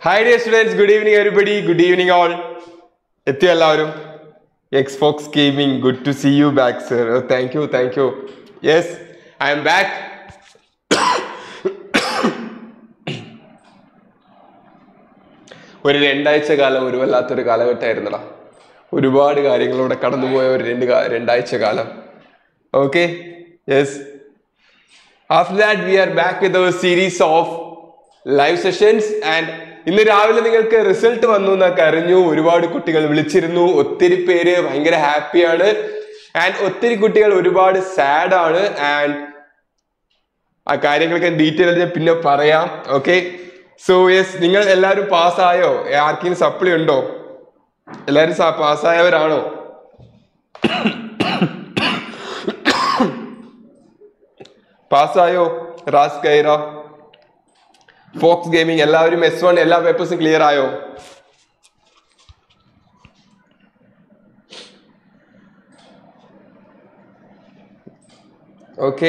Hi dear students good evening everybody good evening all എത്തിയോ എല്ലാവരും X fox gaming good to see you back sir thank you thank you yes I'm back ഒരു രണ്ടാഴ്ച കാലം ഒരു വല്ലാത്തൊരു കാലഘട്ടമായിരുന്നടാ ഒരുപാട് കാര്യങ്ങളിലൂടെ കടന്നുപോയ ഒരു രണ്ട് കാ- രണ്ടാഴ്ച കാലം okay yes after that we are back with our series of live sessions and ഇന്ന് രാവിലെ നിങ്ങൾക്ക് റിസൾട്ട് വന്നു എന്നൊക്കെ അറിഞ്ഞു ഒരുപാട് കുട്ടികൾ വിളിച്ചിരുന്നു ഒത്തിരി പേര് ഭയങ്കര ഹാപ്പിയാണ് ആൻഡ് ഒത്തിരി കുട്ടികൾ ഒരുപാട് സാഡ് ആണ് ആൻഡ് ആ കാര്യങ്ങളൊക്കെ ഡീറ്റെയിൽ ഞാൻ പിന്നെ പറയാം ഓക്കെ സോ യെസ് നിങ്ങൾ എല്ലാവരും പാസ്സായോ ആർക്കെങ്കിലും സപ്ലി ഉണ്ടോ എല്ലാവരും പാസ്സായവരാണോ പാസ്സായോ റാസ് കൈറ ഫോക്സ് ഗെയിമിംഗ് എല്ലാവരും എസ് വൺ എല്ലാ പേപ്പേഴ്സും ക്ലിയർ ആയോ ഓക്കെ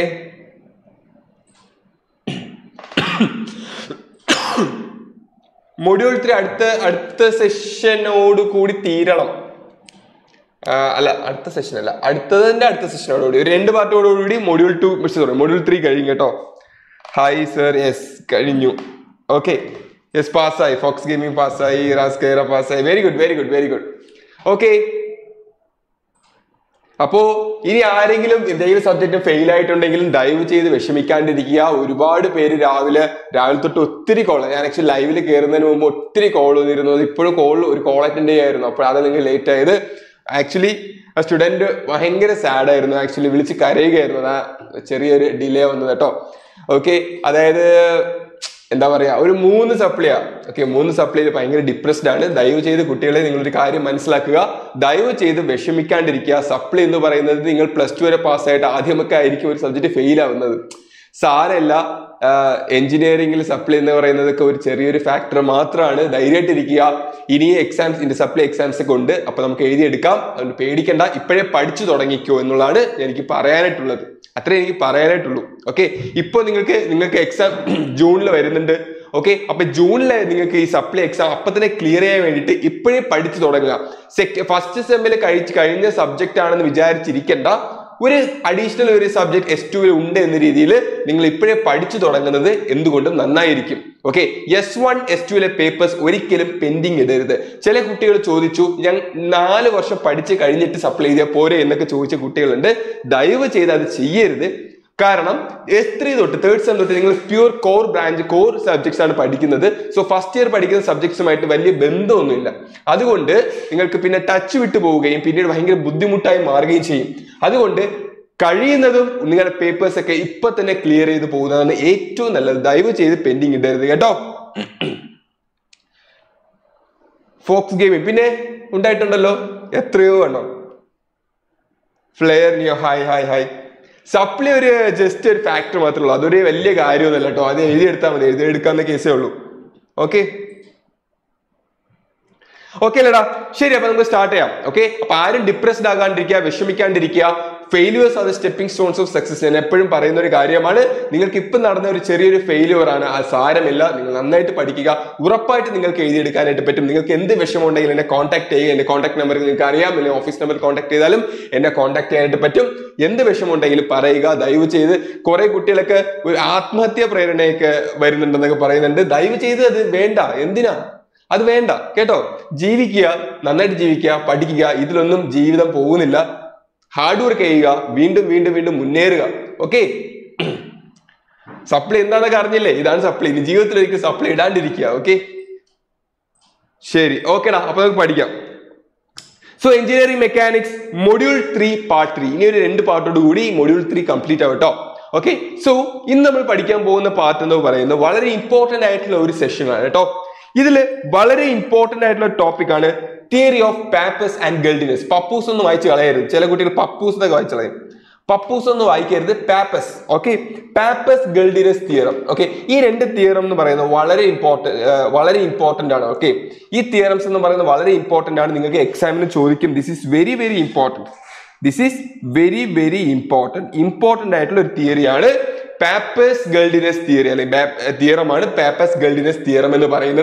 മൊഡ്യൂൾ ത്രീ അടുത്ത അടുത്ത സെഷനോട് കൂടി തീരണം ആ, അല്ല അടുത്ത സെഷൻ അല്ല അടുത്തതിന്റെ അടുത്ത സെഷനോടുകൂടി ഒരു രണ്ട് പാർട്ടോടുകൂടി module two sorry module three കഴിഞ്ഞു കേട്ടോ ഹായ് സർ യെസ് കഴിഞ്ഞു ഓക്കെ യെസ് പാസ്സായി ഫോക്സ് ഗെയിമിംഗ് പാസ്സായി റാസ് കൈറ പാസ്സായി very good very good very good okay അപ്പോ ഇനി ആരെങ്കിലും എന്തെങ്കിലും സബ്ജക്റ്റ് ഫെയിൽ ആയിട്ടുണ്ടെങ്കിലും ദയവ് ചെയ്ത് വിഷമിക്കാണ്ടിരിക്കുക ഒരുപാട് പേര് രാവിലെ രാവിലെ തൊട്ട് ഒത്തിരി കോൾ ഞാൻ ആക്ച്വലി ലൈവിൽ കയറുന്നതിന് മുമ്പ് ഒത്തിരി കോൾ വന്നിരുന്നു ഇപ്പോഴും കോൾ ഒരു കോൾ അറ്റൻഡ് ചെയ്യായിരുന്നു അപ്പോഴാണ് നിങ്ങൾ ലേറ്റ് ആയത് ആക്ച്വലി ആ സ്റ്റുഡന്റ് ഭയങ്കര സാഡ് ആയിരുന്നു ആക്ച്വലി വിളിച്ച് കരയുകയായിരുന്നു അതാ ചെറിയൊരു ഡിലേ വന്നത് കേട്ടോ ഓക്കെ അതായത് എന്താ പറയാ ഒരു മൂന്ന് സപ്ലിയാ ഓക്കെ മൂന്ന് സപ്ലിയിൽ ഭയങ്കര ഡിപ്രസ്ഡ് ആണ് ദയവ് ചെയ്ത് കുട്ടികളെ നിങ്ങളൊരു കാര്യം മനസ്സിലാക്കുക ദയവ് ചെയ്ത് വിഷമിക്കാണ്ടിരിക്കുക സപ്ലി എന്ന് പറയുന്നത് നിങ്ങൾ പ്ലസ് ടു വരെ പാസ്സായിട്ട് ആദ്യമൊക്കെ ആയിരിക്കും ഒരു സബ്ജക്ട് ഫെയിൽ ആവുന്നത് സാരല്ല എഞ്ചിനീയറിംഗിൽ സപ്ലി എന്ന് പറയുന്നതൊക്കെ ഒരു ചെറിയൊരു ഫാക്ടർ മാത്രമാണ് ധൈര്യമായിട്ടിരിക്കുക ഇനി എക്സാംസ് ഇന്റെ സപ്ലൈ എക്സാംസ് ഒക്കെ ഉണ്ട് അപ്പൊ നമുക്ക് എഴുതിയെടുക്കാം അതുകൊണ്ട് പേടിക്കണ്ട ഇപ്പോഴേ പഠിച്ചു തുടങ്ങിക്കോ എന്നുള്ളതാണ് എനിക്ക് പറയാനായിട്ടുള്ളത് അത്രേ എനിക്ക് പറയാനായിട്ടുള്ളൂ ഓക്കെ ഇപ്പൊ നിങ്ങൾക്ക് നിങ്ങൾക്ക് എക്സാം ജൂണിൽ വരുന്നുണ്ട് ഓക്കെ അപ്പൊ ജൂണിൽ നിങ്ങൾക്ക് ഈ സപ്ലൈ എക്സാം അപ്പൊ തന്നെ ക്ലിയർ ചെയ്യാൻ വേണ്ടിയിട്ട് ഇപ്പോഴേ പഠിച്ചു തുടങ്ങുക സെക്ക ഫസ്റ്റ് സെമ്മിൽ കഴിച്ച് കഴിഞ്ഞ സബ്ജക്റ്റ് ആണെന്ന് വിചാരിച്ചിരിക്കേണ്ട ഒരു അഡീഷണൽ ഒരു സബ്ജക്ട് എസ് ടുവിൽ ഉണ്ട് എന്ന രീതിയിൽ നിങ്ങൾ ഇപ്പോഴേ പഠിച്ചു തുടങ്ങുന്നത് എന്തുകൊണ്ടും നന്നായിരിക്കും ഓക്കെ എസ് വൺ എസ് ടുവിലെ പേപ്പേഴ്സ് ഒരിക്കലും പെൻഡിങ് ഇടരുത് ചില കുട്ടികൾ ചോദിച്ചു ഞാൻ നാല് വർഷം പഠിച്ച് കഴിഞ്ഞിട്ട് സപ്ലൈ ചെയ്താൽ പോരെ എന്നൊക്കെ ചോദിച്ച കുട്ടികളുണ്ട് ദയവ് ചെയ്ത് അത് ചെയ്യരുത് കാരണം എസ് ത്രീ തൊട്ട് തേർഡ് സെം തൊട്ട് നിങ്ങൾ pure core branch core subjects ആണ് പഠിക്കുന്നത് സോ ഫസ്റ്റ് ഇയർ പഠിക്കുന്ന സബ്ജക്ട്സുമായിട്ട് വലിയ ബന്ധമൊന്നുമില്ല അതുകൊണ്ട് നിങ്ങൾക്ക് പിന്നെ ടച്ച് വിട്ടു പോവുകയും പിന്നീട് ഭയങ്കര ബുദ്ധിമുട്ടായി മാറുകയും ചെയ്യും അതുകൊണ്ട് കഴിയുന്നതും നിങ്ങളുടെ പേപ്പേഴ്സ് ഒക്കെ ഇപ്പൊ തന്നെ ക്ലിയർ ചെയ്ത് പോകുന്നതാണ് ഏറ്റവും നല്ലത് ദയവ് ചെയ്ത് പെൻഡിങ് ഇടരുത് കേട്ടോ ഫോക്സ് ഗെയിമിംഗ് പിന്നെ ഉണ്ടായിട്ടുണ്ടല്ലോ എത്രയോ എണ്ണം flair neo hi hi hi സപ്ലി ഒരു ജസ്റ്റ് ഒരു ഫാക്ടർ മാത്രമേ ഉള്ളൂ അതൊരു വലിയ കാര്യമൊന്നുമല്ല കേട്ടോ അത് എഴുതിയെടുത്താൽ മതി എഴുതിയെടുക്കാവുന്ന കേസേ ഉള്ളൂ ഓക്കെ ഓക്കെ അല്ലേടാ ശരി അപ്പൊ നമുക്ക് സ്റ്റാർട്ട് ചെയ്യാം ഓക്കെ അപ്പൊ ആരും ഡിപ്രസ്ഡ് ആകാണ്ടിരിക്കുക വിഷമിക്കാണ്ടിരിക്കുക failures are the stepping stones of success ഞാൻ എപ്പോഴും പറയുന്ന ഒരു കാര്യമാണ് നിങ്ങൾക്ക് ഇപ്പം നടന്ന ഒരു ചെറിയൊരു ഫെയിലുവർ ആണ് ആ സാരമില്ല നിങ്ങൾ നന്നായിട്ട് പഠിക്കുക ഉറപ്പായിട്ട് നിങ്ങൾക്ക് എഴുതിയെടുക്കാനായിട്ട് പറ്റും നിങ്ങൾക്ക് എന്ത് വിഷമം ഉണ്ടെങ്കിലും എന്നെ കോൺടാക്ട് ചെയ്യുക എന്റെ കോൺടാക്ട് നമ്പർ നിങ്ങൾക്ക് അറിയാം അല്ലെങ്കിൽ ഓഫീസ് നമ്പർ കോൺടാക്ട് ചെയ്താലും എന്നെ കോൺടാക്ട് ചെയ്യാനായിട്ട് പറ്റും എന്ത് വിഷമം ഉണ്ടെങ്കിലും പറയുക ദയവ് ചെയ്ത് കുറെ കുട്ടികളൊക്കെ ഒരു ആത്മഹത്യ പ്രേരണയൊക്കെ വരുന്നുണ്ടെന്നൊക്കെ പറയുന്നുണ്ട് ദയവ് ചെയ്ത് അത് വേണ്ട എന്തിനാ അത് വേണ്ട കേട്ടോ ജീവിക്കുക നന്നായിട്ട് ജീവിക്കുക പഠിക്കുക ഇതിലൊന്നും ജീവിതം പോകുന്നില്ല ഹാർഡ് വർക്ക് ചെയ്യുക വീണ്ടും വീണ്ടും വീണ്ടും മുന്നേറുക ഓക്കെ സപ്ലൈ എന്താണെന്നൊക്കെ അറിഞ്ഞില്ലേ ഇതാണ് സപ്ലൈ ഇനി ജീവിതത്തിൽ ഒരിക്കലും സപ്ലൈ ഇടാണ്ടിരിക്കുക ഓക്കെ ശരി ഓക്കെടാ അപ്പൊ നമുക്ക് പഠിക്കാം so engineering mechanics module three part three ഇനി ഒരു രണ്ട് പാർട്ടോട് കൂടി മൊഡ്യൂൾ ത്രീ കംപ്ലീറ്റ് ആവും കേട്ടോ ഓക്കെ സോ ഇന്ന് നമ്മൾ പഠിക്കാൻ പോകുന്ന പാർട്ട് എന്ന് പറയുന്നത് വളരെ ഇമ്പോർട്ടന്റ് ആയിട്ടുള്ള ഒരു സെഷനാണ് കേട്ടോ ഇതിൽ വളരെ ഇമ്പോർട്ടന്റ് ആയിട്ടുള്ള ടോപ്പിക് ആണ് theory of Pappus and Guldinus Pappus ഒന്നും വായിച്ച് കളയരുത് ചില കുട്ടികൾ പപ്പൂസ് എന്നൊക്കെ വായിച്ച് കളയും പപ്പൂസ് ഒന്നും വായിക്കരുത് Pappus okay Pappus Guldinus theorem okay ഈ രണ്ട് തിയറം എന്ന് പറയുന്നത് വളരെ ഇമ്പോർട്ടന്റ് വളരെ ഇമ്പോർട്ടന്റ് ആണ് ഓക്കെ ഈ തിയറംസ് എന്ന് പറയുന്നത് വളരെ ഇമ്പോർട്ടന്റ് ആണ് നിങ്ങൾക്ക് എക്സാമിന് ചോദിക്കും this is very very important this is very very important important ആയിട്ടുള്ള ഒരു തിയറിയാണ് പാപ്പസ് ഗൾഡിനസ് തിയറി അല്ലെങ്കിൽ തിയറമാണ് പാപ്പസ് ഗൾഡിനസ് തിയറം എന്ന് പറയുന്നത്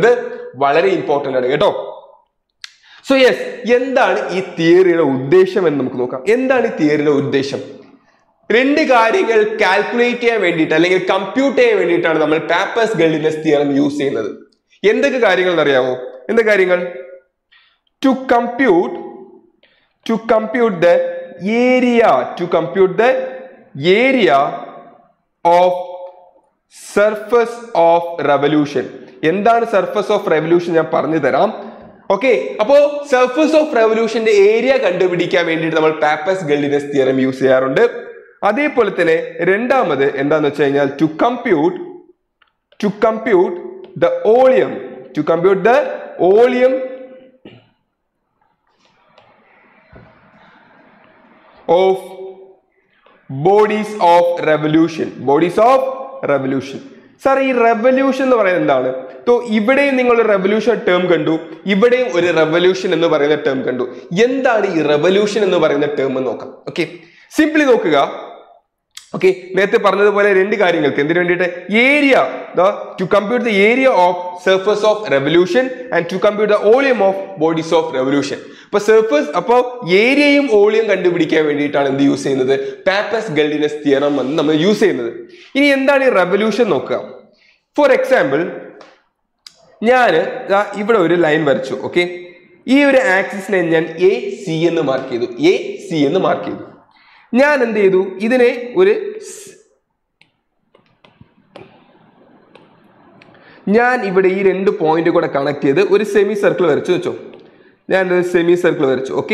വളരെ ഇമ്പോർട്ടന്റ് ആണ് കേട്ടോ സോ യെസ് എന്താണ് ഈ തിയറിയുടെ ഉദ്ദേശം എന്ന് നമുക്ക് നോക്കാം എന്താണ് ഈ തിയറിയുടെ ഉദ്ദേശം രണ്ട് കാര്യങ്ങൾ കാൽക്കുലേറ്റ് ചെയ്യാൻ വേണ്ടിയിട്ട് അല്ലെങ്കിൽ കമ്പ്യൂട്ട് ചെയ്യാൻ വേണ്ടിയിട്ടാണ് നമ്മൾ പാപ്പേഴ്സ് ഗൾഡിനസ് തിയറം യൂസ് ചെയ്യുന്നത് എന്തൊക്കെ കാര്യങ്ങൾ എന്നറിയാമോ എന്തൊക്കെ കാര്യങ്ങൾ to compute to compute the area to compute the area of surface of revolution എന്താണ് സർഫസ് ഓഫ് റെവല്യൂഷൻ ഞാൻ പറഞ്ഞു തരാം ഓക്കെ അപ്പോ സർഫസ് ഓഫ് റെവല്യൂഷന്റെ ഏരിയ കണ്ടുപിടിക്കാൻ വേണ്ടിയിട്ട് നമ്മൾ പാപ്പസ് ഗൾഡിനസ് തിയറം യൂസ് ചെയ്യാറുണ്ട് അതേപോലെ തന്നെ രണ്ടാമത് എന്താന്ന് വെച്ച് കഴിഞ്ഞാൽ to compute to compute the volume to compute the volume of bodies of revolution bodies of revolution sir ഈ റെവല്യൂഷൻ എന്ന് പറയുന്നത് എന്താണ് തോ ഇവിടെയും നിങ്ങൾ ഒരു റെവല്യൂഷൻ ടേം കണ്ടു ഇവിടെയും ഒരു റെവല്യൂഷൻ എന്ന് പറയുന്ന ടേം കണ്ടു എന്താണ് ഈ റെവല്യൂഷൻ എന്ന് പറയുന്ന ടേം എന്ന് നോക്കാം ഓക്കെ സിംപ്ലി നോക്കുക ഓക്കെ നേരത്തെ പറഞ്ഞതുപോലെ രണ്ട് കാര്യങ്ങൾക്ക് എന്തിനു വേണ്ടിയിട്ട് area to compute the area of surface of revolution and to compute the volume of bodies of revolution അപ്പൊ സർഫസ് അപ്പോൾ ഏരിയയും ഓളിയം കണ്ടുപിടിക്കാൻ വേണ്ടിയിട്ടാണ് എന്ത് യൂസ് ചെയ്യുന്നത് പാപ്പസ് ഗൾഡിനസ് തിയറം എന്ന് നമ്മൾ യൂസ് ചെയ്യുന്നത് ഇനി എന്താണ് ഈ റെവല്യൂഷൻ നോക്കുക ഫോർ എക്സാമ്പിൾ ഞാൻ ഇവിടെ ഒരു ലൈൻ വരച്ചു ഓക്കെ ഈ ഒരു ആക്സിസിനെ ഞാൻ എ സി എന്ന് മാർക്ക് ചെയ്തു എ സി എന്ന് മാർക്ക് ചെയ്തു ഞാൻ എന്ത് ചെയ്തു ഇതിനെ ഒരു സ്- ഞാൻ ഇവിടെ ഈ രണ്ട് പോയിന്റ് കൂടെ കണക്ട് ചെയ്ത് ഒരു സെമി സർക്കിൾ വരച്ചു വെച്ചോ ഞാൻ ഒരു സെമി സർക്കിൾ വരച്ചു ഓക്കെ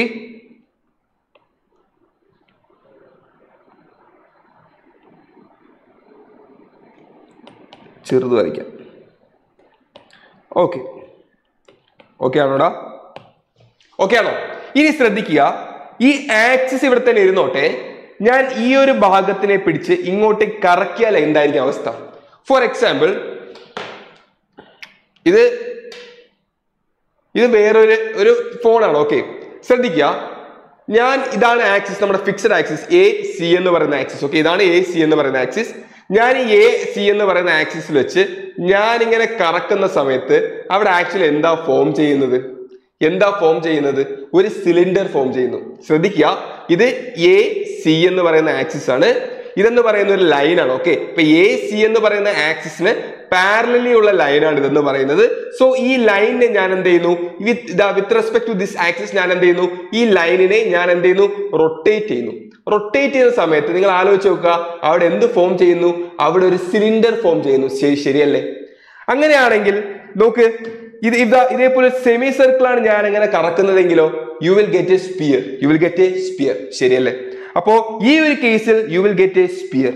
ചെറുത് വരയ്ക്കാം ഓക്കെ ഓക്കെ ആണോടാ ഓക്കെ ആണോ ഇനി ശ്രദ്ധിക്കുക ഈ ആക്സിസ് ഇവിടെ തന്നെ ഇരുന്നോട്ടെ ഞാൻ ഈ ഒരു ഭാഗത്തിനെ പിടിച്ച് ഇങ്ങോട്ട് കറക്കിയാൽ എന്തായിരിക്കും അവസ്ഥ ഫോർ എക്സാമ്പിൾ ഇത് ഇത് വേറൊരു ഒരു ഫോണാണ് ഓക്കെ ശ്രദ്ധിക്കുക ഞാൻ ഇതാണ് ആക്സിസ് നമ്മുടെ ഫിക്സഡ് ആക്സിസ് എ സി എന്ന് പറയുന്ന ആക്സിസ് ഓക്കെ ഇതാണ് എ സി എന്ന് പറയുന്ന ആക്സിസ് ഞാൻ ഈ എ സി എന്ന് പറയുന്ന ആക്സിസിൽ വെച്ച് ഞാൻ ഇങ്ങനെ കറക്കുന്ന സമയത്ത് അവിടെ ആക്ച്വലി എന്താ ഫോം ചെയ്യുന്നത് എന്താ ഫോം ചെയ്യുന്നത് ഒരു സിലിണ്ടർ ഫോം ചെയ്യുന്നു ശ്രദ്ധിക്കുക ഇത് എ സി എന്ന് പറയുന്ന ആക്സിസ് ആണ് ഇതെന്ന് പറയുന്ന ഒരു ലൈനാണ് ഓക്കെ ഇപ്പൊ എ സി എന്ന് പറയുന്ന ആക്സിസിന് പാരലലി ഉള്ള ലൈനാണ് ഇതെന്ന് പറയുന്നത് സോ ഈ ലൈനിനെ ഞാൻ എന്ത് ചെയ്യുന്നു with with respect to this axis ഞാൻ എന്ത് ചെയ്യുന്നു ഈ ലൈനിനെ ഞാൻ എന്ത് ചെയ്യുന്നു റൊട്ടേറ്റ് ചെയ്യുന്നു റൊട്ടേറ്റ് ചെയ്യുന്ന സമയത്ത് നിങ്ങൾ ആലോചിച്ച് നോക്കുക അവിടെ എന്ത് ഫോം ചെയ്യുന്നു അവിടെ ഒരു സിലിണ്ടർ ഫോം ചെയ്യുന്നു ശരി ശരിയല്ലേ അങ്ങനെയാണെങ്കിൽ നോക്ക് ഇത് ഇതാ ഇതേപോലെ സെമി സർക്കിൾ ആണ് ഞാൻ എങ്ങനെ കറക്കുന്നതെങ്കിലോ you will get a sphere you will get a sphere ശരിയല്ലേ അപ്പോ ഈ ഒരു കേസിൽ you will get a sphere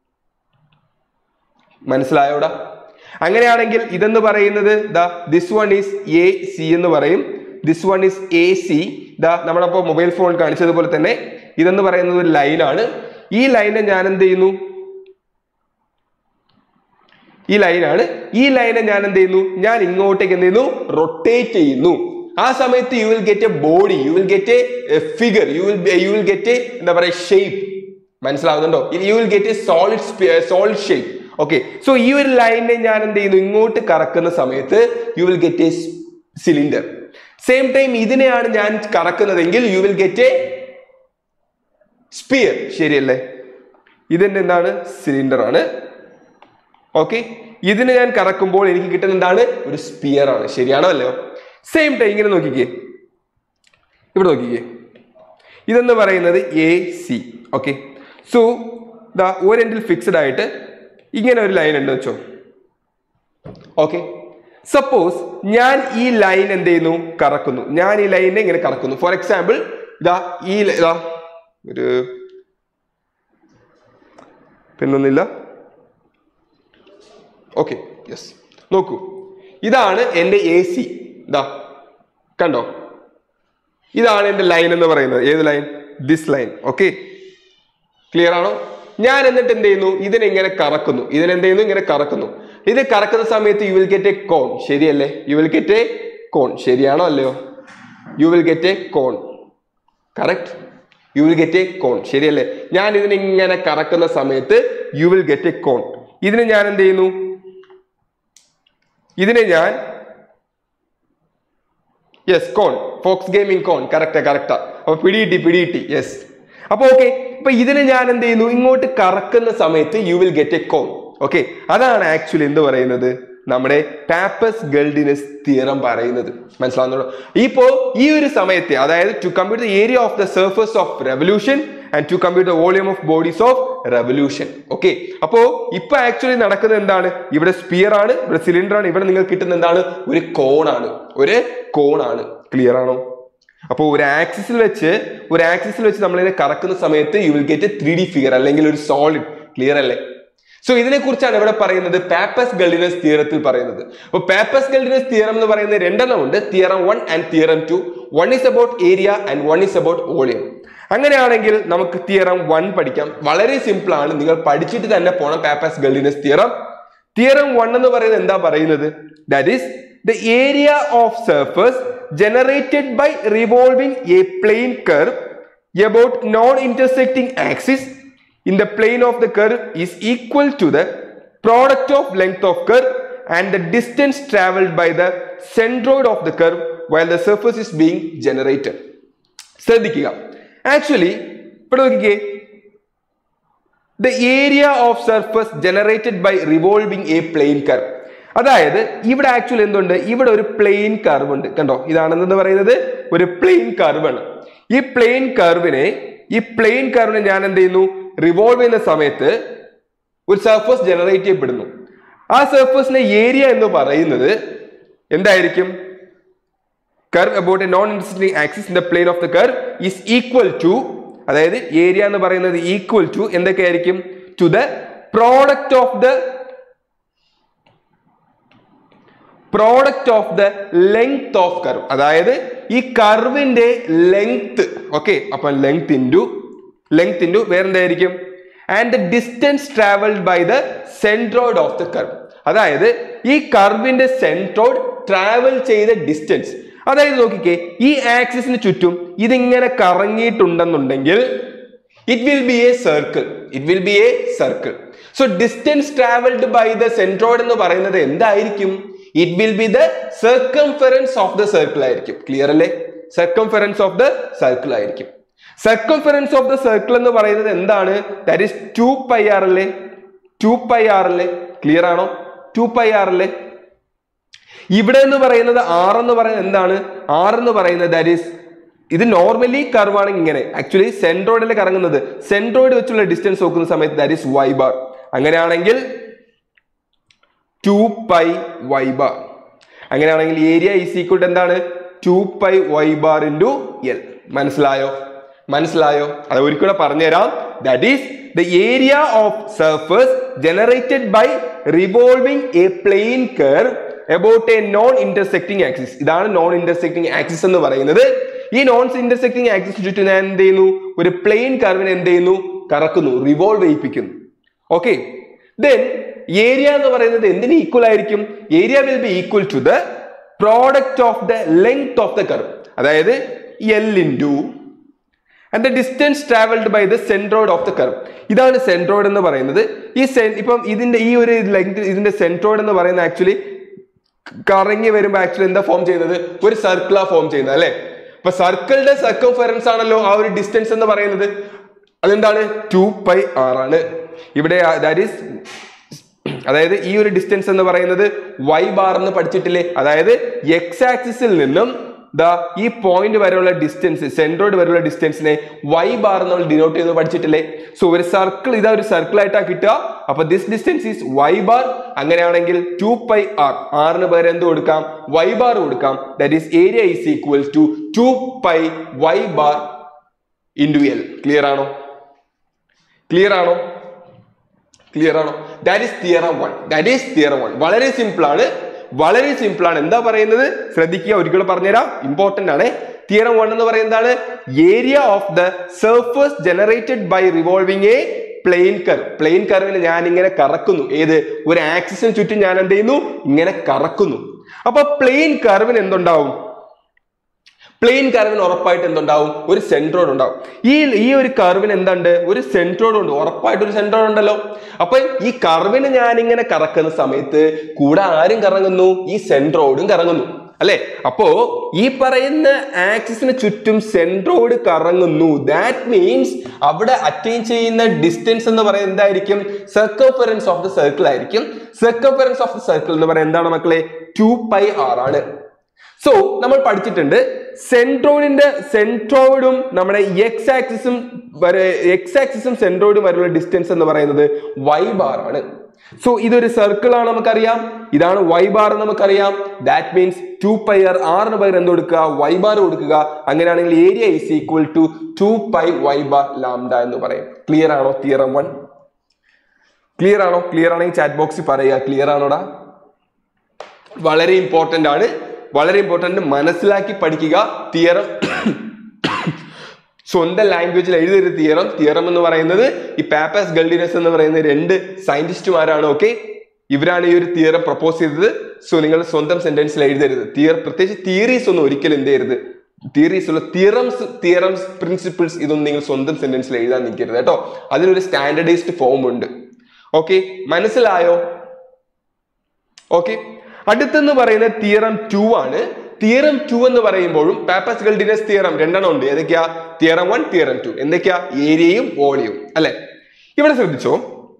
മനസ്സിലായോടാ അങ്ങനെയാണെങ്കിൽ ഇതെന്ന് പറയുന്നത് ദാ this one is A C എന്ന് പറയും this one is A C ദാ നമ്മളപ്പോ മൊബൈൽ ഫോൺ കാണിച്ചതുപോലെ തന്നെ ഇതെന്ന് പറയുന്നത് ഒരു ലൈനാണ് ഈ ലൈനെ ഞാൻ എന്ത് ചെയ്യുന്നു ഈ ലൈനാണ് ഈ ലൈനെ ഞാൻ എന്ത് ചെയ്യുന്നു ഞാൻ ഇങ്ങോട്ടേക്ക് എന്ത് ചെയ്യുന്നു റൊട്ടേറ്റ് ചെയ്യുന്നു ആ സമയത്ത് you will get a body you will get a figure you will you will get a എന്താ പറയുക ഷേപ്പ് മനസ്സിലാവുന്നുണ്ടോ you will get a solid solid shape okay so ഈ ഒരു ലൈനിനെ ഞാൻ എന്ത് ചെയ്യുന്നു ഇങ്ങോട്ട് കറക്കുന്ന സമയത്ത് you will get a cylinder same time ഇതിനെയാണ് ഞാൻ കറക്കുന്നതെങ്കിൽ you will get a sphere ശരിയല്ലേ ഇതിന്റെ എന്താണ് സിലിണ്ടർ ആണ് ഓക്കെ ഇതിനെ ഞാൻ കറക്കുമ്പോൾ എനിക്ക് കിട്ടുന്ന എന്താണ് ഒരു സ്പിയർ ആണ് ശരിയാണോ അല്ലയോ സെയിം ടൈം ഇങ്ങനെ നോക്കിക്കേ ഇവിടെ നോക്കിക്കേ ഇതെന്ന് പറയുന്നത് എ സി ഓക്കെ സോ ദാ ഒരെൻഡിൽ ഫിക്സഡ് ആയിട്ട് ഇങ്ങനെ ഒരു ലൈൻ ഉണ്ട് വെച്ചോ ഓക്കെ സപ്പോസ് ഞാൻ ഈ ലൈൻ എന്ത് ചെയ്യുന്നു കറക്കുന്നു ഞാൻ ഈ ലൈനിനെ ഇങ്ങനെ കറക്കുന്നു ഫോർ എക്സാമ്പിൾ ഇതാ ഈ ല- ഇതാ ഒരു പിന്നൊന്നില്ല ഓക്കെ യെസ് നോക്കൂ ഇതാണ് എൻ്റെ എ സി ഇതാ കണ്ടോ ഇതാണ് എൻ്റെ ലൈൻ എന്ന് പറയുന്നത് ഏത് line this line okay clear ആണോ ഞാൻ എന്നിട്ട് എന്ത് ചെയ്യുന്നു ഇതിനെ ഇങ്ങനെ കറക്കുന്നു ഇതിനെ എന്ത് ചെയ്യുന്നു ഇങ്ങനെ കറക്കുന്നു ഇത് കറക്കുന്ന സമയത്ത് you will get a cone ശരിയല്ലേ you will get a cone ശരിയാണോ അല്ലയോ you will get a cone correct you will get a cone ശരിയല്ലേ ഞാൻ ഇതിനെ ഇങ്ങനെ കറക്കുന്ന സമയത്ത് you will get a cone ഇതിനെ ഞാൻ എന്ത് ചെയ്യുന്നു ഇതിനെ ഞാൻ yes cone fox gaming cone കറക്റ്റാ കറക്റ്റാ അപ്പൊ പിടികിട്ടി പിടികിട്ടി യെസ് അപ്പൊ ഓക്കെ ഇപ്പൊ ഇതിനെ ഞാൻ എന്ത് ചെയ്യുന്നു ഇങ്ങോട്ട് കറക്കുന്ന സമയത്ത് you will get a cone okay അതാണ് ആക്ച്വലി എന്ത് പറയുന്നത് നമ്മുടെ പാപ്പസ് ഗൾഡിനസ് തിയറം പറയുന്നത് മനസ്സിലാവുന്നുണ്ടോ ഇപ്പോ ഈ ഒരു സമയത്തെ അതായത് to compute the area of the surface of revolution and to compute the volume of bodies of revolution okay അപ്പോ ഇപ്പൊ ആക്ച്വലി നടക്കുന്നത് എന്താണ് ഇവിടെ സ്പിയർ ആണ് ഇവിടെ സിലിണ്ടർ ആണ് ഇവിടെ നിങ്ങൾക്ക് കിട്ടുന്ന എന്താണ് ഒരു കോണാണ് ഒരു കോണാണ് ക്ലിയർ ആണോ അപ്പോൾ ഒരു ആക്സിസിൽ വെച്ച് ഒരു ആക്സിസിൽ വെച്ച് നമ്മളിതിനെ കറക്കുന്ന സമയത്ത് you will get three D figure അല്ലെങ്കിൽ ഒരു സോളിഡ് ക്ലിയർ അല്ലേ സോ ഇതിനെ കുറിച്ചാണ് ഇവിടെ പറയുന്നത് പാപ്പസ് ഗൾഡിനസ് തിയറത്തിൽ പറയുന്നത് അപ്പോൾ പാപ്പസ് ഗൾഡിനസ് തിയറം എന്ന് പറയുന്നത് രണ്ടെണ്ണം ഉണ്ട് theorem one and theorem two one is about area and one is about volume അങ്ങനെയാണെങ്കിൽ നമുക്ക് തിയറം വൺ പഠിക്കാം വളരെ സിമ്പിൾ ആണ് നിങ്ങൾ പഠിച്ചിട്ട് തന്നെ പോണം Pappus Guldinus theorem theorem one എന്ന് പറയുന്നത് എന്താ പറയുന്നത് that is the area of surface generated by revolving a plane curve about non-intersecting axis in the plane of the curve is equal to the product of length of curve and the distance traveled by the centroid of the curve while the surface is being generated. ശ്രദ്ധിക്കുക actually ഇവിടെ നോക്കിക്കേ the area of surface generated by revolving a plane curve അതായത് ഇവിടെ actually എന്തുണ്ട് ഇവിടെ ഒരു plain curve ഉണ്ട് കണ്ടോ ഇതാണെന്ന് പറയുന്നത് ഒരു പ്ലെയിൻ കർവ് ആണ് ഈ പ്ലെയിൻ കർവിനെ ഈ പ്ലെയിൻ കർവിനെ ഞാൻ എന്ത് ചെയ്യുന്നു റിവോൾവ് ചെയ്യുന്ന സമയത്ത് ഒരു സർഫസ് ജനറേറ്റ് ചെയ്യപ്പെടുന്നു ആ സർഫസിന്റെ ഏരിയ എന്ന് പറയുന്നത് എന്തായിരിക്കും curve about a non intersecting axis in the plane of the curve is equal to അതായത് ഏരിയ എന്ന് പറയുന്നത് ഈക്വൽ ടു എന്തൊക്കെയായിരിക്കും to the product of the product of the length of curve അതായത് ഈ കർവിന്റെ ലെങ്ത് ഓക്കെ അപ്പൊ length into length into വേറെന്തായിരിക്കും and the distance travelled by the centroid of the curve അതായത് ഈ കർവിന്റെ സെൻട്രോയിഡ് ട്രാവൽ ചെയ്ത ഡിസ്റ്റൻസ് അതായത് നോക്കിക്കേ ഈ ആക്സിസിന് ചുറ്റും ഇതിങ്ങനെ കറങ്ങിയിട്ടുണ്ടെന്നുണ്ടെങ്കിൽ it will be a circle it will be a circle so distance travelled by the centroid എന്ന് പറയുന്നത് എന്തായിരിക്കും it will be the circumference of the circle ആയിരിക്കും ക്ലിയർ അല്ലേ സർക്കംഫറൻസ് ഓഫ് ദ സർക്കിൾ ആയിരിക്കും സർക്കംഫറൻസ് ഓഫ് ദ സർക്കിൾ എന്ന് പറയുന്നത് എന്താണ് that is two pi r അല്ലേ ടു പൈ ആർ അല്ലേ ക്ലിയർ ആണോ ടു പൈ ആർ അല്ലേ ഇവിടെ എന്ന് പറയുന്നത് ആർ എന്ന് പറയുന്നത് എന്താണ് ആർ എന്ന് പറയുന്നത് ദാറ്റ് ഈസ് ഇത് നോർമലി കർവാണ് ഇങ്ങനെ ആക്ച്വലി സെൻട്രോയിഡിൽ കറങ്ങുന്നത് സെൻട്രോയിഡ് വെച്ചുള്ള ഡിസ്റ്റൻസ് നോക്കുന്ന സമയത്ത് ദാറ്റ് ഈസ് വൈ ബാർ അങ്ങനെയാണെങ്കിൽ ടു പൈ വൈ ബാർ അങ്ങനെയാണെങ്കിൽ ഏരിയ ഈസ് ഈക്വൽ എന്താണ് two pi Y bar into l മനസ്സിലായോ മനസ്സിലായോ അത് ഒരിക്കലും പറഞ്ഞുതരാം that is the area of surface generated by revolving a plane curve about a non intersecting axis ഇതാണ് non intersecting axis എന്ന് പറയുന്നത് ഈ നോൺ ഇന്റർസെക്ടിങ് ആക്സിസ് ചുറ്റും ഞാൻ എന്ത് ചെയ്യുന്നു ഒരു പ്ലെയിൻ കർവിനെ എന്ത് ചെയ്യുന്നു കറക്കുന്നു റിവോൾവ് ചെയ്യിപ്പിക്കുന്നു ഓക്കെ ദെൻ ഏരിയ എന്ന് പറയുന്നത് എന്തിന് ഈക്വൽ ആയിരിക്കും area will be equal to the product of the length of the curve അതായത് l into and the distance travelled by the centroid of the curve ഇതാണ് സെൻട്രോയിഡ് എന്ന് പറയുന്നത് ഈ സെൻ ഇപ്പം ഇതിന്റെ ഈ ഒരു ലെങ്ത് ഇതിന്റെ സെൻട്രോയിഡ് എന്ന് പറയുന്നത് ആക്ച്വലി കറങ്ങി വരുമ്പോൾ ആക്ച്വലി എന്താ ഫോം ചെയ്യുന്നത് ഒരു സർക്കിളാ ഫോം ചെയ്യുന്നത് അല്ലെ അപ്പൊ സർക്കിളിന്റെ സർക്കംഫറൻസ് ആണല്ലോ ആ ഒരു ഡിസ്റ്റൻസ് എന്ന് പറയുന്നത് അതെന്താണ് ടു പൈ ആർ ആണ് ഇവിടെ ദാറ്റ് ഈസ് അതായത് ഈ ഒരു ഡിസ്റ്റൻസ് എന്ന് പറയുന്നത് വൈ ബാർ എന്ന് പഠിച്ചിട്ടില്ലേ അതായത് എക്സ് ആക്സിസിൽ നിന്നും ദാ ഈ പോയിന്റ് വരെയുള്ള ഡിസ്റ്റൻസ് സെൻട്രോയിഡ് വരെയുള്ള ഡിസ്റ്റൻസിനെ വൈ ബാർ നമ്മൾ ഡിനോട്ട് ചെയ്ത് പഠിച്ചിട്ടില്ലേ സോ ഒരു സർക്കിൾ ഇതാ ഒരു സർക്കിൾ ആയിട്ടാ കിട്ടുക അപ്പൊ this distance is y bar അങ്ങനെയാണെങ്കിൽ ടു പൈ ആർ ആറിന് പകരം എന്ത് കൊടുക്കാം വൈ ബാർ കൊടുക്കാം that is area is equal to two pi Y bar into l clear ആണോ ക്ലിയർ ആണോ ക്ലിയർ ആണോ that is theorem one that is theorem one വളരെ സിമ്പിൾ ആണ് വളരെ സിമ്പിൾ ആണ് എന്താ പറയുന്നത് ശ്രദ്ധിക്കുക ഒരിക്കലും പറഞ്ഞുതരാം ഇമ്പോർട്ടന്റ് ആണ് തിയറം വൺ എന്ന് പറയുന്നത് എന്താണ് area of the surface generated by revolving a plane curve plane കർവിൽ ഞാൻ ഇങ്ങനെ കറക്കുന്നു ഏത് ഒരു ആക്സിസിന് ചുറ്റും ഞാൻ എന്ത് ചെയ്യുന്നു ഇങ്ങനെ കറക്കുന്നു അപ്പൊ പ്ലെയിൻ കർവിന് എന്തുണ്ടാവും പ്ലെയിൻ കർവിന് ഉറപ്പായിട്ട് എന്തുണ്ടാവും ഒരു സെൻട്രോഡ് ഉണ്ടാവും ഈ ഈ ഒരു കർവിന് എന്തുണ്ട് ഒരു സെൻട്രോഡ് ഉണ്ട് ഉറപ്പായിട്ട് ഒരു സെൻട്രോഡ് ഉണ്ടല്ലോ അപ്പൊ ഈ കർവിന് ഞാൻ ഇങ്ങനെ കറക്കുന്ന സമയത്ത് കൂടെ ആരും കറങ്ങുന്നു ഈ സെൻട്രോഡും കറങ്ങുന്നു അല്ലെ അപ്പോ ഈ പറയുന്ന ആക്സിസിന് ചുറ്റും സെൻട്രോയിഡ് കറങ്ങുന്നു ദാറ്റ് മീൻസ് അവിടെ അറ്റൈൻ ചെയ്യുന്ന ഡിസ്റ്റൻസ് എന്ന് പറയുന്നത് എന്തായിരിക്കും സർക്കംഫറൻസ് ഓഫ് ദ സർക്കിൾ ആയിരിക്കും സർക്കംഫറൻസ് ഓഫ് ദ സർക്കിൾ എന്ന് പറയുന്നത് എന്താണ് മക്കളെ ടു പൈ ആർ ആണ് സോ നമ്മൾ പഠിച്ചിട്ടുണ്ട് സെൻട്രോയിഡിന്റെ സെൻട്രോയിഡും നമ്മുടെ എക്സ് ആക്സിസും വരെ എക്സ് ആക്സിസും സെൻട്രോയിഡും വരെയുള്ള ഡിസ്റ്റൻസ് എന്ന് പറയുന്നത് വൈ ബാർ ആണ് സോ ഇതൊരു സർക്കിൾ ആണ് നമുക്കറിയാം ഇതാണ് വൈ ബാർ നമുക്കറിയാം that means two pi r ആറിന് പകരം എന്ത് കൊടുക്കുക വൈ ബാർ കൊടുക്കുക അങ്ങനെയാണെങ്കിൽ area is equal to two pi Y bar lambda എന്ന് പറയും ക്ലിയർ ആണോ തിയറം വൺ ക്ലിയർ ആണോ ക്ലിയർ ആണെങ്കിൽ ചാറ്റ് ബോക്സിൽ പറയുക ക്ലിയർ ആണോടാ വളരെ ഇമ്പോർട്ടന്റ് ആണ് വളരെ ഇമ്പോർട്ടന്റ് മനസ്സിലാക്കി പഠിക്കുക തിയറം സ്വന്തം ലാംഗ്വേജിൽ എഴുതിയൊരു തിയറം തിയറം എന്ന് പറയുന്നത് ഈ പാപ്പാസ് ഗൾഡിനസ് എന്ന് പറയുന്ന രണ്ട് സയന്റിസ്റ്റുമാരാണ് ഓക്കെ ഇവരാണ് ഈ ഒരു തിയറം പ്രപ്പോസ് ചെയ്തത് സോ നിങ്ങൾ സ്വന്തം സെന്റൻസിൽ എഴുതരുത് തിയർ പ്രത്യേകിച്ച് തിയറീസ് ഒന്നും ഒരിക്കലും എന്ത് ചെയ്യരുത് തിയറീസ് ഉള്ള തിയറംസ് തിയറംസ് പ്രിൻസിപ്പിൾസ് ഇതൊന്നും നിങ്ങൾ സ്വന്തം സെന്റൻസിൽ എഴുതാൻ നിൽക്കരുത് കേട്ടോ അതിനൊരു സ്റ്റാൻഡർഡൈസ്ഡ് ഫോം ഉണ്ട് ഓക്കെ മനസ്സിലായോ ഓക്കെ അടുത്തെന്ന് പറയുന്ന തിയറം ടു ആണ് തിയറം ടു എന്ന് പറയുമ്പോഴും പാപ്പസ് ഗൾഡിനസ് തിയറം രണ്ടെണ്ണം ഉണ്ട് ഏതൊക്കെയാ തിയറം വൺ തിയറം ടു എന്തൊക്കെയാ ഏരിയയും വോളിയും അല്ലെ ഇവിടെ ശ്രദ്ധിച്ചോ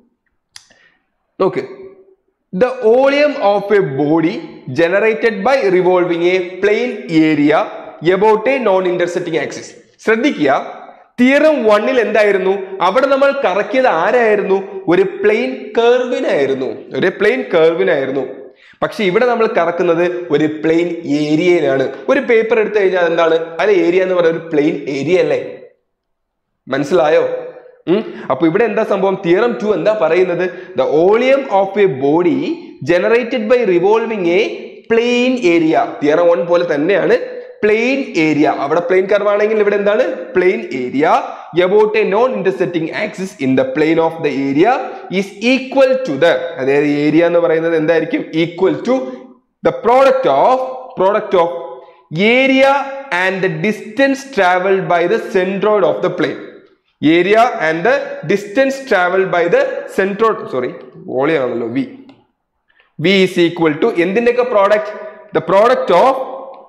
നോക്ക് the volume of a body generated by revolving a plane area about a non intersecting axis ശ്രദ്ധിക്കുക തിയറം വണ്ണിൽ എന്തായിരുന്നു അവിടെ നമ്മൾ കറക്കിയത് ആരായിരുന്നു ഒരു പ്ലെയിൻ കർവിനായിരുന്നു ഒരു പ്ലെയിൻ കർവിനായിരുന്നു പക്ഷെ ഇവിടെ നമ്മൾ കറക്കുന്നത് ഒരു പ്ലെയിൻ ഏരിയയിലാണ് ഒരു പേപ്പർ എടുത്തു കഴിഞ്ഞാൽ എന്താണ് അല്ല ഏരിയ എന്ന് പറയുന്ന ഒരു പ്ലെയിൻ ഏരിയ അല്ലേ മനസ്സിലായോ ഉം അപ്പൊ ഇവിടെ എന്താ സംഭവം തിയറം ടു എന്താ പറയുന്നത് the volume of a body generated by revolving a plane area theorem one പോലെ തന്നെയാണ് പ്ലെയിൻ ഏരിയ അവിടെ പ്ലെയിൻ കർവ് ആണെങ്കിൽ ഇവിടെ എന്താണ് plane area about a non intersecting axis in the plane of the area is equal to the അതായത് area എന്ന് പറയുന്നത് എന്തായിരിക്കും equal to the product of product of area and the distance travelled by the centroid of the plane area and the distance travelled by the centroid sorry വോളിയാണല്ലോ V V is equal to എന്തിൻ്റെയൊക്കെ product the product of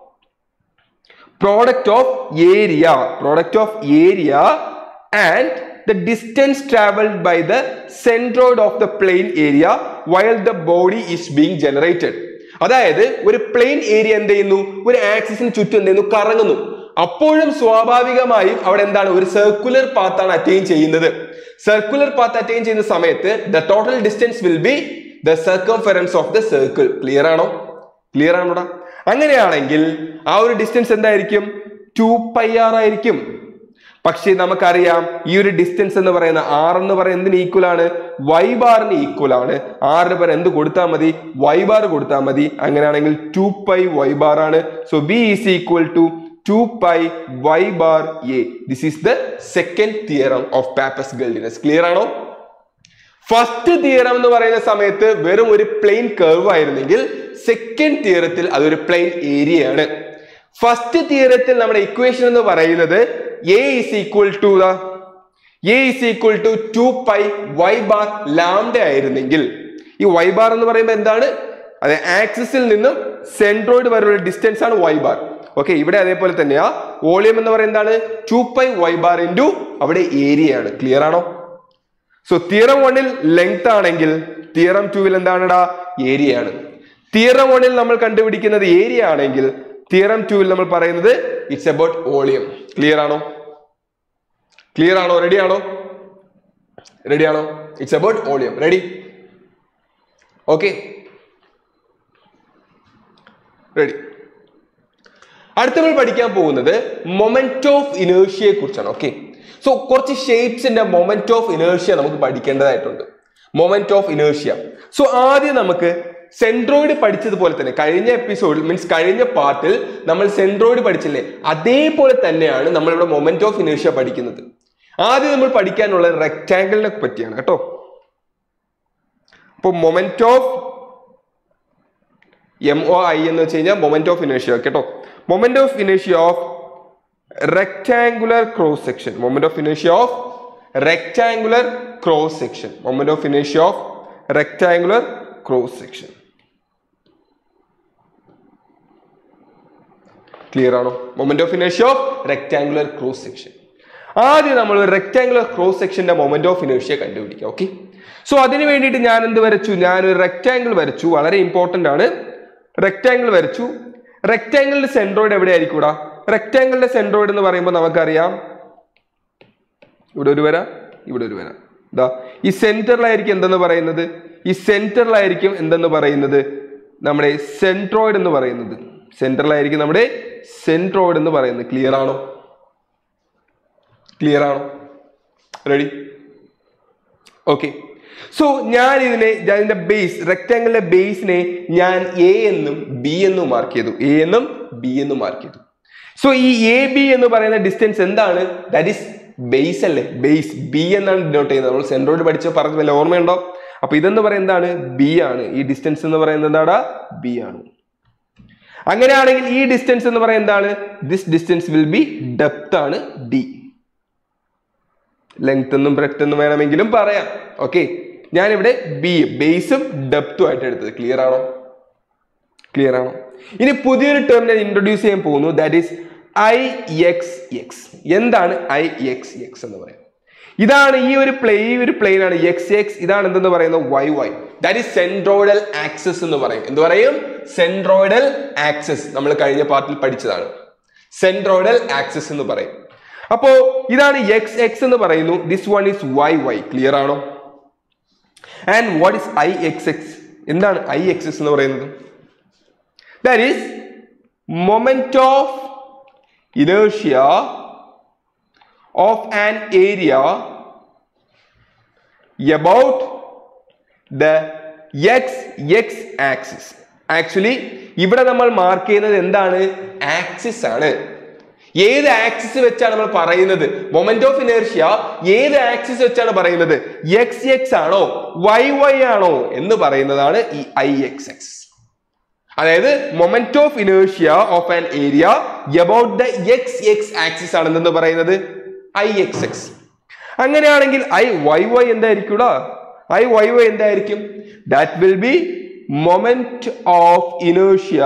product of area product of area and the distance traveled by the centroid of the plane area while the body is being generated അതായത് ഒരു plain area എന്ത് ചെയ്യുന്നു ഒരു ആക്സിസിന് ചുറ്റും എന്ത് ചെയ്യുന്നു കറങ്ങുന്നു അപ്പോഴും സ്വാഭാവികമായും അവിടെ എന്താണ് ഒരു സർക്കുലർ പാത്താണ് അറ്റൈൻ ചെയ്യുന്നത് സർക്കുലർ പാത്ത് അറ്റൈൻ ചെയ്യുന്ന സമയത്ത് the total distance will be the circumference of the circle clear ആണോ ക്ലിയർ ആണോടാ അങ്ങനെയാണെങ്കിൽ ആ ഒരു ഡിസ്റ്റൻസ് എന്തായിരിക്കും ടു പൈ ആർ ആയിരിക്കും പക്ഷേ നമുക്കറിയാം ഈ ഒരു ഡിസ്റ്റൻസ് എന്ന് പറയുന്ന ആർ എന്ന് പറയുന്നത് എന്തിന് ഈക്വൽ ആണ് വൈ ബാറിന് ഈക്വൽ ആണ് ആറിന് പകരം എന്ത് കൊടുത്താൽ മതി വൈ ബാർ കൊടുത്താൽ മതി അങ്ങനെയാണെങ്കിൽ ടു പൈ വൈ ബാർ ആണ് so B is equal to two pi Y bar A this is the second theorem of Pappus Guldinus clear ആണോ ഫസ്റ്റ് തിയറം എന്ന് പറയുന്ന സമയത്ത് വെറും ഒരു പ്ലെയിൻ കർവ് ആയിരുന്നെങ്കിൽ സെക്കൻഡ് തിയറത്തിൽ അതൊരു പ്ലെയിൻ ഏരിയ ആണ് ഫസ്റ്റ് തിയറത്തിൽ നമ്മുടെ ഇക്വേഷൻ എന്ന് പറയുന്നത് A is equal to the A is equal to two pi Y bar lambda ആയിരുന്നെങ്കിൽ ഈ വൈ ബാർ എന്ന് പറയുമ്പോൾ എന്താണ് അത് ആക്സിസിൽ നിന്നും സെൻട്രോയിഡ് വരെയുള്ള ഡിസ്റ്റൻസ് ആണ് വൈ ബാർ ഓക്കെ ഇവിടെ അതേപോലെ തന്നെയാ വോളിയം എന്ന് പറയുന്നത് എന്താണ് two pi Y bar into അവിടെ ഏരിയ ആണ് ക്ലിയർ ആണോ സോ തിയറം വണ്ണിൽ ലെങ്ത് ആണെങ്കിൽ തിയറം ടൂവിൽ എന്താണെടാ ഏരിയ ആണ് തിയറം വണ്ണിൽ നമ്മൾ കണ്ടുപിടിക്കുന്നത് ഏരിയ ആണെങ്കിൽ തിയറം ടൂവിൽ നമ്മൾ പറയുന്നത് ഇറ്റ്സ് അബൌട്ട് വോളിയം ക്ലിയർ ആണോ ക്ലിയർ ആണോ റെഡി ആണോ റെഡി ആണോ it's about volume ready okay ready അടുത്ത നമ്മൾ പഠിക്കാൻ പോകുന്നത് മൊമെന്റ് ഓഫ് ഇനേഴ്ഷ്യയെ കുറിച്ചാണ് ഓക്കെ സോ കുറച്ച് ഷേപ്സിന്റെ മൊമെന്റ് ഓഫ് ഇനേഴ്ഷ്യ നമുക്ക് പഠിക്കേണ്ടതായിട്ടുണ്ട് മൊമെന്റ് ഓഫ് ഇനേഴ്ഷ്യ സോ ആദ്യം നമുക്ക് സെൻട്രോയിഡ് പഠിച്ചതുപോലെ തന്നെ കഴിഞ്ഞ എപ്പിസോഡിൽ മീൻസ് കഴിഞ്ഞ പാർട്ടിൽ നമ്മൾ സെൻട്രോയിഡ് പഠിച്ചില്ലേ അതേപോലെ തന്നെയാണ് നമ്മൾ ഇവിടെ മൊമെന്റ് ഓഫ് ഇനേഴ്ഷ്യ പഠിക്കുന്നത് ആദ്യം നമ്മൾ പഠിക്കാനുള്ള റെക്ടാങ്കിളിനെ പറ്റിയാണ് കേട്ടോ അപ്പോൾ moment of M O I എന്ന് വെച്ച് കഴിഞ്ഞാൽ മൊമെന്റ് ഓഫ് ഇനേഷ്യ കേട്ടോ മൊമെന്റ് ഓഫ് ഇനേഷ്യ of rectangular cross section moment of ഇനേഷ്യ of rectangular cross section moment of ഇനേഷ്യ of rectangular cross section clear ആണോ മൊമെന്റ് ഓഫ് ഇനേഷ്യ ഓഫ് റെക്ടാംഗുലർ ക്രോസ് സെക്ഷൻ ആദ്യം നമ്മൾ ഒരു റെക്ടാംഗുലർ ക്രോസ് സെക്ഷന്റെ മൊമെന്റ് ഓഫ് ഇനേഷ്യ കണ്ടുപിടിക്കുക ഓക്കെ സോ അതിന് വേണ്ടിയിട്ട് ഞാൻ എന്ത് വരച്ചു ഞാൻ ഒരു റെക്ടാംഗിൾ വരച്ചു വളരെ ഇമ്പോർട്ടന്റ് ആണ് റെക്ടാംഗിൾ വരച്ചു റെക്ടാംഗിളിന്റെ സെൻട്രോയിഡ് എവിടെ ആയിരിക്കൂടാ റെക്ടാംഗിളിന്റെ സെൻട്രോയിഡ് എന്ന് പറയുമ്പോൾ നമുക്കറിയാം ഇവിടെ ഒരു വര ഇവിടെ ഒരു വര ഇതാ ഈ സെന്ററിലായിരിക്കും എന്തെന്ന് പറയുന്നത് ഈ സെന്ററിലായിരിക്കും എന്തെന്ന് പറയുന്നത് നമ്മുടെ സെൻട്രോയിഡ് എന്ന് പറയുന്നത് സെന്ററിലായിരിക്കും നമ്മുടെ സെൻട്രോയിഡ് എന്ന് പറയുന്നത് ക്ലിയർ ആണോ ക്ലിയർ ആണോ റെഡി ഓക്കെ സോ ഞാൻ ഇതിനെ ഇതിന്റെ ബേസ് റെക്ടാംഗിളിന്റെ ബേസിനെ ഞാൻ എ എന്നും ബി എന്നും മാർക്ക് ചെയ്തു എ എന്നും ബി എന്നും മാർക്ക് ചെയ്തു സോ ഈ എ ബി എന്ന് പറയുന്ന ഡിസ്റ്റൻസ് എന്താണ് ദാറ്റ് ഈസ് ബേസ് അല്ലേ ബേസ് ബി എന്നാണ് ഡിനോട്ട് ചെയ്യുന്നത് നമ്മൾ സെൻട്രോയിഡ് പഠിച്ച പറഞ്ഞ വല്ല ഓർമ്മയുണ്ടോ അപ്പൊ ഇതെന്ന് പറയുന്നത് എന്താണ് ബി ആണ് ഈ ഡിസ്റ്റൻസ് എന്ന് പറയുന്നത് എന്താടാ ബി ആണ് അങ്ങനെയാണെങ്കിൽ ഈ ഡിസ്റ്റൻസ് എന്ന് പറയുന്നത് എന്താണ് this distance will be depth ആണ് ഡി ലെങ്ത് എന്നും ബ്രെഡ് എന്നും വേണമെങ്കിലും പറയാം ഓക്കെ ഞാനിവിടെ ബി ബേസും ഡെപ്തും ആയിട്ട് എടുത്തത് ക്ലിയർ ആണോ ക്ലിയർ ആണോ ഇനി പുതിയൊരു ടേം ഞാൻ ഇൻട്രൊഡ്യൂസ് ചെയ്യാൻ പോകുന്നു that is I X X എന്താണ് ഐ എക്സ് എക്സ് എന്ന് പറയുന്നത് ഇതാണ് ഈ ഒരു പ്ലേ ഈ ഒരു പ്ലെയിൻ ആണ് എക്സ് എക്സ് ഇതാണ് എന്തെന്ന് പറയുന്നത് Y Y that is centroidal axis എന്ന് പറയും എന്ത് പറയും സെൻട്രോയിഡൽ ആക്സസ് നമ്മൾ കഴിഞ്ഞ പാർട്ടിൽ പഠിച്ചതാണ് സെൻട്രോയിഡൽ ആക്സസ് എന്ന് പറയും അപ്പോ ഇതാണ് എക്സ് എക്സ് എന്ന് പറയുന്നു this one is Y Y clear ആണോ and what is I X X എന്താണ് ഐ എക്സ് എക്സ് എന്ന് പറയുന്നത് ദാറ്റ് ഈസ് മൊമെന്റ് ഓഫ് ഇനേഷ്യ of an area about the X X axis actually ഇവിടെ നമ്മൾ മാർക്ക് ചെയ്യുന്നത് എന്താണ് ആക്സിസ് ആണ് ഏത് ആക്സിസ് വെച്ചാണ് നമ്മൾ പറയുന്നത് മൊമെന്റ് ഓഫ് ഇനേർഷ്യ ഏത് ആക്സിസ് വെച്ചാണ് പറയുന്നത് എക്സ് എക്സ് ആണോ വൈ വൈ ആണോ എന്ന് പറയുന്നതാണ് ഈ ഐ എക്സ് എക്സ് അതായത് moment of inertia of an area about the X X axis ആണ് എന്തെന്ന് പറയുന്നത് ഐ എക്സ് എക്സ് അങ്ങനെയാണെങ്കിൽ ഐ വൈ വൈ എന്തായിരിക്കൂടാ ഐ വൈ വൈ എന്തായിരിക്കും that will be moment of inertia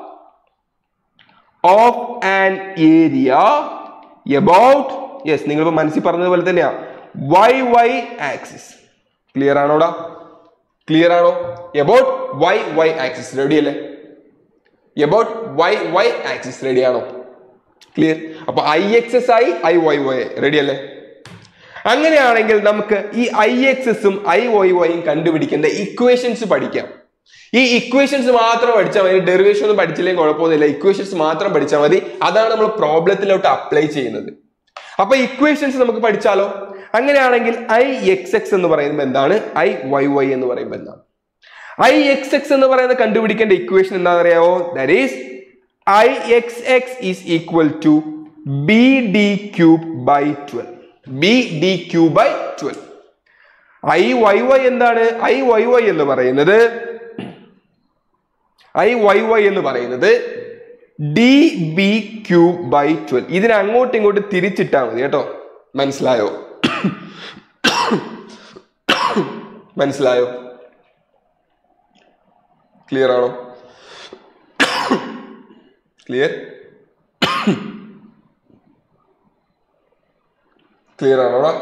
of an area about yes നിങ്ങൾ മനസ്സിൽ പറഞ്ഞതുപോലെ തന്നെയാ Y Y axis clear ആണോടാ clear ആണോ about Y Y axis ready അല്ലേ about Y Y axis ready ആണോ clear അപ്പൊ ഐ എക്സ് എസ് ആയി ഐ വൈ വൈ റെഡി അല്ലേ അങ്ങനെയാണെങ്കിൽ നമുക്ക് ഈ ഐ എക്സസും ഐ വൈ വൈയും കണ്ടുപിടിക്കേണ്ട ഇക്വേഷൻസ് പഠിക്കാം ഈ ഇക്വേഷൻസ് മാത്രം പഠിച്ചാൽ മതി ഡെറിവേഷൻ ഒന്നും പഠിച്ചില്ലെങ്കിൽ കുഴപ്പമൊന്നുമില്ല ഇക്വേഷൻസ് മാത്രം പഠിച്ചാൽ മതി അതാണ് നമ്മൾ പ്രോബ്ലത്തിലോട്ട് അപ്ലൈ ചെയ്യുന്നത് അപ്പൊ ഇക്വേഷൻസ് നമുക്ക് പഠിച്ചാലോ അങ്ങനെയാണെങ്കിൽ ഐ എക്സ് എക്സ് എന്ന് പറയുമ്പോൾ എന്താണ് ഐ വൈ വൈ എന്ന് പറയുമ്പോൾ എന്താണ് ഐ എക്സ് എക്സ് എന്ന് പറയുന്നത് കണ്ടുപിടിക്കേണ്ട ഇക്വേഷൻ എന്താണെന്ന് അറിയാവോ that is I X X is equal to B D cube by twelve B D cube by twelve I Y Y എന്താണ് ഐ വൈ വൈ എന്ന് പറയുന്നത് ഐ വൈ വൈ എന്ന് പറയുന്നത് D B cube by twelve ഇതിനെ അങ്ങോട്ടും ഇങ്ങോട്ടും തിരിച്ചിട്ടാൽ മതി കേട്ടോ മനസ്സിലായോ മനസ്സിലായോ ക്ലിയർ ആണോ ക്ലിയർ ക്ലിയർ ആണോടാ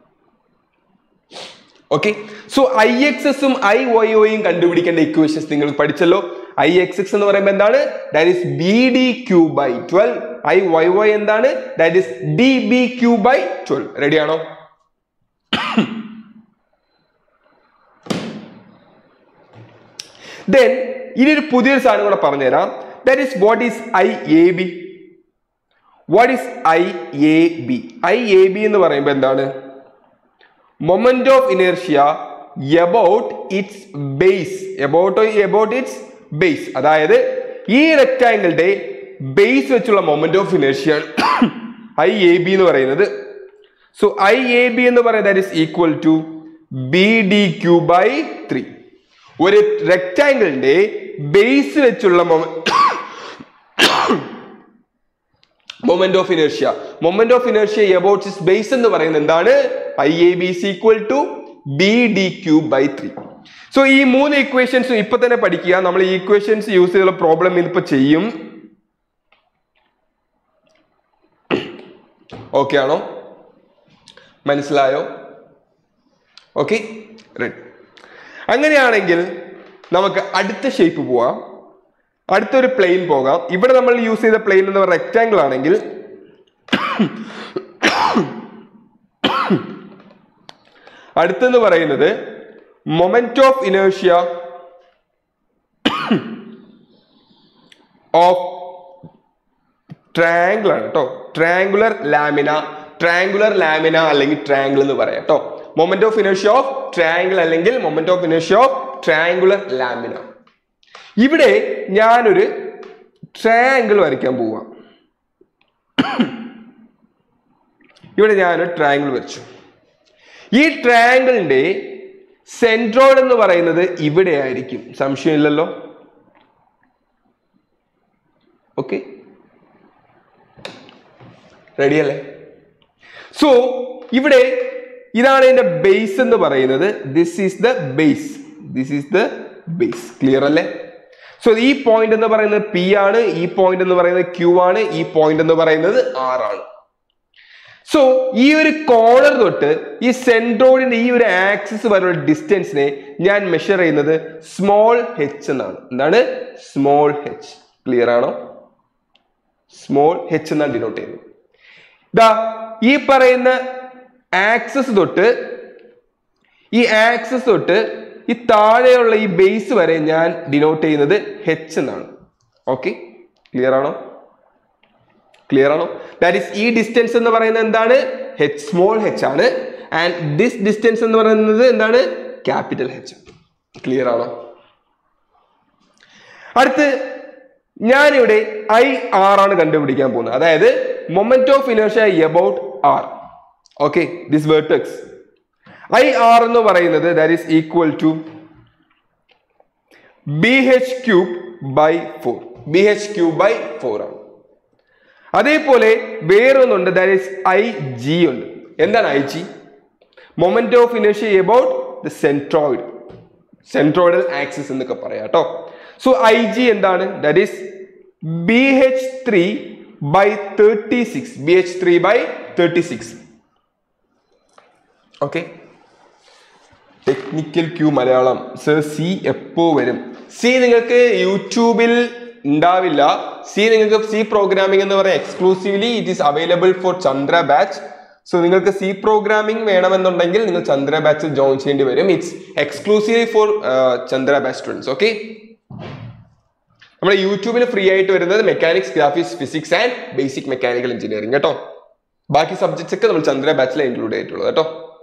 ഓക്കെ സോ ഐ എക്സ് എസും ഐ വൈ ഒയും കണ്ടുപിടിക്കേണ്ട ഇക്വേഷൻസ് നിങ്ങൾ പഠിച്ചല്ലോ ഐ എക്സ് എക്സ് എന്ന് പറയുമ്പോൾ എന്താണ് that is B D Q by twelve I Y Y എന്താണ് that is D B Q by twelve ready ആണോ ദെൻ ഇനി ഒരു പുതിയൊരു സാധനം കൂടെ പറഞ്ഞുതരാം that is what is I A B what is I A B I A B എന്ന് പറയുമ്പോൾ എന്താണ് moment of inertia about its base about about its base അതായത് ഈ റെക്ടാങ്കിളുടെ ബേസ് വെച്ചുള്ള moment of inertia I A B എന്ന് പറയുന്നത് so I A B എന്ന് പറയുന്നത് that is equal to B D Q by three ഒരു റെക്ടാങ്കിളിന്റെ ബേസ് വെച്ചുള്ള moment of inertia moment of inertia about is base എന്ന് പറയുന്നത് എന്താണ് I A B is equal to B D cube by three so ഈ മൂന്ന് ഇക്വേഷൻസും ഇപ്പൊ തന്നെ പഠിക്കുക നമ്മൾ ഈ ഇക്വേഷൻസ് യൂസ് ചെയ്തുള്ള പ്രോബ്ലം ഇന്നിപ്പോ ചെയ്യും ഓക്കെ ആണോ മനസ്സിലായോ ഓക്കെ റെഡി അങ്ങനെയാണെങ്കിൽ നമുക്ക് അടുത്ത ഷേപ്പ് പോവാം അടുത്തൊരു പ്ലെയിൻ പോകാം ഇവിടെ നമ്മൾ യൂസ് ചെയ്ത പ്ലെയിൻ എന്ന് പറയുന്ന റെക്റ്റാങ്കിൾ ആണെങ്കിൽ അടുത്തെന്ന് പറയുന്നത് മൊമെന്റ് ഓഫ് ഇനേഷ്യ ഓഫ് ട്രയാങ്കിൾ ആണ് കേട്ടോ ട്രയാങ്കുലർ ലാമിന ട്രയാങ്കുലർ ലാമിന അല്ലെങ്കിൽ ട്രയാങ്കിൾ എന്ന് പറയാം കേട്ടോ മൊമെന്റ് ഓഫ് ഇനേഷ്യ ഓഫ് ട്രയാങ്കിൾ അല്ലെങ്കിൽ മൊമെന്റ് ഓഫ് ഇനേഷ്യ ഓഫ് ട്രയാങ്കുലർ ലാമിന ഇവിടെ ഞാനൊരു ട്രയാങ്കിൾ വരയ്ക്കാൻ പോവാം ഇവിടെ ഞാനൊരു ട്രയാങ്കിൾ വരച്ചു ഈ ട്രയാങ്കിളിന്റെ സെൻട്രോയിഡ് എന്ന് പറയുന്നത് ഇവിടെ ആയിരിക്കും സംശയമില്ലല്ലോ ഓക്കെ റെഡി അല്ലേ സോ ഇവിടെ ഇതാണ് ഇതിന്റെ ബേസ് എന്ന് പറയുന്നത് this is the base this is the base clear അല്ലേ സോ ഈ പോയിന്റ് എന്ന് പറയുന്നത് പി ആണ് ഈ പോയിന്റ് എന്ന് പറയുന്നത് ക്യൂ ആണ് ഈ പോയിന്റ് എന്ന് പറയുന്നത് ആർ ആണ് സോ ഈ ഒരു കോർണർ തൊട്ട് ഈ സെൻട്രോയിഡിന്റെ ഈ ഒരു ആക്സിസ് വരെയുള്ള ഡിസ്റ്റൻസിനെ ഞാൻ മെഷർ ചെയ്യുന്നത് സ്മോൾ ഹെച്ച് എന്നാണ് എന്താണ് സ്മോൾ ഹെച്ച് ക്ലിയർ ആണോ സ്മോൾ ഹെച്ച് എന്നാണ് ഡിനോട്ട് ചെയ്യുന്നത് ദാ ഈ പറയുന്ന ആക്സസ് തൊട്ട് ഈ ആക്സസ് തൊട്ട് ഈ താഴെയുള്ള ഈ ബേസ് വരെ ഞാൻ ഡിനോട്ട് ചെയ്യുന്നത് ഹെച്ച് എന്നാണ് ഓക്കെ ക്ലിയർ ആണോ ക്ലിയർ ആണോ ദാറ്റ് ഈസ് ഈ ഡിസ്റ്റൻസ് എന്ന് പറയുന്നത് എന്താണ് ഹെച്ച് സ്മോൾ ഹെച്ച് ആണ് ആൻഡ് ദിസ് ഡിസ്റ്റൻസ് എന്ന് പറയുന്നത് എന്താണ് ക്യാപിറ്റൽ ഹെച്ച് ക്ലിയർ ആണോ അടുത്ത് ഞാനിവിടെ ഐ ആർ ആണ് കണ്ടുപിടിക്കാൻ പോകുന്നത് അതായത് moment of inertia about R okay this vertex I R എന്ന് പറയുന്നത് that is equal to B H cube by four B H cube by four ആണ് അതേപോലെ വേറൊന്നുണ്ട് ദാറ്റ് ഈസ് ഐ ജി ഉണ്ട് എന്താണ് ഐ ജി മൊമെന്റ് ഓഫ് ഇനേഷ്യ about the centroid centroidal axis എന്നൊക്കെ പറയാം കേട്ടോ സോ ഐ ജി എന്താണ് that is B H three by thirty six B H three by thirty six okay technical Q Malayalam sir C എപ്പോ വരും C നിങ്ങൾക്ക് യൂട്യൂബിൽ ഉണ്ടാവില്ല സി നിങ്ങൾക്ക് സി പ്രോഗ്രാമിംഗ് എന്ന് പറയാം exclusively it is available for Chandra batch so നിങ്ങൾക്ക് സി പ്രോഗ്രാമിംഗ് വേണമെന്നുണ്ടെങ്കിൽ നിങ്ങൾ ചന്ദ്ര ബാച്ചിൽ ജോയിൻ ചെയ്യേണ്ടി വരും it's exclusively for Chandra batch students okay നമ്മുടെ യൂട്യൂബിൽ ഫ്രീ ആയിട്ട് വരുന്നത് mechanics graphics physics and basic mechanical engineering കേട്ടോ ബാക്കി സബ്ജക്ട്സ് ഒക്കെ നമ്മൾ ചന്ദ്ര ബാച്ചിലെ ഇൻക്ലൂഡ് ചെയ്തിട്ടുള്ളത് കേട്ടോ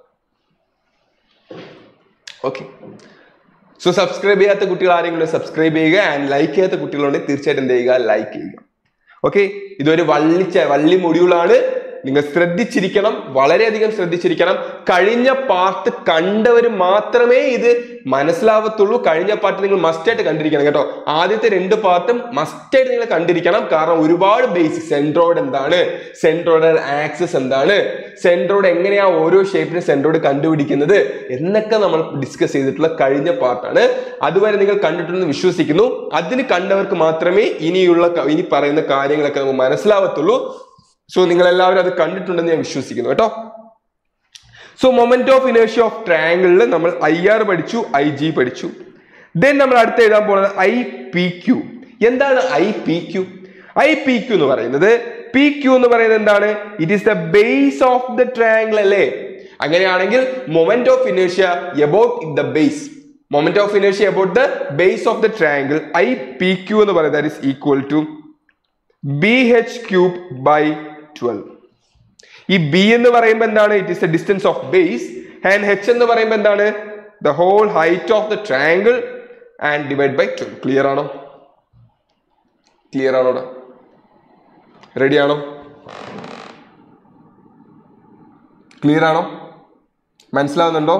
ഓക്കെ സോ സബ്സ്ക്രൈബ് ചെയ്യാത്ത കുട്ടികൾ ആരെങ്കിലും സബ്സ്ക്രൈബ് ചെയ്യുക ആൻഡ് ലൈക്ക് ചെയ്യാത്ത കുട്ടികളുണ്ടെങ്കിൽ തീർച്ചയായിട്ടും എന്ത് ചെയ്യുക ലൈക്ക് ചെയ്യുക ഓക്കെ ഇതൊരു വള്ളിച്ച വള്ളി മൊഡ്യൂളാണ് നിങ്ങൾ ശ്രദ്ധിച്ചിരിക്കണം വളരെയധികം ശ്രദ്ധിച്ചിരിക്കണം കഴിഞ്ഞ പാർട്ട് കണ്ടവർ മാത്രമേ ഇത് മനസ്സിലാവത്തുള്ളൂ കഴിഞ്ഞ പാർട്ട് നിങ്ങൾ മസ്റ്റായിട്ട് കണ്ടിരിക്കണം കേട്ടോ ആദ്യത്തെ രണ്ട് പാർട്ടും മസ്റ്റായിട്ട് നിങ്ങൾ കണ്ടിരിക്കണം കാരണം ഒരുപാട് ബേസിക് സെൻട്രോയിഡ് എന്താണ് സെൻട്രോയിഡ് ആക്സസ് എന്താണ് സെൻട്രോയിഡ് എങ്ങനെയാ ഓരോ ഷേപ്പിന് സെൻട്രോയിഡ് കണ്ടുപിടിക്കുന്നത് എന്നൊക്കെ നമ്മൾ ഡിസ്കസ് ചെയ്തിട്ടുള്ള കഴിഞ്ഞ പാർട്ടാണ് അതുവരെ നിങ്ങൾ കണ്ടിട്ടുണ്ടെന്ന് വിശ്വസിക്കുന്നു അതിന് കണ്ടവർക്ക് മാത്രമേ ഇനിയുള്ള ക- ഇനി പറയുന്ന കാര്യങ്ങളൊക്കെ നമുക്ക് മനസ്സിലാവത്തുള്ളൂ സോ നിങ്ങൾ എല്ലാവരും അത് കണ്ടിട്ടുണ്ടെന്ന് ഞാൻ വിശ്വസിക്കുന്നു കേട്ടോ സോ മൊമെന്റ് ഓഫ് ഇനേഷ്യ ഓഫ് ട്രയാങ്കിളിൽ നമ്മൾ ഐ ആർ പഠിച്ചു ഐ ജി പഠിച്ചു ദെൻ നമ്മൾ അടുത്ത് എഴുതാൻ പോകുന്നത് ഐ പി ക്യു എന്താണ് I P Q I P Q എന്ന് പറയുന്നത് പി ക്യു എന്ന് പറയുന്നത് എന്താണ് it is the base of the triangle അല്ലേ അങ്ങനെയാണെങ്കിൽ മൊമെന്റ് ഓഫ് ഇനേഷ്യ about the base moment of ഇനേഷ്യ about the base of the triangle I P Q എന്ന് പറയുന്നത് that is equal to B H cube by twelve ഈ B എന്ന് പറയുമ്പോൾ എന്താണ് it is the distance of base and H എന്ന് പറയുമ്പോൾ എന്താണ് the whole height of the triangle and divide by twelve clear ആണോ ക്ലിയർ ആണോടാ റെഡി ആണോ ക്ലിയർ ആണോ മനസ്സിലാവുന്നുണ്ടോ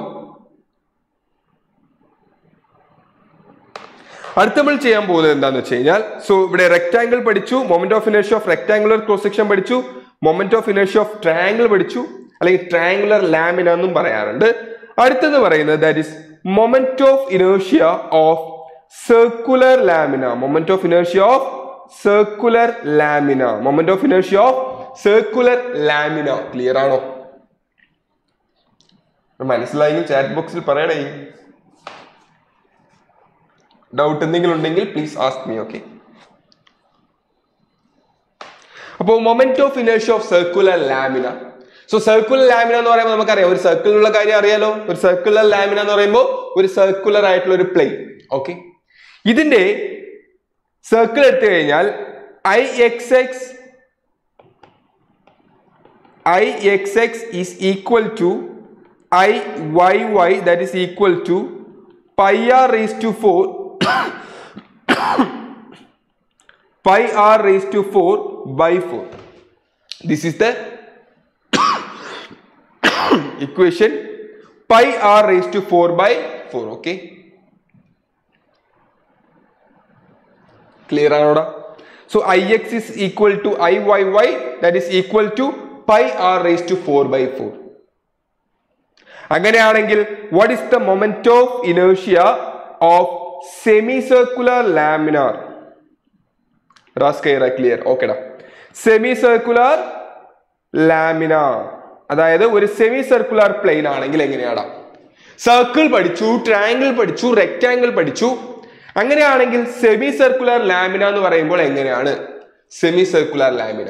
അടുത്ത നമ്മൾ ചെയ്യാൻ പോകുന്നത് എന്താണെന്ന് വെച്ച് കഴിഞ്ഞാൽ സോ ഇവിടെ റെക്ടാംഗിൾ പഠിച്ചു മൊമെന്റ് ഓഫ് ഇനേഷ്യ ഓഫ് റെക്ടാംഗുലർ ക്രോസ് സെക്ഷൻ പഠിച്ചു മൊമെന്റ് ഓഫ് ഇനേഷ്യ ഓഫ് ട്രയാംഗിൾ പഠിച്ചു അല്ലെങ്കിൽ ട്രയാംഗുലർ ലാമിന എന്നും പറയാറുണ്ട് അടുത്തെന്ന് പറയുന്നത് ദാറ്റ് ഇസ് മൊമെന്റ് ഓഫ് ഇനേഷ്യ of circular lamina moment of ഇനേഷ്യ of circular lamina moment of ഇനേഷ്യ ഓഫ് സർക്കുലർ ലാമിന ക്ലിയർ ആണോ മനസ്സിലായെങ്കിൽ ചാറ്റ് ബോക്സിൽ പറയണേ ഡൗട്ട് എന്തെങ്കിലും ഉണ്ടെങ്കിൽ പ്ലീസ് ആസ്ക് മീ ഓക്കെ അപ്പോൾ moment of inertia of circular lamina so circular lamina എന്ന് പറയുമ്പോൾ നമുക്കറിയാം ഒരു സർക്കിളിലുള്ള കാര്യം അറിയാലോ ഒരു സർക്കുലർ ലാമിന എന്ന് പറയുമ്പോൾ ഒരു സർക്കുലർ ആയിട്ടുള്ള ഒരു പ്ലെയിൻ ഓക്കെ ഇതിന്റെ സർക്കിൾ എടുത്തു കഴിഞ്ഞാൽ I X X I X X is equal to I Y Y that is equal to pi R raise to four pi r raised to 4 by 4 this is the equation pi r raised to 4 by 4 okay clear ആണോടാ so ix is equal to iyy that is equal to pi r raised to 4 by 4 അങ്ങനെയാണെങ്കിൽ what is the moment of inertia of semicircular laminar റാസ്കൈറ clear ഓക്കെടാ semi circular lamina അതായത് ഒരു semi circular plain ആണെങ്കിൽ എങ്ങനെയാടാ circle പഠിച്ചു triangle പഠിച്ചു rectangle പഠിച്ചു അങ്ങനെയാണെങ്കിൽ സെമി സർക്കുലർ ലാമിന എന്ന് പറയുമ്പോൾ എങ്ങനെയാണ് സെമി സർക്കുലർ ലാമിന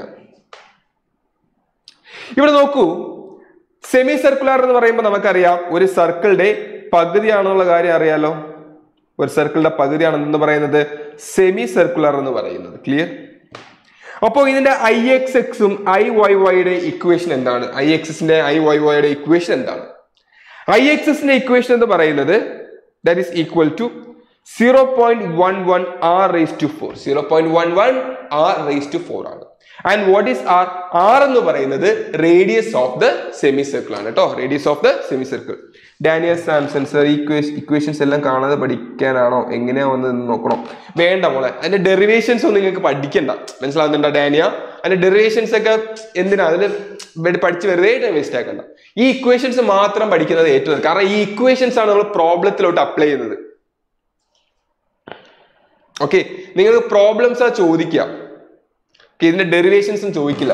ഇവിടെ നോക്കൂ സെമി സർക്കുലർ എന്ന് പറയുമ്പോൾ നമുക്കറിയാം ഒരു സർക്കിളിന്റെ പകുതിയാണെന്നുള്ള കാര്യം അറിയാലോ ഒരു സർക്കിളിന്റെ പകുതിയാണെന്ന് പറയുന്നത് സെമി സർക്കുലർ എന്ന് പറയുന്നത് ക്ലിയർ അപ്പോൾ ഇതിന്റെ ഐ എക്സ് എക്സും ഐ വൈ വൈയുടെ ഇക്വേഷൻ എന്താണ് ഐ എക്സിന്റെ ഐ വൈ വൈയുടെ ഇക്വേഷൻ എന്താണ് ഐ എക്സിന്റെ ഇക്വേഷൻ എന്ന് പറയുന്നത് that is equal to zero point one one R raise to four zero point one one R raise to four ആണ് and what is R R എന്ന് പറയുന്നത് radius of the semi circle ആണ് കേട്ടോ radius of the semi circle Daniel Samson sir equations എല്ലാം കാണാതെ പഠിക്കാനാണോ എങ്ങനെയാ വന്നതെന്ന് നോക്കണോ വേണ്ട മോളെ അതിന്റെ ഡെറിവേഷൻസ് ഒന്നും നിങ്ങൾക്ക് പഠിക്കണ്ട മനസ്സിലാവുന്നുണ്ടോ ഡാനിയ അതിന്റെ ഡെറിവേഷൻസ് ഒക്കെ എന്തിനാ അതിൽ പഠിച്ച് വെറുതെ ടൈം വേസ്റ്റ് ആക്കണ്ട ഈ ഇക്വേഷൻസ് മാത്രം പഠിക്കുന്നത് ഏറ്റവും നല്ലത്. കാരണം ഈ ഇക്വേഷൻസ് ആണ് നമ്മൾ പ്രോബ്ലത്തിലോട്ട് അപ്ലൈ ചെയ്യുന്നത് ഓക്കെ നിങ്ങൾക്ക് പ്രോബ്ലംസ് ആ ചോദിക്കുക Okay, ഇതിന്റെ ഡെറിവേഷൻസും ചോദിക്കില്ല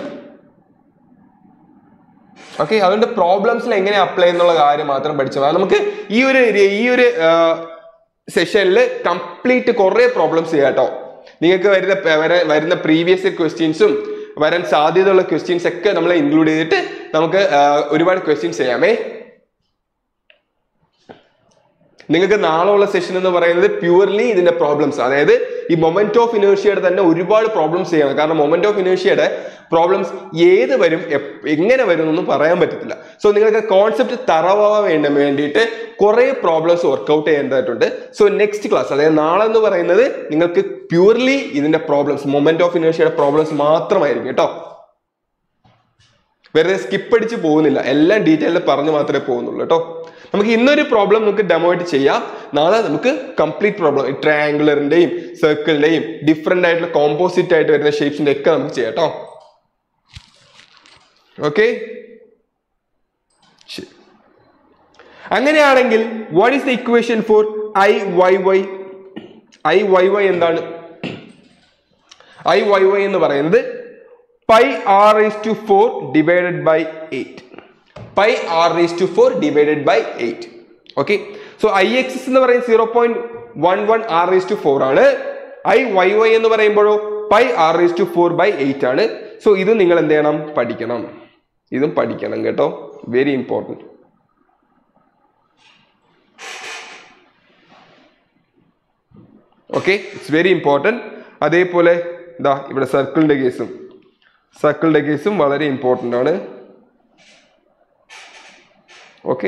ഓക്കെ അതുകൊണ്ട് പ്രോബ്ലംസിൽ എങ്ങനെ അപ്ലൈ എന്നുള്ള കാര്യം മാത്രം പഠിച്ചാൽ മതി നമുക്ക് ഈ ഒരു ഈ ഒരു സെഷനിൽ കംപ്ലീറ്റ് കുറേ പ്രോബ്ലംസ് ചെയ്യാം കേട്ടോ നിങ്ങൾക്ക് വരുന്ന വര- വരുന്ന പ്രീവിയസ് ക്വസ്റ്റ്യൻസും വരാൻ സാധ്യതയുള്ള ക്വസ്റ്റ്യൻസ് ഒക്കെ നമ്മൾ ഇൻക്ലൂഡ് ചെയ്തിട്ട് നമുക്ക് ആ, ഒരുപാട് ക്വസ്റ്റ്യൻസ് ചെയ്യാമേ നിങ്ങൾക്ക് നാളെ ഉള്ള സെഷൻ എന്ന് പറയുന്നത് പ്യൂർലി ഇതിന്റെ പ്രോബ്ലംസ് അതായത് ഈ മൊമെന്റ് ഓഫ് ഇനേഴ്ഷ്യയുടെ തന്നെ ഒരുപാട് പ്രോബ്ലംസ് ചെയ്യണം കാരണം മൊമെന്റ് ഓഫ് ഇനേഴ്ഷ്യയുടെ പ്രോബ്ലംസ് ഏത് വരും എപ്- എങ്ങനെ വരും എന്നൊന്നും പറയാൻ പറ്റത്തില്ല സോ നിങ്ങൾക്ക് കോൺസെപ്റ്റ് തറവാൻ വേണ്ട വേണ്ടിയിട്ട് കുറെ പ്രോബ്ലംസ് വർക്ക്ഔട്ട് ചെയ്യേണ്ടതായിട്ടുണ്ട് സോ നെക്സ്റ്റ് ക്ലാസ് അതായത് നാളെ എന്ന് പറയുന്നത് നിങ്ങൾക്ക് പ്യൂർലി ഇതിന്റെ പ്രോബ്ലംസ് മൊമെന്റ് ഓഫ് ഇനേഴ്ഷ്യയുടെ പ്രോബ്ലംസ് മാത്രമായിരിക്കും കേട്ടോ വെറുതെ സ്കിപ്പ് അടിച്ച് പോകുന്നില്ല എല്ലാം ഡീറ്റെയിൽ പറഞ്ഞു മാത്രമേ പോകുന്നുള്ളൂ കേട്ടോ നമുക്ക് ഇന്നൊരു പ്രോബ്ലം നമുക്ക് ഡെമോ ആയിട്ട് ചെയ്യാം നാളെ നമുക്ക് കംപ്ലീറ്റ് പ്രോബ്ലം ട്രയാങ്കുലറിന്റെയും സർക്കിളിന്റെയും ഡിഫറെന്റ് ആയിട്ടുള്ള കോമ്പോസിറ്റ് ആയിട്ട് വരുന്ന ഷേപ്സിന്റെ ഒക്കെ നമുക്ക് ചെയ്യാം കേട്ടോ ഓക്കെ അങ്ങനെയാണെങ്കിൽ what is the equation for I Y Y I Y Y എന്താണ് ഐ വൈ വൈ എന്ന് പറയുന്നത് pi R is to four divided by eight pi R is to four divided by eight okay so I X എന്ന് പറയുന്നത് zero point one one R is to four ആണ് I Y Y എന്ന് പറയുമ്പോഴോ pi R is to four by eight ആണ് so ഇത് നിങ്ങൾ എന്ത് ചെയ്യണം പഠിക്കണം ഇതും പഠിക്കണം കേട്ടോ very important okay it's very important അതേപോലെ ഇതാ ഇവിടെ സർക്കിളിന്റെ കേസും സർക്കിളിന്റെ കേസും വളരെ ഇമ്പോർട്ടൻ്റ് ആണ് ഓക്കെ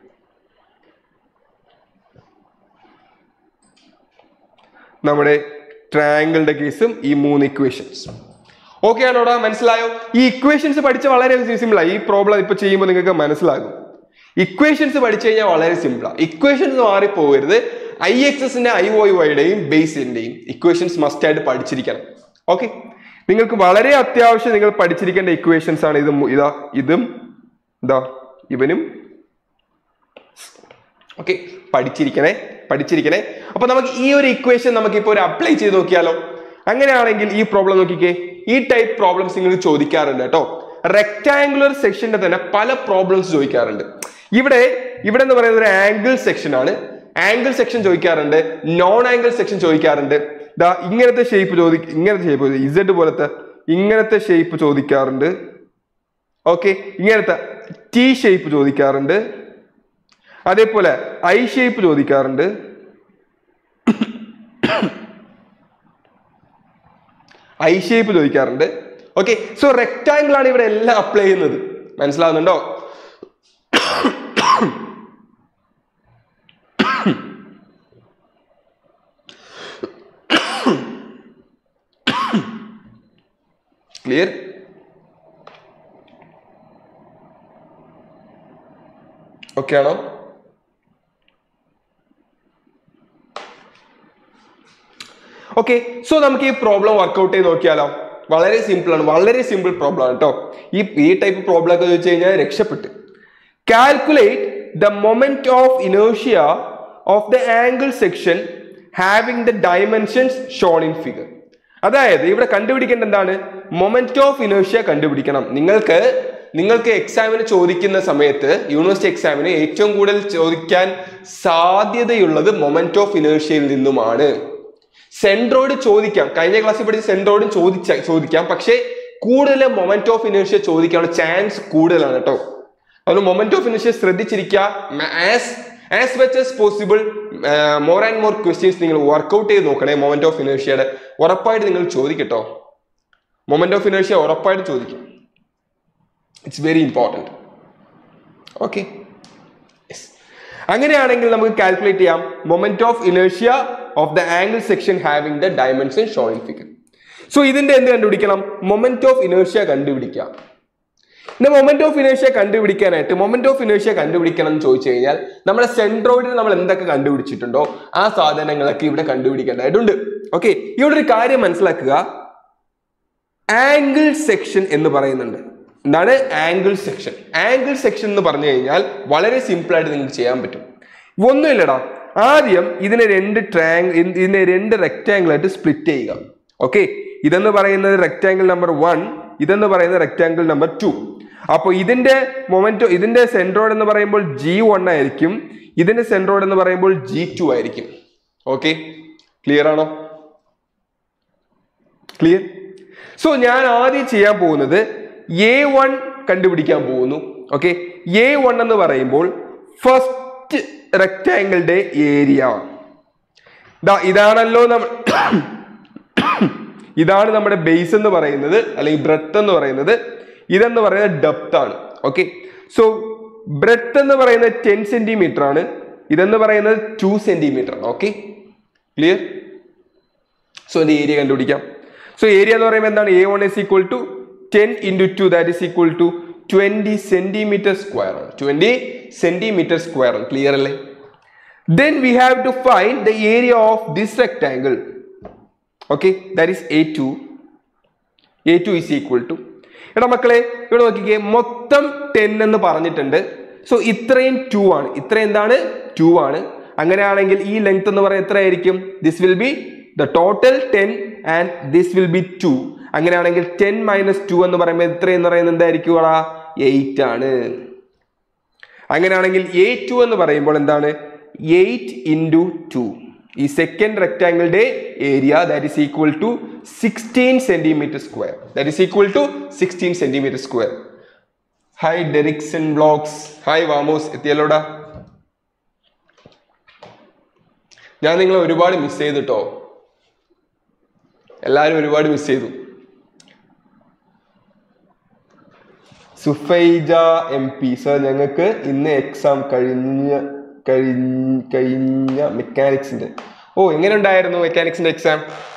നമ്മുടെ ട്രയാങ്കിളിന്റെ കേസും ഈ മൂന്ന് ഇക്വേഷൻസ് ഓക്കെ ആണോടാ മനസ്സിലായോ ഈ ഇക്വേഷൻസ് പഠിച്ച വളരെ സിമ്പിളാണ് ഈ പ്രോബ്ലം ഇപ്പൊ ചെയ്യുമ്പോൾ നിങ്ങൾക്ക് മനസ്സിലാകും ഇക്വേഷൻസ് പഠിച്ചു കഴിഞ്ഞാൽ വളരെ സിമ്പിളാണ് ഇക്വേഷൻസ് മാറിപ്പോകരുത് ഐ എക്സ് എസിന്റെ ഐ ഒ വൈയുടെയും ബേസിന്റെയും ഇക്വേഷൻസ് മസ്റ്റ് ആയിട്ട് പഠിച്ചിരിക്കണം ഓക്കെ നിങ്ങൾക്ക് വളരെ അത്യാവശ്യം നിങ്ങൾ പഠിച്ചിരിക്കേണ്ട ഇക്വേഷൻസ് ആണ് ഇത് മു- ഇതാ ഇതും ഇതാ ഇവനും ഓക്കെ പഠിച്ചിരിക്കണേ പഠിച്ചിരിക്കണേ അപ്പൊ നമുക്ക് ഈ ഒരു ഇക്വേഷൻ നമുക്ക് ഇപ്പോൾ ഒരു അപ്ലൈ ചെയ്ത് നോക്കിയാലോ അങ്ങനെയാണെങ്കിൽ ഈ പ്രോബ്ലം നോക്കിക്കേ ഈ ടൈപ്പ് പ്രോബ്ലംസ് നിങ്ങൾ ചോദിക്കാറുണ്ട് കേട്ടോ റെക്ടാങ്കുലർ സെക്ഷന്റെ തന്നെ പല പ്രോബ്ലംസ് ചോദിക്കാറുണ്ട് ഇവിടെ ഇവിടെ എന്ന് പറയുന്നത് ഒരു ആംഗിൾ സെക്ഷൻ ആണ് ആംഗിൾ സെക്ഷൻ ചോദിക്കാറുണ്ട് നോൺ ആംഗിൾ സെക്ഷൻ ചോദിക്കാറുണ്ട് ദാ ഇങ്ങനത്തെ ഷേപ്പ് ചോദി ഇങ്ങനത്തെ ഷേപ്പ് ഇസഡ് പോലത്തെ ഇങ്ങനത്തെ ഷേപ്പ് ചോദിക്കാറുണ്ട് ഓക്കെ ഇങ്ങനത്തെ ടി ഷേപ്പ് ചോദിക്കാറുണ്ട് അതേപോലെ ഐ ഷേപ്പ് ചോദിക്കാറുണ്ട് ഐ ഷേപ്പ് ചോദിക്കാറുണ്ട് ഓക്കെ സോ റെക്ടാങ്കിൾ ആണ് ഇവിടെ എല്ലാം അപ്ലൈ ചെയ്യുന്നത് മനസ്സിലാവുന്നുണ്ടോ ക്ലിയർ ഓക്കെ ആണോ ഓക്കെ സോ നമുക്ക് ഈ പ്രോബ്ലം വർക്ക്ഔട്ട് ചെയ്ത് നോക്കിയാലോ വളരെ സിമ്പിൾ ആണ് വളരെ സിമ്പിൾ പ്രോബ്ലം ആണ് കേട്ടോ ഈ ഈ ടൈപ്പ് പ്രോബ്ലം ഒക്കെ ചോദിച്ചു കഴിഞ്ഞാൽ രക്ഷപ്പെട്ട് കാൽക്കുലേറ്റ് ദ മൊമെന്റ് ഓഫ് ഇനേഷ്യ of the angle section having the dimensions shown in figure അതായത് ഇവിടെ കണ്ടുപിടിക്കേണ്ട എന്താണ് മൊമെന്റ് ഓഫ് ഇനേഷ്യ കണ്ടുപിടിക്കണം നിങ്ങൾക്ക് നിങ്ങൾക്ക് എക്സാമിന് ചോദിക്കുന്ന സമയത്ത് യൂണിവേഴ്സിറ്റി എക്സാമിന് ഏറ്റവും കൂടുതൽ ചോദിക്കാൻ സാധ്യതയുള്ളത് മൊമെന്റ് ഓഫ് ഇനേഷ്യയിൽ നിന്നുമാണ് സെൻട്രോയിഡ് ചോദിക്കാം കഴിഞ്ഞ ക്ലാസ്സിൽ പഠിച്ച സെൻട്രോയിഡും ചോദിച്ച ചോദിക്കാം പക്ഷേ കൂടുതൽ മൊമെന്റ് ഓഫ് ഇനേഷ്യ ചോദിക്കാനുള്ള ചാൻസ് കൂടുതലാണ് കേട്ടോ അതുകൊണ്ട് മൊമെന്റ് ഓഫ് ഇനേഷ്യ ശ്രദ്ധിച്ചിരിക്കുക as as much as possible more and more questions നിങ്ങൾ വർക്ക്ഔട്ട് ചെയ്ത് നോക്കണേ മൊമെന്റ് ഓഫ് ഇനേഷ്യയുടെ ഉറപ്പായിട്ട് നിങ്ങൾ ചോദിക്കട്ടോ മൊമെന്റ് ഓഫ് ഇനേഷ്യ ഉറപ്പായിട്ട് ചോദിക്കും ഇറ്റ്സ് വെരി ഇമ്പോർട്ടൻറ്റ് ഓക്കെ അങ്ങനെയാണെങ്കിൽ നമുക്ക് കാൽക്കുലേറ്റ് ചെയ്യാം മൊമെന്റ് ഓഫ് ഇനേഷ്യ of the angle section having the dimension shown in figure so ഇതിന്റെ എന്ത് കണ്ടുപിടിക്കണം മൊമെന്റ് ഓഫ് ഇനേഷ്യ കണ്ടുപിടിക്കാം പിന്നെ മൊമെന്റ് ഓഫ് ഇനേഷ്യ കണ്ടുപിടിക്കാനായിട്ട് മൊമെന്റ് ഓഫ് ഇനേഷ്യ കണ്ടുപിടിക്കണം എന്ന് ചോദിച്ചു കഴിഞ്ഞാൽ നമ്മുടെ സെൻട്രോയിഡിൽ നമ്മൾ എന്തൊക്കെ കണ്ടുപിടിച്ചിട്ടുണ്ടോ ആ സാധനങ്ങളൊക്കെ ഇവിടെ കണ്ടുപിടിക്കേണ്ടതായിട്ടുണ്ട് ഓക്കെ ഇവിടെ ഒരു കാര്യം മനസ്സിലാക്കുക ആംഗിൾ സെക്ഷൻ എന്ന് പറയുന്നുണ്ട് എന്താണ് ആംഗിൾ സെക്ഷൻ ആംഗിൾ സെക്ഷൻ എന്ന് പറഞ്ഞു കഴിഞ്ഞാൽ വളരെ സിമ്പിൾ ആയിട്ട് നിങ്ങൾക്ക് ചെയ്യാൻ പറ്റും ഒന്നുമില്ലടാ ആദ്യം ഇതിനെ രണ്ട് ട്രയാങ്കിൾ ഇതിനെ രണ്ട് റെക്റ്റാങ്കിൾ ആയിട്ട് സ്പ്ലിറ്റ് ചെയ്യുക ഓക്കെ ഇതെന്ന് പറയുന്നത് റെക്റ്റാങ്കിൾ നമ്പർ വൺ ഇതെന്ന് പറയുന്നത് റെക്റ്റാങ്കിൾ നമ്പർ ടു അപ്പോൾ ഇതിന്റെ മൊമെന്റോ ഇതിന്റെ സെൻട്രോഡ് എന്ന് പറയുമ്പോൾ ജി വൺ ആയിരിക്കും ഇതിന്റെ സെൻട്രോഡ് എന്ന് പറയുമ്പോൾ ജി ടു ആയിരിക്കും ഓക്കെ ക്ലിയർ ആണോ ക്ലിയർ സോ ഞാൻ ആദ്യം ചെയ്യാൻ പോകുന്നത് എ വൺ കണ്ടുപിടിക്കാൻ പോകുന്നു ഓക്കെ എ വൺ എന്ന് പറയുമ്പോൾ ഫസ്റ്റ് റെക്റ്റാങ്കിളുടെ ഏരിയ ഇതാണല്ലോ നമ്മൾ ഇതാണ് നമ്മുടെ ബേസ് എന്ന് പറയുന്നത് അല്ലെങ്കിൽ ബ്രെത്ത് എന്ന് പറയുന്നത് ഇതെന്ന് പറയുന്നത് ഡെപ്ത് ആണ് ഓക്കെ സോ ബ്രെത്ത് എന്ന് പറയുന്നത് ടെൻ സെന്റിമീറ്റർ ആണ് ഇതെന്ന് പറയുന്നത് ടു സെന്റിമീറ്റർ ആണ് ഓക്കെ ക്ലിയർ സോ അതിന്റെ ഏരിയ കണ്ടുപിടിക്കാം സോ ഏരിയ എന്ന് പറയുമ്പോൾ എന്താണ് A one is equal to ten into two that is equal to twenty centimetre square ആണ് ട്വന്റി സെന്റിമീറ്റർ സ്ക്വയർ ആണ് ക്ലിയർ അല്ലേ then we have to find the area of this rectangle okay that is a2 a2 is equal to എടാ മക്കളെ ഇവിടെ നോക്കിക്കേ മൊത്തം ten എന്ന് പറഞ്ഞിട്ടുണ്ട് സോ ഇത്രയും ടു ആണ് ഇത്രയും എന്താണ് ടു ആണ് അങ്ങനെയാണെങ്കിൽ ഈ ലെങ്ത് എന്ന് പറയുന്നത് എത്ര ആയിരിക്കും this will be the total ten and this will be two അങ്ങനെയാണെങ്കിൽ ടെൻ മൈനസ് ടു എന്ന് പറയുമ്പോൾ എത്ര എന്ന് പറയുന്നത് എന്തായിരിക്കും എയ്റ്റ് ആണ് അങ്ങനെയാണെങ്കിൽ എ ടു എന്ന് പറയുമ്പോൾ എന്താണ് എയ്റ്റ് ഇൻറ്റു ടു ഈ സെക്കൻഡ് റെക്ടാങ്കിളുടെ area that is equal to sixteen centimetre square that is equal to sixteen centimetre square hi ഡെറിക്സൺ ബ്ലോഗ്സ് ഹായ് വാമോസ് എത്തിയല്ലോടാ ഞാൻ നിങ്ങളെ ഒരുപാട് മിസ് ചെയ്തിട്ടോ എല്ലാവരും ഒരുപാട് മിസ് ചെയ്തു സുഫൈജ എം പി സർ ഞങ്ങൾക്ക് ഇന്ന് എക്സാം കഴിഞ്ഞ കഴിഞ്ഞ കഴിഞ്ഞ മെക്കാനിക്സിന്റെ ഓ എങ്ങനെ ഉണ്ടായിരുന്നു മെക്കാനിക്സിന്റെ എക്സാം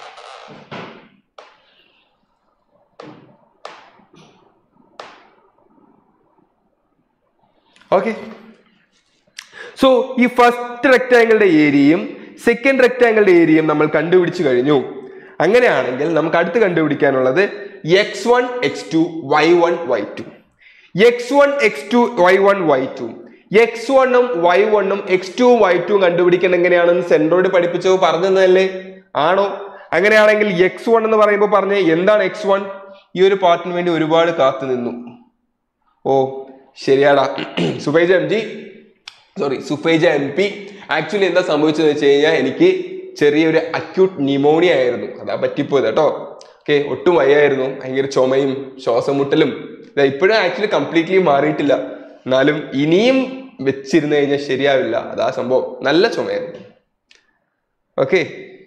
ഓക്കെ സോ ഈ ഫസ്റ്റ് റെക്ടാങ്കിളുടെ ഏരിയയും സെക്കൻഡ് റെക്ടാങ്കിളുടെ ഏരിയയും നമ്മൾ കണ്ടുപിടിച്ചു കഴിഞ്ഞു അങ്ങനെയാണെങ്കിൽ നമുക്ക് അടുത്ത് കണ്ടുപിടിക്കാനുള്ളത് X one X two Y one Y two X one X two Y one Y two X വണ്ണും വൈ വണ്ണും എക്സ് ടു വൈ ടു കണ്ടുപിടിക്കണം എങ്ങനെയാണെന്ന് സെൻട്രോയിഡ് പഠിപ്പിച്ചത് പറഞ്ഞു തന്നതല്ലേ ആണോ അങ്ങനെയാണെങ്കിൽ എക്സ് വൺ എന്ന് പറയുമ്പോൾ പറഞ്ഞേ എന്താണ് എക്സ് വൺ ഈ ഒരു പാർട്ടിന് വേണ്ടി ഒരുപാട് കാത്തു നിന്നു ഓ ശരിയാടാ Sufaija M G sorry Sufaija M P actually എന്താ സംഭവിച്ചതെന്ന് വെച്ച് കഴിഞ്ഞാൽ എനിക്ക് ചെറിയൊരു അക്യൂട്ട് ന്യൂമോണിയ ആയിരുന്നു അതാ പറ്റിപ്പോയത് കേട്ടോ ഓക്കെ ഒട്ടും വയ്യായിരുന്നു ഭയങ്കര ചുമയും ശ്വാസം മുട്ടലും ഇതാ ഇപ്പോഴും ആക്ച്വലി കംപ്ലീറ്റ്ലി മാറിയിട്ടില്ല എന്നാലും ഇനിയും വെച്ചിരുന്നു കഴിഞ്ഞാൽ ശരിയാവില്ല അതാ സംഭവം നല്ല ചുമയായിരുന്നു ഓക്കെ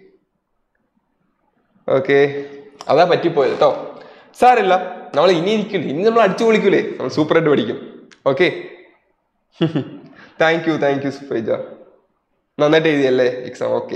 ഓക്കെ അതാ പറ്റിപ്പോയത് കേട്ടോ സാരില്ല നമ്മൾ ഇനി ഇരിക്കില്ല ഇനി നമ്മൾ അടിച്ചു പൊളിക്കൂലേ നമ്മൾ സൂപ്പറായിട്ട് പഠിക്കും okay thank you thank you Sufaija നന്നായിട്ട് എഴുതിയല്ലേ എക്സാം ഓക്കെ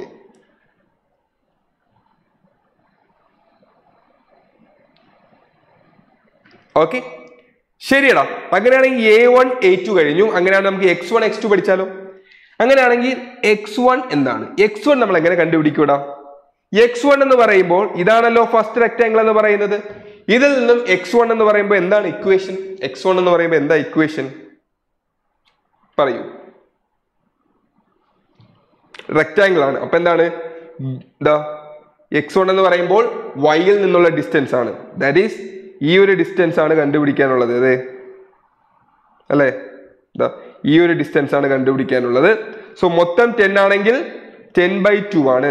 ഓക്കെ ശരിയടാ അങ്ങനെയാണെങ്കിൽ എ വൺ എ ടു കഴിഞ്ഞു അങ്ങനെയാണെങ്കിൽ നമുക്ക് എക്സ് വൺ എക്സ് ടു പഠിച്ചാലോ അങ്ങനെയാണെങ്കിൽ എക്സ് വൺ എന്താണ് എക്സ് വൺ നമ്മൾ എങ്ങനെ കണ്ടുപിടിക്കൂടാ എക്സ് വൺ എന്ന് പറയുമ്പോൾ ഇതാണല്ലോ ഫസ്റ്റ് റെക്ടാംഗിൾ എന്ന് പറയുന്നത് ഇതിൽ നിന്നും എക്സ് വൺ എന്ന് പറയുമ്പോൾ എന്താണ് ഇക്വേഷൻ എക്സ് വൺ എന്ന് പറയുമ്പോൾ എന്താ ഇക്വേഷൻ പറയൂ റെക്ടാംഗിൾ ആണ് അപ്പൊ എന്താണ് എന്താ എക്സ് വൺ എന്ന് പറയുമ്പോൾ വൈയിൽ നിന്നുള്ള ഡിസ്റ്റൻസ് ആണ് ദാറ്റ് ഈസ് ഈ ഒരു ഡിസ്റ്റൻസ് ആണ് കണ്ടുപിടിക്കാനുള്ളത് അതെ അല്ലേ ദാ ഈ ഒരു ഡിസ്റ്റൻസ് ആണ് കണ്ടുപിടിക്കാനുള്ളത് സോ മൊത്തം ടെൻ ആണെങ്കിൽ ടെൻ ബൈ ടു ആണ്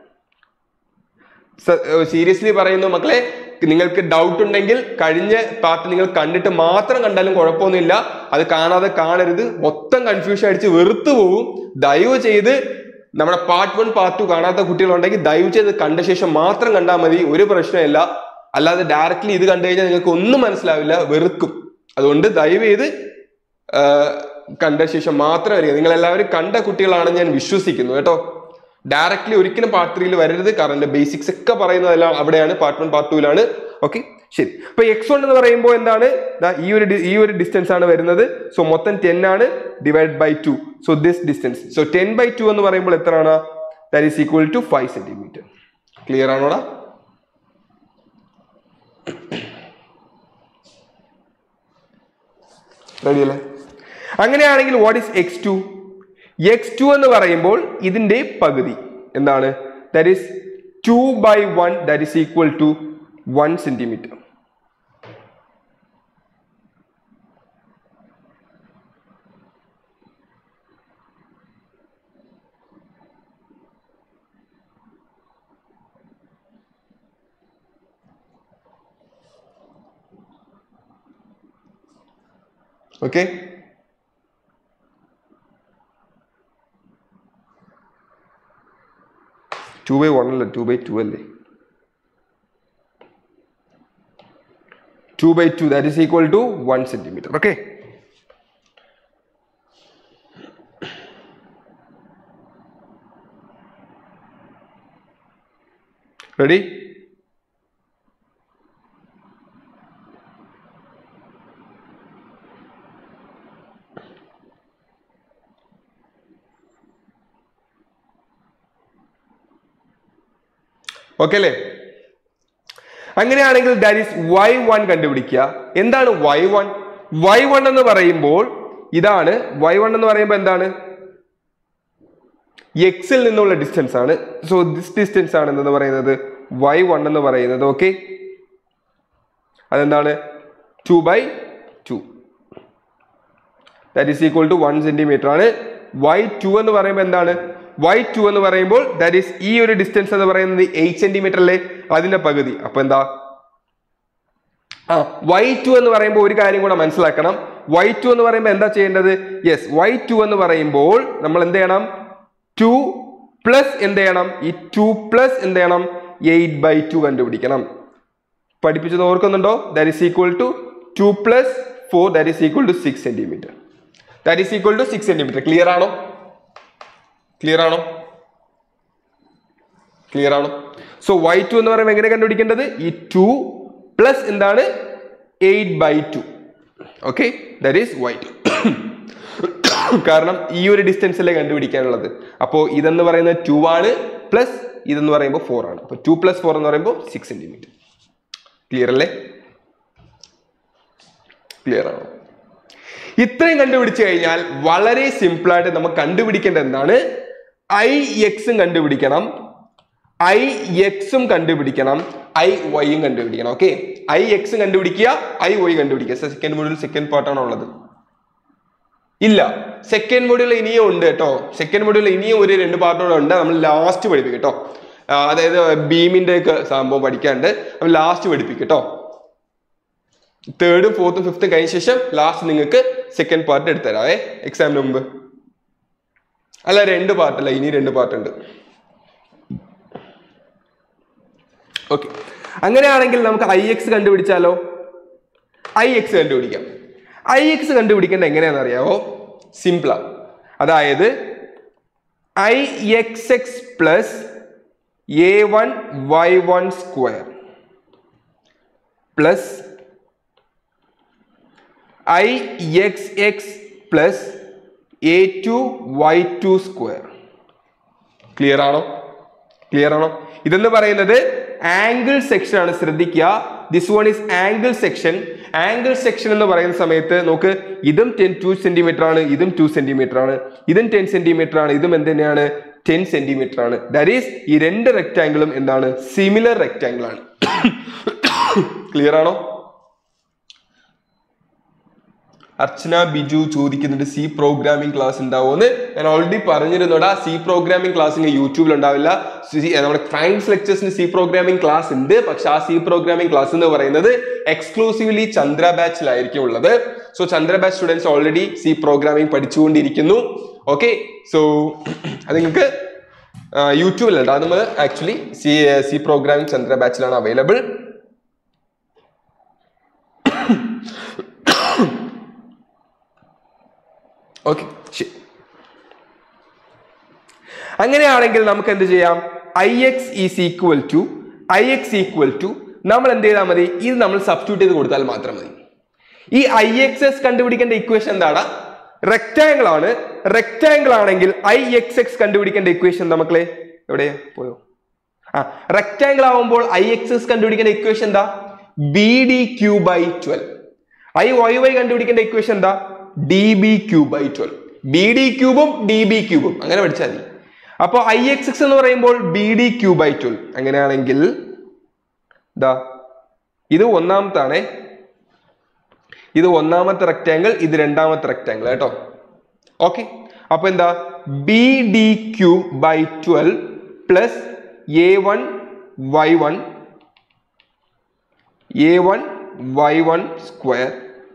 സീരിയസ്ലി പറയുന്നു മക്കളെ നിങ്ങൾക്ക് ഡൗട്ട് ഉണ്ടെങ്കിൽ കഴിഞ്ഞ പാർട്ട് നിങ്ങൾ കണ്ടിട്ട് മാത്രം കണ്ടാലും കുഴപ്പമൊന്നുമില്ല അത് കാണാതെ കാണരുത് മൊത്തം കൺഫ്യൂഷൻ അടിച്ച് വെറുത്തു പോകും ദയവ് ചെയ്ത് നമ്മുടെ പാർട്ട് വൺ പാർട്ട് ടു കാണാത്ത കുട്ടികളുണ്ടെങ്കിൽ ദയവ് ചെയ്ത് കണ്ട ശേഷം മാത്രം കണ്ടാൽ മതി ഒരു പ്രശ്നമില്ല അല്ലാതെ ഡയറക്റ്റ്ലി ഇത് കണ്ടു കഴിഞ്ഞാൽ നിങ്ങൾക്ക് ഒന്നും മനസ്സിലാവില്ല വെറുക്കും അതുകൊണ്ട് ദയവ് ചെയ്ത് ആ, കണ്ട ശേഷം മാത്രം വരിക നിങ്ങൾ എല്ലാവരും കണ്ട കുട്ടികളാണെന്ന് ഞാൻ വിശ്വസിക്കുന്നു കേട്ടോ ഡയറക്റ്റ്ലി ഒരിക്കലും പാർട്ട് ത്രീയിൽ വരരുത് കാരണം എന്റെ ബേസിക്സ് ഒക്കെ പറയുന്നതെല്ലാം അവിടെയാണ് പാർട്ട് വൺ പാർട്ട് ടൂലാണ് ഓക്കെ ശരി അപ്പൊ എക്സ് വൺ എന്ന് പറയുമ്പോൾ എന്താണ് ദാ ഈ ഒരു ഡി- ഈ ഒരു ഡിസ്റ്റൻസ് ആണ് വരുന്നത് സോ മൊത്തം ടെൻ ആണ് divide by two so this distance so ten by two എന്ന് പറയുമ്പോൾ എത്രയാണ് that is equal to five centimetre clear ആണോടാ റെഡി അല്ലേ അങ്ങനെയാണെങ്കിൽ what is X two X two എന്ന് പറയുമ്പോൾ ഇതിന്റെ പകുതി എന്താണ് that is two by one that is equal to one centimetre okay two by one അല്ല ടു ബൈ ടു അല്ലേ two by two that is equal to one centimetre okay ready okay അല്ലേ അങ്ങനെയാണെങ്കിൽ that is Y one കണ്ടുപിടിക്കുക എന്താണ് Y one Y one എന്ന് പറയുമ്പോൾ ഇതാണ് Y one എന്ന് പറയുമ്പോൾ എന്താണ് എക്സിൽ നിന്നുള്ള ഡിസ്റ്റൻസ് ആണ് സോ ദിസ് ഡിസ്റ്റൻസ് ആണ് എന്ന് പറയുന്നത് വൈ വൺ എന്ന് പറയുന്നത് ഓക്കെ അതെന്താണ് two by two that is equal to one centimetre ആണ് വൈ ടു എന്ന് പറയുമ്പോൾ എന്താണ് വൈ ടു എന്ന് പറയുമ്പോൾ ദാറ്റ് ഈസ് ഈ ഒരു ഡിസ്റ്റൻസ് എന്ന് പറയുന്നത് എയ്റ്റ് സെന്റിമീറ്റർ അല്ലേ അതിന്റെ പകുതി അപ്പൊ എന്താ ആ വൈ ടു എന്ന് പറയുമ്പോൾ ഒരു കാര്യം കൂടെ മനസ്സിലാക്കണം വൈ ടു എന്ന് പറയുമ്പോൾ എന്താ ചെയ്യേണ്ടത് യെസ് വൈ ടു എന്ന് പറയുമ്പോൾ നമ്മൾ എന്ത് ചെയ്യണം ടു പ്ലസ് എന്ത് ചെയ്യണം ഈ ടു പ്ലസ് എന്ത് ചെയ്യണം എയ്റ്റ് ബൈ ടു കണ്ടുപിടിക്കണം പഠിപ്പിച്ചത് ഓർക്കുന്നുണ്ടോ that is equal to two plus four that is equal to six centimetre that is equal to six centimetre clear ആണോ ക്ലിയർ ആണോ ക്ലിയർ ആണോ സോ വൈ ടു എന്ന് പറയുമ്പോൾ എങ്ങനെ കണ്ടുപിടിക്കേണ്ടത് ഈ ടു പ്ലസ് എന്താണ് eight by two okay that is Y two കാരണം ഈ ഒരു ഡിസ്റ്റൻസിലെ കണ്ടുപിടിക്കാനുള്ളത് അപ്പോൾ ഇതെന്ന് പറയുന്നത് ടു ആണ് പ്ലസ് ഇതെന്ന് പറയുമ്പോൾ ഫോർ ആണ് അപ്പോൾ ടു പ്ലസ് ഫോർ എന്ന് പറയുമ്പോൾ സിക്സ് സെന്റിമീറ്റർ ക്ലിയർ അല്ലേ ക്ലിയർ ആണോ ഇത്രയും കണ്ടുപിടിച്ചു കഴിഞ്ഞാൽ വളരെ സിമ്പിൾ ആയിട്ട് നമുക്ക് കണ്ടുപിടിക്കേണ്ട എന്താണ് ഐ എക്സും കണ്ടുപിടിക്കണം ഐ എക്സും കണ്ടുപിടിക്കണം ഐ വൈയും കണ്ടുപിടിക്കണം ഓക്കെ ഐ എക്സും കണ്ടുപിടിക്കുക ഐ വൈ കണ്ടുപിടിക്കുക സെക്കൻഡ് മോഡ്യൂൾ സെക്കൻഡ് പാർട്ടാണ് ഉള്ളത് ഇല്ല സെക്കൻഡ് മൊഡ്യൂൾ ഇനിയും ഉണ്ട് കേട്ടോ സെക്കൻഡ് മൊഡ്യൂൾ ഇനിയും ഒരു രണ്ട് പാർട്ടോടെ ഉണ്ട് നമ്മൾ ലാസ്റ്റ് പഠിപ്പിക്കും കേട്ടോ ആ, അതായത് ബീമിന്റെ ഒക്കെ സംഭവം പഠിക്കാണ്ട് നമ്മൾ ലാസ്റ്റ് പഠിപ്പിക്കും കേട്ടോ തേർഡും ഫോർത്തും ഫിഫ്ത്തും കഴിഞ്ഞ ശേഷം ലാസ്റ്റ് നിങ്ങൾക്ക് സെക്കൻഡ് പാർട്ട് എടുത്തുതരാവേ എക്സാമിന് മുമ്പ് അല്ല രണ്ട് പാർട്ടല്ല ഇനി രണ്ട് പാർട്ട് ഉണ്ട് ഓക്കെ അങ്ങനെയാണെങ്കിൽ നമുക്ക് ഐ എക്സ് കണ്ടുപിടിച്ചാലോ ഐ എക്സ് കണ്ടുപിടിക്കാം ഐ എക്സ് കണ്ടുപിടിക്കേണ്ട എങ്ങനെയാണെന്ന് അറിയാവോ സിംപിളാ അതായത് I X X plus A one Y one square plus I X X plus A two Y two square clear ആണോ ക്ലിയർ ആണോ ഇതെന്ന് പറയുന്നത് ആംഗിൾ സെക്ഷൻ ആണ് ശ്രദ്ധിക്കുക this one is angle section angle section എന്ന് പറയുന്ന സമയത്ത് നോക്ക് ഇതും ടെൻ ടു സെന്റിമീറ്റർ ആണ് ഇതും ടു സെന്റിമീറ്റർ ആണ് ഇതും ടെൻ സെന്റിമീറ്റർ ആണ് ഇതും എന്ത് തന്നെയാണ് ടെൻ സെന്റിമീറ്റർ ആണ് ദാറ്റ് ഈസ് ഈ രണ്ട് റെക്ടാംഗിളും എന്താണ് സിമിലർ റെക്ടാംഗിൾ ആണ് ക്ലിയർ ആണോ അർച്ചന ബിജു ചോദിക്കുന്നുണ്ട് സി പ്രോഗ്രാമിംഗ് ക്ലാസ് ഉണ്ടാവുമെന്ന് ഞാൻ ഓൾറെഡി പറഞ്ഞിരുന്നോടാ സി പ്രോഗ്രാമിംഗ് ക്ലാസ് ഇങ്ങനെ യൂട്യൂബിൽ ഉണ്ടാവില്ല സി- നമ്മുടെ ഫ്രാങ്ക്സ് ലെക്ചേഴ്സിന് സി പ്രോഗ്രാമിംഗ് ക്ലാസ് ഉണ്ട് പക്ഷെ ആ സി പ്രോഗ്രാമിംഗ് ക്ലാസ് എന്ന് പറയുന്നത് എക്സ്ക്ലൂസീവ്ലി ചന്ദ്ര ബാച്ചിലായിരിക്കും ഉള്ളത് so Chandra batch students already C programming പഠിച്ചുകൊണ്ടിരിക്കുന്നു ഓക്കെ സോ അത് നിങ്ങൾക്ക് യൂട്യൂബിലുണ്ട് അത് നമ്മൾ actually C C programming Chandra ബാച്ചിലാണ് അവൈലബിൾ ഓക്കെ ശരി അങ്ങനെയാണെങ്കിൽ നമുക്ക് എന്ത് ചെയ്യാം I X is equal to I X equal to നമ്മൾ എന്ത് ചെയ്താൽ മതി ഇത് നമ്മൾ സബ്സ്റ്റിറ്റ്യൂട്ട് ചെയ്ത് കൊടുത്താൽ മാത്രം മതി ഈ ഐ എക്സ് എസ് കണ്ടുപിടിക്കേണ്ട ഇക്വേഷൻ എന്താണ് റെക്ടാംഗിൾ ആണ് റെക്ടാംഗിൾ ആണെങ്കിൽ ഐ എക്സ് എക്സ് കണ്ടുപിടിക്കേണ്ട ഇക്വേഷൻ എന്താ മക്കളെ എവിടെയാ പോയോ ആ റെക്ടാംഗിൾ ആവുമ്പോൾ ഐ എക്സ് എസ് കണ്ടുപിടിക്കേണ്ട ഇക്വേഷൻ എന്താ B D Q by twelve I Y Y കണ്ടുപിടിക്കേണ്ട ഇക്വേഷൻ എന്താ D B Q by twelve B D ക്യൂബും ഡി ബി ക്യൂബും അങ്ങനെ പഠിച്ചാൽ മതി അപ്പോൾ ഐ എക്സ് എക്സ് എന്ന് പറയുമ്പോൾ B D Q by twelve അങ്ങനെയാണെങ്കിൽ ദാ ഇത് ഒന്നാമത്താണ് ഇത് ഒന്നാമത്തെ റെക്റ്റാങ്കിൾ ഇത് രണ്ടാമത്തെ റെക്റ്റാങ്കിൾ കേട്ടോ ഓക്കെ അപ്പൊ എന്താ B D Q by twelve plus A one Y one A one Y one square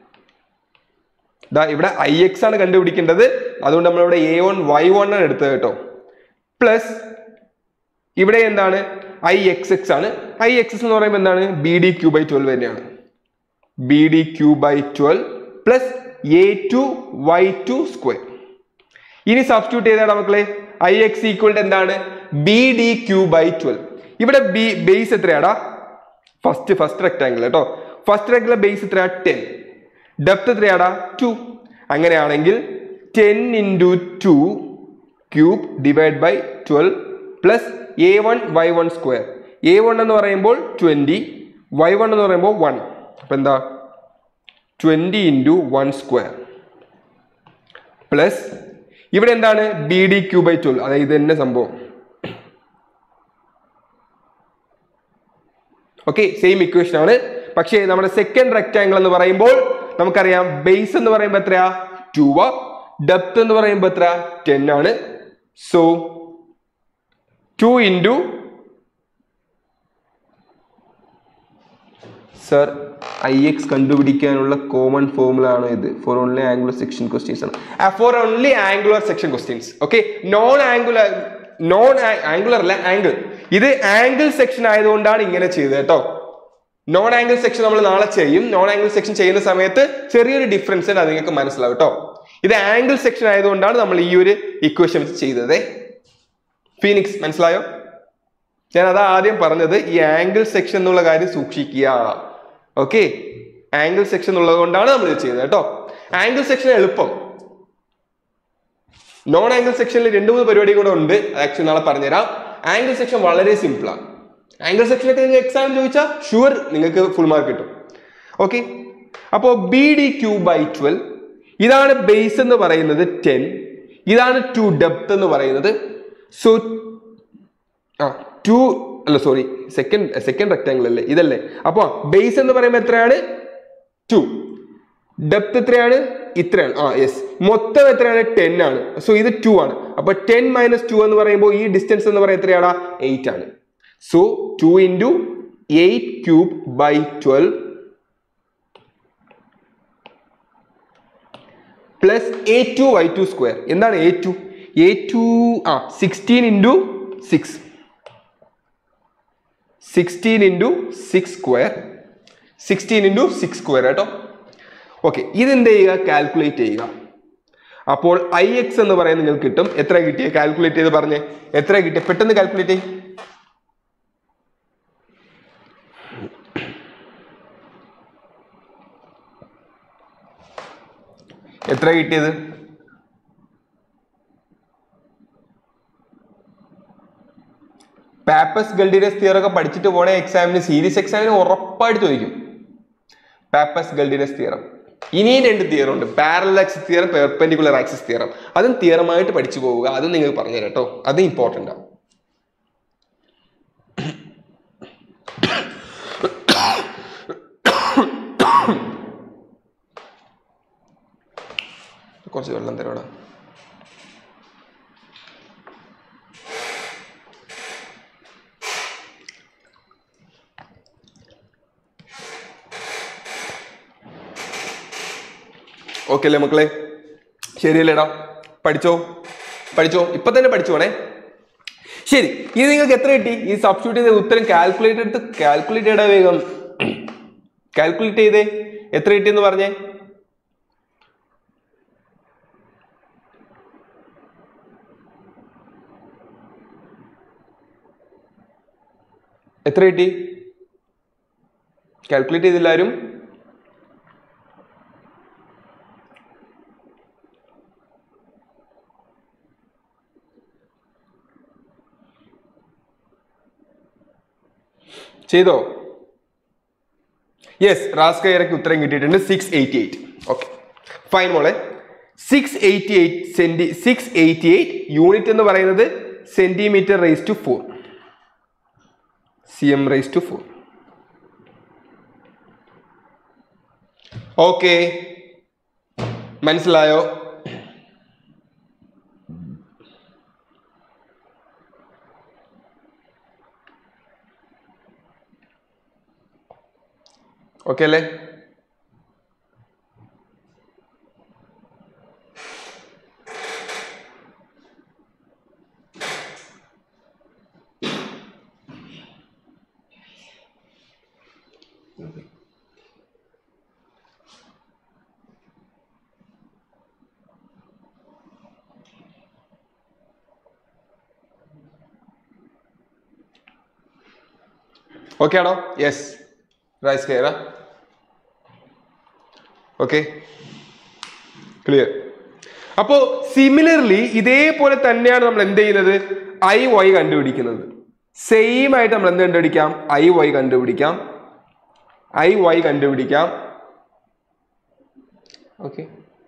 ദാ ഇവിടെ ഐ എക്സ് ആണ് കണ്ടുപിടിക്കേണ്ടത് അതുകൊണ്ട് നമ്മളിവിടെ എ വൺ വൈ വൺ ആണ് എടുത്തത് കേട്ടോ പ്ലസ് ഇവിടെ എന്താണ് ഐ എക്സ് എക്സ് ആണ് ഐ എക്സ് എക്സ് എന്ന് പറയുമ്പോൾ എന്താണ് B D Q by twelve തന്നെയാണ് B D Q by twelve plus A two Y two square ഇനി സബ്സ്റ്റിറ്റ്യൂട്ട് ചെയ്താൽ മക്കളെ ഐ എക്സ് ഈക്വൽ എന്താണ് B D Q by twelve ഇവിടെ ബി ബേസ് എത്രയാടാ ഫസ്റ്റ് ഫസ്റ്റ് റെക്ടാംഗിൾ കേട്ടോ ഫസ്റ്റ് റെക്ടാംഗിൾ ബേസ് എത്രയാ ten depth എത്രയാടാ ടു അങ്ങനെയാണെങ്കിൽ ten into two cube divide by twelve plus A one Y one square A one എന്ന് പറയുമ്പോൾ twenty Y one എന്ന് പറയുമ്പോൾ വൺ അപ്പം എന്താ twenty into one square plus ഇവിടെ എന്താണ് B D Q by twelve അതായത് ഇത് തന്നെ സംഭവം ഓക്കെ സെയിം ഇക്വേഷൻ ആണ് പക്ഷേ നമ്മുടെ സെക്കൻഡ് റെക്ടാംഗിൾ എന്ന് പറയുമ്പോൾ നമുക്കറിയാം ബേസ് എന്ന് പറയുമ്പോൾ എത്രയാ ടു ഡെപ്ത് എന്ന് പറയുമ്പോൾ എത്ര ടെൻ ആണ് so two into sir I X കണ്ടുപിടിക്കാനുള്ള കോമൺ ഫോർമുല ആണ് ഇത് for only angular section questions ആണ് for only angular section questions okay non angular non angular അല്ല ആംഗിൾ ഇത് ആംഗിൾ സെക്ഷൻ ആയതുകൊണ്ടാണ് ഇങ്ങനെ ചെയ്തത് കേട്ടോ നോൺ ആംഗിൾ സെക്ഷൻ നമ്മൾ നാളെ ചെയ്യും നോൺ ആംഗിൾ സെക്ഷൻ ചെയ്യുന്ന സമയത്ത് ചെറിയൊരു ഡിഫറൻസ് അത് നിങ്ങൾക്ക് മനസ്സിലാവും കേട്ടോ ഇത് ആംഗിൾ സെക്ഷൻ ആയതുകൊണ്ടാണ് നമ്മൾ ഈ ഒരു ഇക്വേഷൻ ചെയ്തത് ഫീനിക്സ് മനസ്സിലായോ ഞാൻ അതാ ആദ്യം പറഞ്ഞത് ഈ ആംഗിൾ സെക്ഷൻ എന്നുള്ള കാര്യം സൂക്ഷിക്കുക ഓക്കെ ആംഗിൾ സെക്ഷൻ ഉള്ളത് കൊണ്ടാണ് നമ്മൾ ഇത് ചെയ്തത് കേട്ടോ ആംഗിൾ സെക്ഷൻ എളുപ്പം നോൺ ആംഗിൾ സെക്ഷനിൽ രണ്ട് മൂന്ന് പരിപാടി കൂടെ ഉണ്ട് ആക്ച്വലി നാളെ പറഞ്ഞുതരാം ആംഗിൾ സെക്ഷൻ വളരെ സിമ്പിളാണ് ആംഗിൾ സെക്ഷനൊക്കെ നിങ്ങൾ എക്സാം ചോദിച്ചാൽ ഷുവർ നിങ്ങൾക്ക് ഫുൾ മാർക്ക് കിട്ടും ഓക്കെ അപ്പോൾ B D Q by twelve ഇതാണ് ബേസ് എന്ന് പറയുന്നത് ടെൻ ഇതാണ് ടു ഡെപ്ത് എന്ന് പറയുന്നത് സോ ആ ടു അല്ല സോറി സെക്കൻഡ് സെക്കൻഡ് റെക്ടാങ്കിൾ അല്ലേ ഇതല്ലേ അപ്പൊ ബേസ് എന്ന് പറയുമ്പോൾ എത്രയാണ് ടു ഡെപ്ത് എത്രയാണ് ഇത്രയാണ് ആ യെസ് മൊത്തം എത്രയാണ് ടെൻ ആണ് സോ ഇത് ടു ആണ് അപ്പൊ ടെൻ മൈനസ് ടു എന്ന് പറയുമ്പോൾ ഈ ഡിസ്റ്റൻസ് എന്ന് പറയുന്നത് എത്രയാണ് എയ്റ്റ് ആണ് so two into eight cube by twelve plus A two Y two square എന്താണ് എ ടു എ ടു ആ sixteen into six sixteen into six square sixteen into six square കേട്ടോ ഓക്കെ ഇതെന്ത് ചെയ്യുക calculate ചെയ്യുക അപ്പോൾ I X എന്ന് പറയുന്നത് നിങ്ങൾക്ക് കിട്ടും എത്ര കിട്ടിയ കാൽക്കുലേറ്റ് ചെയ്ത് പറഞ്ഞേ എത്ര കിട്ടിയ പെട്ടെന്ന് കാൽക്കുലേറ്റ് ചെയ്യും എത്ര കിട്ടിയത് പാപ്പസ് ഗൾഡിനസ് തിയർ ഒക്കെ പഠിച്ചിട്ട് പോണ എക്സാമിന് സീരീസ് എക്സാമിന് ഉറപ്പായിട്ട് ചോദിക്കും പാപ്പസ് ഗൾഡിനസ് തിയറം ഇനിയും രണ്ട് തിയറം ഉണ്ട് parallel axis theorem perpendicular axis theorem അതും തിയറമായിട്ട് പഠിച്ചു പോവുക അതും നിങ്ങൾ പറഞ്ഞുതരാം കേട്ടോ അത് ഇമ്പോർട്ടൻ്റ് ആണ് കുറച്ച് വെള്ളം തരോടാ ഓക്കെ അല്ലേ മക്കളെ ശരിയല്ലേടാ പഠിച്ചോ പഠിച്ചോ ഇപ്പൊ തന്നെ പഠിച്ചോണേ ശരി ഇത് നിങ്ങൾക്ക് എത്ര കിട്ടി ഈ സബ്സ്റ്റിറ്റ്യൂട്ട് ചെയ്ത ഉത്തരം കാൽക്കുലേറ്റ് എടുത്ത് കാൽക്കുലേറ്റ് ചെയ്യടാ വേഗം കാൽക്കുലേറ്റ് ചെയ്തേ എത്ര കിട്ടിയെന്ന് പറഞ്ഞേ എത്ര കിട്ടി കാൽക്കുലേറ്റ് ചെയ്തില്ല ആരും ചെയ്തോ യെസ് റാസ് കയറയ്ക്ക് ഉത്തരം കിട്ടിയിട്ടുണ്ട് six eighty eight okay fine മോളെ six eighty eight centi six eighty eight unit എന്ന് പറയുന്നത് centimetre raise to four C M raise to four okay മനസ്സിലായോ ഓക്കെ അല്ലേ ഓക്കെ ആണോ യെസ് റൈസ് കയറ ഓക്കെ ക്ലിയർ അപ്പോ സിമിലർലി ഇതേപോലെ തന്നെയാണ് നമ്മൾ എന്ത് ചെയ്യുന്നത് ഐ വൈ കണ്ടുപിടിക്കുന്നത് സെയിം ആയിട്ട് നമ്മൾ എന്ത് കണ്ടുപിടിക്കാം ഐ വൈ കണ്ടുപിടിക്കാം ഐ വൈ കണ്ടുപിടിക്കാം okay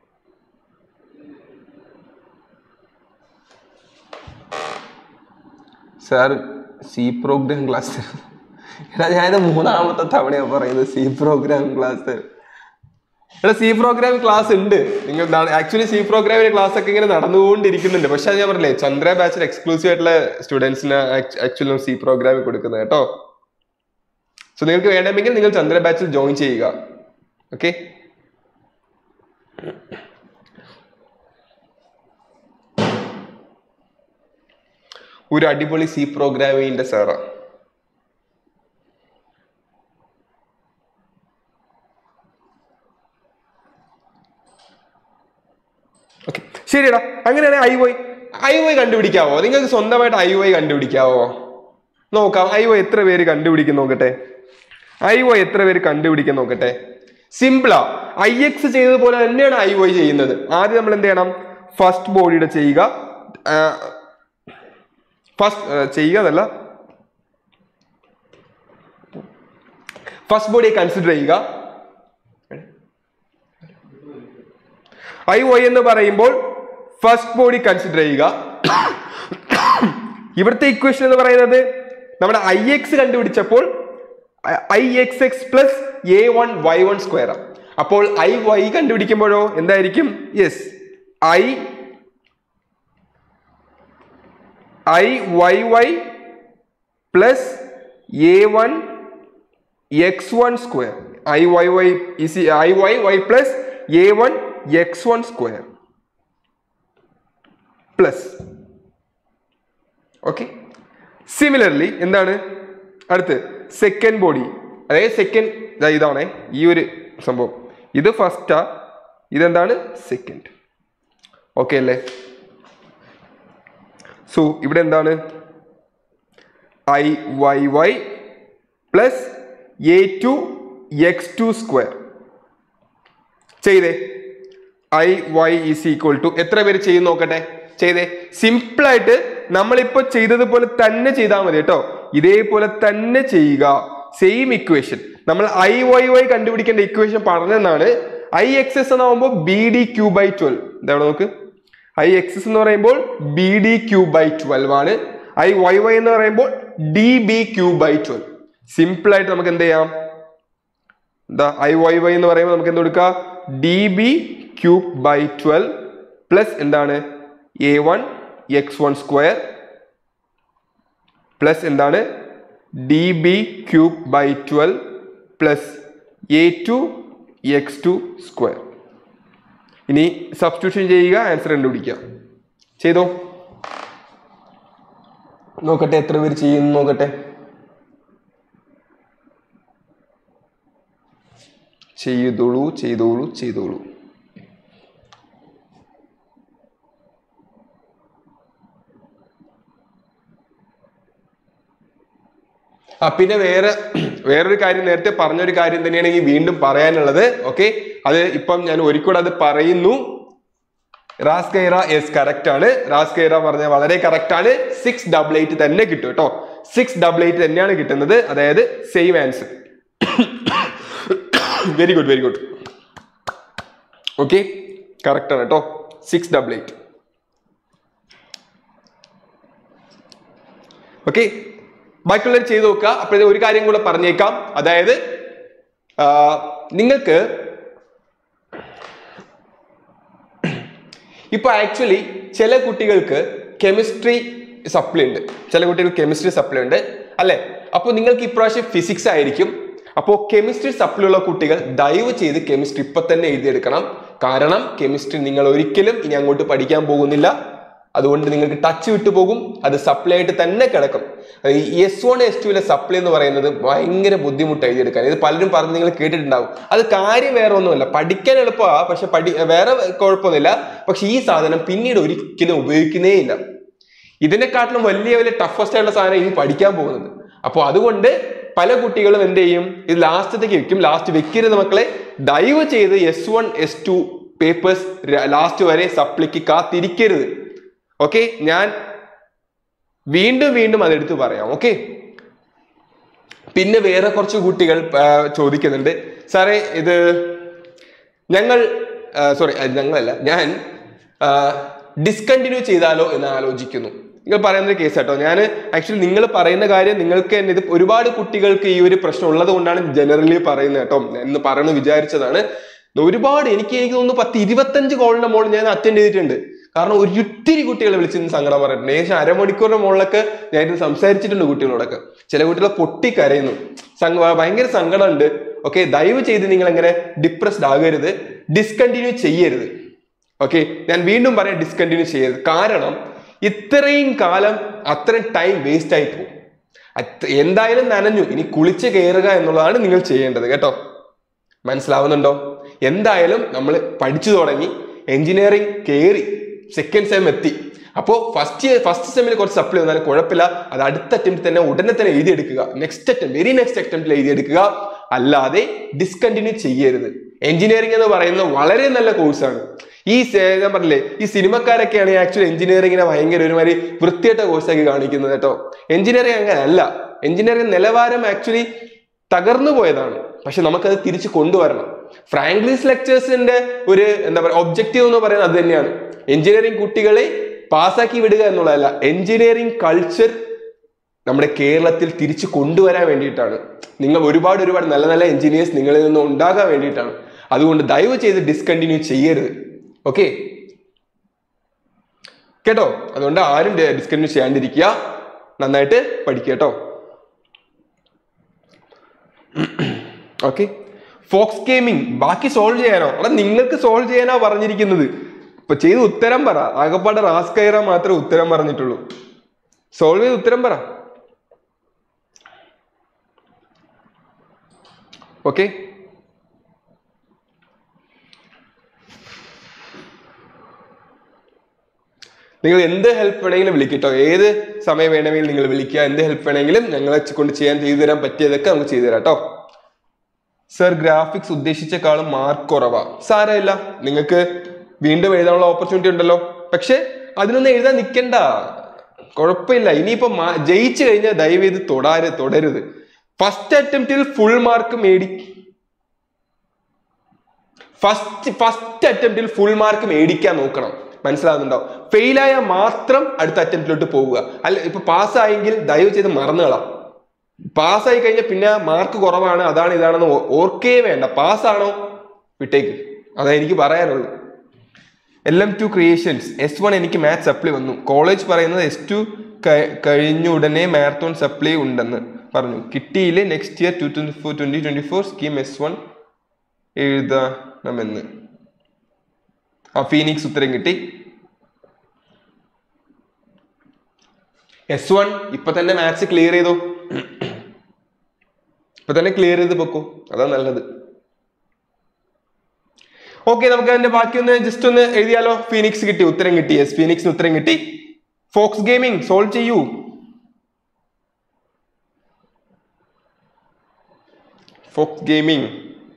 sir C program class എടാ ഞാനിത് മൂന്നാമത്തെ തവണയാണ് പറയുന്നത് സി പ്രോഗ്രാം ക്ലാസ് എടാ സി പ്രോഗ്രാം ക്ലാസ് ഉണ്ട് നിങ്ങൾ ആക്ച്വലി സി പ്രോഗ്രാമിന്റെ ക്ലാസ് ഒക്കെ ഇങ്ങനെ നടന്നുകൊണ്ടിരിക്കുന്നുണ്ട് പക്ഷെ അത് ഞാൻ പറഞ്ഞില്ലേ ചന്ദ്ര ബാച്ചിൽ എക്സ്ക്ലൂസീവ് ആയിട്ടുള്ള സ്റ്റുഡൻസിന് ആക്ച്വലി സി പ്രോഗ്രാമിൽ കൊടുക്കുന്നത് കേട്ടോ സോ നിങ്ങൾക്ക് വേണമെങ്കിൽ നിങ്ങൾ ചന്ദ്ര ബാച്ചിൽ ജോയിൻ ചെയ്യുക ഓക്കെ ഒരു അടിപൊളി സി പ്രോഗ്രാമിന്റെ സാറാ ഓക്കെ ശരിയടാ അങ്ങനെയാണെങ്കിൽ ഐ വൈ ഐ വൈ കണ്ടുപിടിക്കാവോ നിങ്ങൾക്ക് സ്വന്തമായിട്ട് ഐ വൈ കണ്ടുപിടിക്കാവോ നോക്കാം ഐ വൈ എത്ര പേര് കണ്ടുപിടിക്കും നോക്കട്ടെ ഐ വൈ എത്ര പേര് കണ്ടുപിടിക്കാൻ നോക്കട്ടെ സിമ്പിളാ ഐ എക്സ് ചെയ്തതുപോലെ തന്നെയാണ് ഐ വൈ ചെയ്യുന്നത് ആദ്യം നമ്മൾ എന്ത് ചെയ്യണം ഫസ്റ്റ് ബോഡിയുടെ ചെയ്യുക ഫസ്റ്റ് ചെയ്യുക എന്നല്ല ഫസ്റ്റ് ബോഡിയെ കൺസിഡർ ചെയ്യുക ഐ വൈ എന്ന് പറയുമ്പോൾ ഫസ്റ്റ് ബോഡി കൺസിഡർ ചെയ്യുക ഇവിടുത്തെ ഇക്വേഷൻ എന്ന് പറയുന്നത് നമ്മുടെ ഐ എക്സ് കണ്ടുപിടിച്ചപ്പോൾ I X X plus A one Y one square അപ്പോൾ ഐ വൈ കണ്ടുപിടിക്കുമ്പോഴോ എന്തായിരിക്കും yes I I Y Y plus A one X one square I Y Y is I Y Y plus A one X one square plus okay similarly എന്താണ് അടുത്ത് second body അതായത് second ഇതാണേ ഈ ഒരു സംഭവം ഇത് ഫസ്റ്റാ ഇതെന്താണ് സെക്കൻഡ് ഓക്കെ അല്ലേ സോ ഇവിടെ എന്താണ് I Y Y plus A two X two square ചെയ്തേ I Y is equal to എത്ര പേര് ചെയ്യും നോക്കട്ടെ ചെയ്തേ സിമ്പിൾ ആയിട്ട് നമ്മളിപ്പോ ചെയ്തതുപോലെ തന്നെ ചെയ്താൽ മതി കേട്ടോ ഇതേപോലെ തന്നെ ചെയ്യുക സെയിം ഇക്വേഷൻ നമ്മൾ ഐ വൈ വൈ കണ്ടുപിടിക്കേണ്ട ഇക്വേഷൻ പറഞ്ഞെന്നാണ് ഐ എക്സ് എസ് എന്നാവുമ്പോൾ B D Q by twelve എന്താണ് നോക്ക് ഐ എക്സ് എസ് എന്ന് പറയുമ്പോൾ B D Q by twelve ആണ് ഐ വൈ വൈ എന്ന് പറയുമ്പോൾ D B Q by twelve simple ആയിട്ട് നമുക്ക് എന്ത് ചെയ്യാം എന്താ ഐ വൈ വൈ എന്ന് പറയുമ്പോൾ നമുക്ക് എന്ത് കൊടുക്കുക D B cube by twelve plus എന്താണ് A one X one square plus എന്താണ് D B cube by twelve plus A two X two square ഇനി സബ്സ്റ്റിറ്റ്യൂഷൻ ചെയ്യുക ആൻസർ കണ്ടുപിടിക്കുക ചെയ്തോ നോക്കട്ടെ എത്ര പേര് ചെയ്യുന്നു നോക്കട്ടെ ചെയ്തോളൂ ചെയ്തോളൂ ചെയ്തോളൂ ആ പിന്നെ വേറെ വേറൊരു കാര്യം നേരത്തെ പറഞ്ഞൊരു കാര്യം തന്നെയാണ് ഈ വീണ്ടും പറയാനുള്ളത് ഓക്കെ അത് ഇപ്പം ഞാൻ ഒരിക്കലും അത് പറയുന്നു റാസ് കൈറ എസ് കറക്റ്റ് ആണ് റാസ് കൈറ പറഞ്ഞ വളരെ കറക്റ്റ് ആണ് സിക്സ് ഡബിൾ എയ്റ്റ് തന്നെ കിട്ടും കേട്ടോ സിക്സ് ഡബിൾ എയ്റ്റ് തന്നെയാണ് കിട്ടുന്നത് അതായത് same answer very good very good okay correct ആണ് കേട്ടോ സിക്സ് ഡബിൾ എയ്റ്റ് ഓക്കെ ബാക്കിയുള്ളവർ ചെയ്ത് നോക്കുക അപ്പോൾ ഒരു കാര്യം കൂടെ പറഞ്ഞേക്കാം അതായത് ആ, നിങ്ങൾക്ക് ഇപ്പൊ ആക്ച്വലി ചില കുട്ടികൾക്ക് കെമിസ്ട്രി സപ്ലി ഉണ്ട് ചില കുട്ടികൾക്ക് കെമിസ്ട്രി സപ്ലി ഉണ്ട് അല്ലെ അപ്പോൾ നിങ്ങൾക്ക് ഇപ്രാവശ്യം ഫിസിക്സ് ആയിരിക്കും അപ്പോൾ കെമിസ്ട്രി സപ്ലി ഉള്ള കുട്ടികൾ ദയവ് ചെയ്ത് കെമിസ്ട്രി ഇപ്പൊ തന്നെ എഴുതിയെടുക്കണം കാരണം കെമിസ്ട്രി നിങ്ങൾ ഒരിക്കലും ഇനി അങ്ങോട്ട് പഠിക്കാൻ പോകുന്നില്ല അതുകൊണ്ട് നിങ്ങൾക്ക് ടച്ച് വിട്ടു പോകും അത് സപ്ലൈ ആയിട്ട് തന്നെ കിടക്കും എസ് വൺ എസ് ടുവിലെ സപ്ലൈ എന്ന് പറയുന്നത് ഭയങ്കര ബുദ്ധിമുട്ട് എഴുതിയെടുക്കാൻ ഇത് പലരും പറഞ്ഞ് നിങ്ങൾ കേട്ടിട്ടുണ്ടാവും അത് കാര്യം വേറെ ഒന്നുമല്ല പഠിക്കാൻ എളുപ്പമാണ് പക്ഷെ പഠി വേറെ കുഴപ്പമൊന്നുമില്ല പക്ഷെ ഈ സാധനം പിന്നീട് ഒരിക്കലും ഉപയോഗിക്കുന്നേ ഇല്ല ഇതിനെക്കാട്ടിലും വലിയ വലിയ ടഫസ്റ്റ് ആയിട്ടുള്ള സാധനം ഇനി പഠിക്കാൻ പോകുന്നത് അപ്പോൾ അതുകൊണ്ട് പല കുട്ടികളും എന്ത് ചെയ്യും ഇത് ലാസ്റ്റത്തേക്ക് വെക്കും ലാസ്റ്റ് വെക്കരുത് മക്കളെ ദയവ് ചെയ്ത് S one S two papers last വരെ സപ്ലിക്ക് കാത്തിരിക്കരുത് ഓക്കെ ഞാൻ വീണ്ടും വീണ്ടും അതെടുത്ത് പറയാം ഓക്കെ പിന്നെ വേറെ കുറച്ച് കുട്ടികൾ ആ, ചോദിക്കുന്നുണ്ട് സാറേ ഇത് ഞങ്ങൾ സോറി ഞങ്ങളല്ല ഞാൻ ഡിസ്കണ്ടിന്യൂ ചെയ്താലോ എന്ന് ആലോചിക്കുന്നു നിങ്ങൾ പറയുന്ന കേസ് കേട്ടോ ഞാൻ ആക്ച്വലി നിങ്ങൾ പറയുന്ന കാര്യം നിങ്ങൾക്ക് തന്നെ ഇത് ഒരുപാട് കുട്ടികൾക്ക് ഈ ഒരു പ്രശ്നം ഉള്ളത് കൊണ്ടാണ് ജനറലി പറയുന്നത് കേട്ടോ എന്ന് പറയണമെന്ന് വിചാരിച്ചതാണ് ഒരുപാട് എനിക്ക് എനിക്ക് തോന്നുന്നു പത്ത് ഇരുപത്തഞ്ച് കോളിന്റെ മോൾ ഞാൻ അറ്റൻഡ് ചെയ്തിട്ടുണ്ട് കാരണം ഒരിത്തിരി കുട്ടികളെ വിളിച്ചിരുന്ന് സങ്കടം പറഞ്ഞിട്ടുണ്ട് ഏകദേശം അരമണിക്കൂറിന്റെ മുകളിലൊക്കെ ഞാൻ ഇത് സംസാരിച്ചിട്ടുണ്ട് കുട്ടികളോടൊക്കെ ചില കുട്ടികൾ പൊട്ടിക്കരയുന്നു സങ്ക- ഭയങ്കര സങ്കടമുണ്ട് ഓക്കെ ദയവ് ചെയ്ത് നിങ്ങൾ അങ്ങനെ ഡിപ്രസ്ഡ് ആകരുത് ഡിസ്കണ്ടിന്യൂ ചെയ്യരുത് ഓക്കെ ഞാൻ വീണ്ടും പറയാം ഡിസ്കണ്ടിന്യൂ ചെയ്യരുത് കാരണം ഇത്രയും കാലം അത്രയും ടൈം വേസ്റ്റ് ആയി പോകും അത്ര- എന്തായാലും നനഞ്ഞു ഇനി കുളിച്ച് കയറുക എന്നുള്ളതാണ് നിങ്ങൾ ചെയ്യേണ്ടത് കേട്ടോ മനസ്സിലാവുന്നുണ്ടോ എന്തായാലും നമ്മൾ പഠിച്ചു തുടങ്ങി എഞ്ചിനീയറിംഗ് കയറി സെക്കൻഡ് സെം എത്തി അപ്പോൾ ഫസ്റ്റ് ഫസ്റ്റ് സെമ്മിൽ കുറച്ച് സപ്ലൈ വന്നാലും കുഴപ്പമില്ല അത് അടുത്ത അറ്റംപ്റ്റ് തന്നെ ഉടനെ തന്നെ എഴുതിയെടുക്കുക നെക്സ്റ്റ് അറ്റംപ്റ്റ് വെരി നെക്സ്റ്റ് അറ്റംപ്റ്റിൽ എഴുതിയെടുക്കുക അല്ലാതെ ഡിസ്കണ്ടിന്യൂ ചെയ്യരുത് എഞ്ചിനീയറിംഗ് എന്ന് പറയുന്നത് വളരെ നല്ല കോഴ്സാണ് ഈ സെ- ഞാൻ പറഞ്ഞില്ലേ ഈ സിനിമക്കാരൊക്കെയാണ് ആക്ച്വലി എഞ്ചിനീയറിംഗിനെ ഭയങ്കര ഒരുമാതിരി വൃത്തിയായിട്ട കോഴ്സാക്കി കാണിക്കുന്നത് കേട്ടോ എഞ്ചിനീയറിംഗ് അങ്ങനെ അല്ല എഞ്ചിനീയറിംഗ് നിലവാരം ആക്ച്വലി തകർന്നു പോയതാണ് പക്ഷെ നമുക്കത് തിരിച്ചു കൊണ്ടുവരണം ഫ്രാങ്ക്ലിസ് ലെക്ചേഴ്സിന്റെ ഒരു എന്താ പറയുക ഒബ്ജക്റ്റീവ് എന്ന് പറയുന്നത് അത് തന്നെയാണ് എഞ്ചിനീയറിംഗ് കുട്ടികളെ പാസ്സാക്കി വിടുക എന്നുള്ളതല്ല എഞ്ചിനീയറിംഗ് കൾച്ചർ നമ്മുടെ കേരളത്തിൽ തിരിച്ചു കൊണ്ടുവരാൻ വേണ്ടിയിട്ടാണ് നിങ്ങൾ ഒരുപാട് ഒരുപാട് നല്ല നല്ല എഞ്ചിനീയേഴ്സ് നിങ്ങളിൽ നിന്ന് ഉണ്ടാകാൻ വേണ്ടിയിട്ടാണ് അതുകൊണ്ട് ദയവ് ചെയ്ത് ഡിസ്കണ്ടിന്യൂ ചെയ്യരുത് ഓക്കെ കേട്ടോ അതുകൊണ്ട് ആരും ഡിസ്കണ്ടിന്യൂ ചെയ്യാണ്ടിരിക്കുക നന്നായിട്ട് പഠിക്കുക കേട്ടോ ഓക്കെ ഫോക്സ് ഗെയിമിംഗ് ബാക്കി സോൾവ് ചെയ്യാനോ അവിടെ നിങ്ങൾക്ക് സോൾവ് ചെയ്യാനാ പറഞ്ഞിരിക്കുന്നത് ഇപ്പൊ ചെയ്ത് ഉത്തരം പറ ആകപ്പാടെ റാസ് കയറാൻ മാത്രമേ ഉത്തരം പറഞ്ഞിട്ടുള്ളൂ സോൾവ് ചെയ്ത് ഉത്തരം പറ ഓക്കെ നിങ്ങൾ എന്ത് ഹെൽപ്പ് വേണമെങ്കിലും വിളിക്കട്ടോ ഏത് സമയം വേണമെങ്കിലും നിങ്ങൾ വിളിക്കുക എന്ത് ഹെൽപ്പ് വേണമെങ്കിലും ഞങ്ങളെ കൊണ്ട് ചെയ്യാൻ ചെയ്തു തരാൻ പറ്റിയതൊക്കെ നമുക്ക് ചെയ്തു തരാം കേട്ടോ സർ ഗ്രാഫിക്സ് ഉദ്ദേശിച്ചേക്കാളും മാർക്ക് കുറവാ സാരമില്ല നിങ്ങൾക്ക് വീണ്ടും എഴുതാനുള്ള ഓപ്പർച്യൂണിറ്റി ഉണ്ടല്ലോ പക്ഷെ അതിനൊന്നും എഴുതാൻ നിൽക്കണ്ട കുഴപ്പമില്ല ഇനിയിപ്പോ മാ- ജയിച്ചു കഴിഞ്ഞാൽ ദയവ് ചെയ്ത് തൊടാര് തുടരുത് ഫസ്റ്റ് അറ്റംപ്റ്റിൽ ഫുൾ മാർക്ക് മേടി ഫസ്റ്റ് ഫസ്റ്റ് അറ്റംപ്റ്റിൽ ഫുൾ മാർക്ക് മേടിക്കാൻ നോക്കണം മനസ്സിലാകുന്നുണ്ടോ ഫെയിലായ മാത്രം അടുത്ത അറ്റംപ്റ്റിലോട്ട് പോവുക അല്ല ഇപ്പൊ പാസ്സായെങ്കിൽ ദയവ് ചെയ്ത് മറന്നുകളാം പാസ്സായി കഴിഞ്ഞാൽ പിന്നെ മാർക്ക് കുറവാണ് അതാണ് ഇതാണെന്ന് ഓ- ഓർക്കേ വേണ്ട പാസ്സാണോ വിട്ടേക്ക് അതാ എനിക്ക് പറയാനുള്ളൂ L M two creations S one എനിക്ക് മാത്സ് സപ്ലി വന്നു കോളേജ് പറയുന്നത് എസ് ടു കഴിഞ്ഞ ഉടനെ മാരത്തോൺ സപ്ലി ഉണ്ടെന്ന് പറഞ്ഞു കിട്ടിയില്ലേ next year two twenty four twenty twenty four scheme S one എഴുതണമെന്ന് ആ ഫീനിക്സ് ഉത്തരം കിട്ടി എസ് വൺ ഇപ്പൊ തന്നെ മാത്സ് ക്ലിയർ ചെയ്തോ ഇപ്പൊ തന്നെ ക്ലിയർ ചെയ്ത് പൊക്കോ അതാ നല്ലത് ഓക്കെ നമുക്ക് അതിന്റെ ബാക്കി ഒന്ന് ജസ്റ്റ് ഒന്ന് എഴുതിയാലോ ഫീനിക്സ് കിട്ടി ഉത്തരം കിട്ടി യെസ് ഫീനിക്സിന് ഉത്തരം കിട്ടി ഫോക്സ് ഗെയിമിംഗ് സോൾവ് ചെയ്യൂ Fox gaming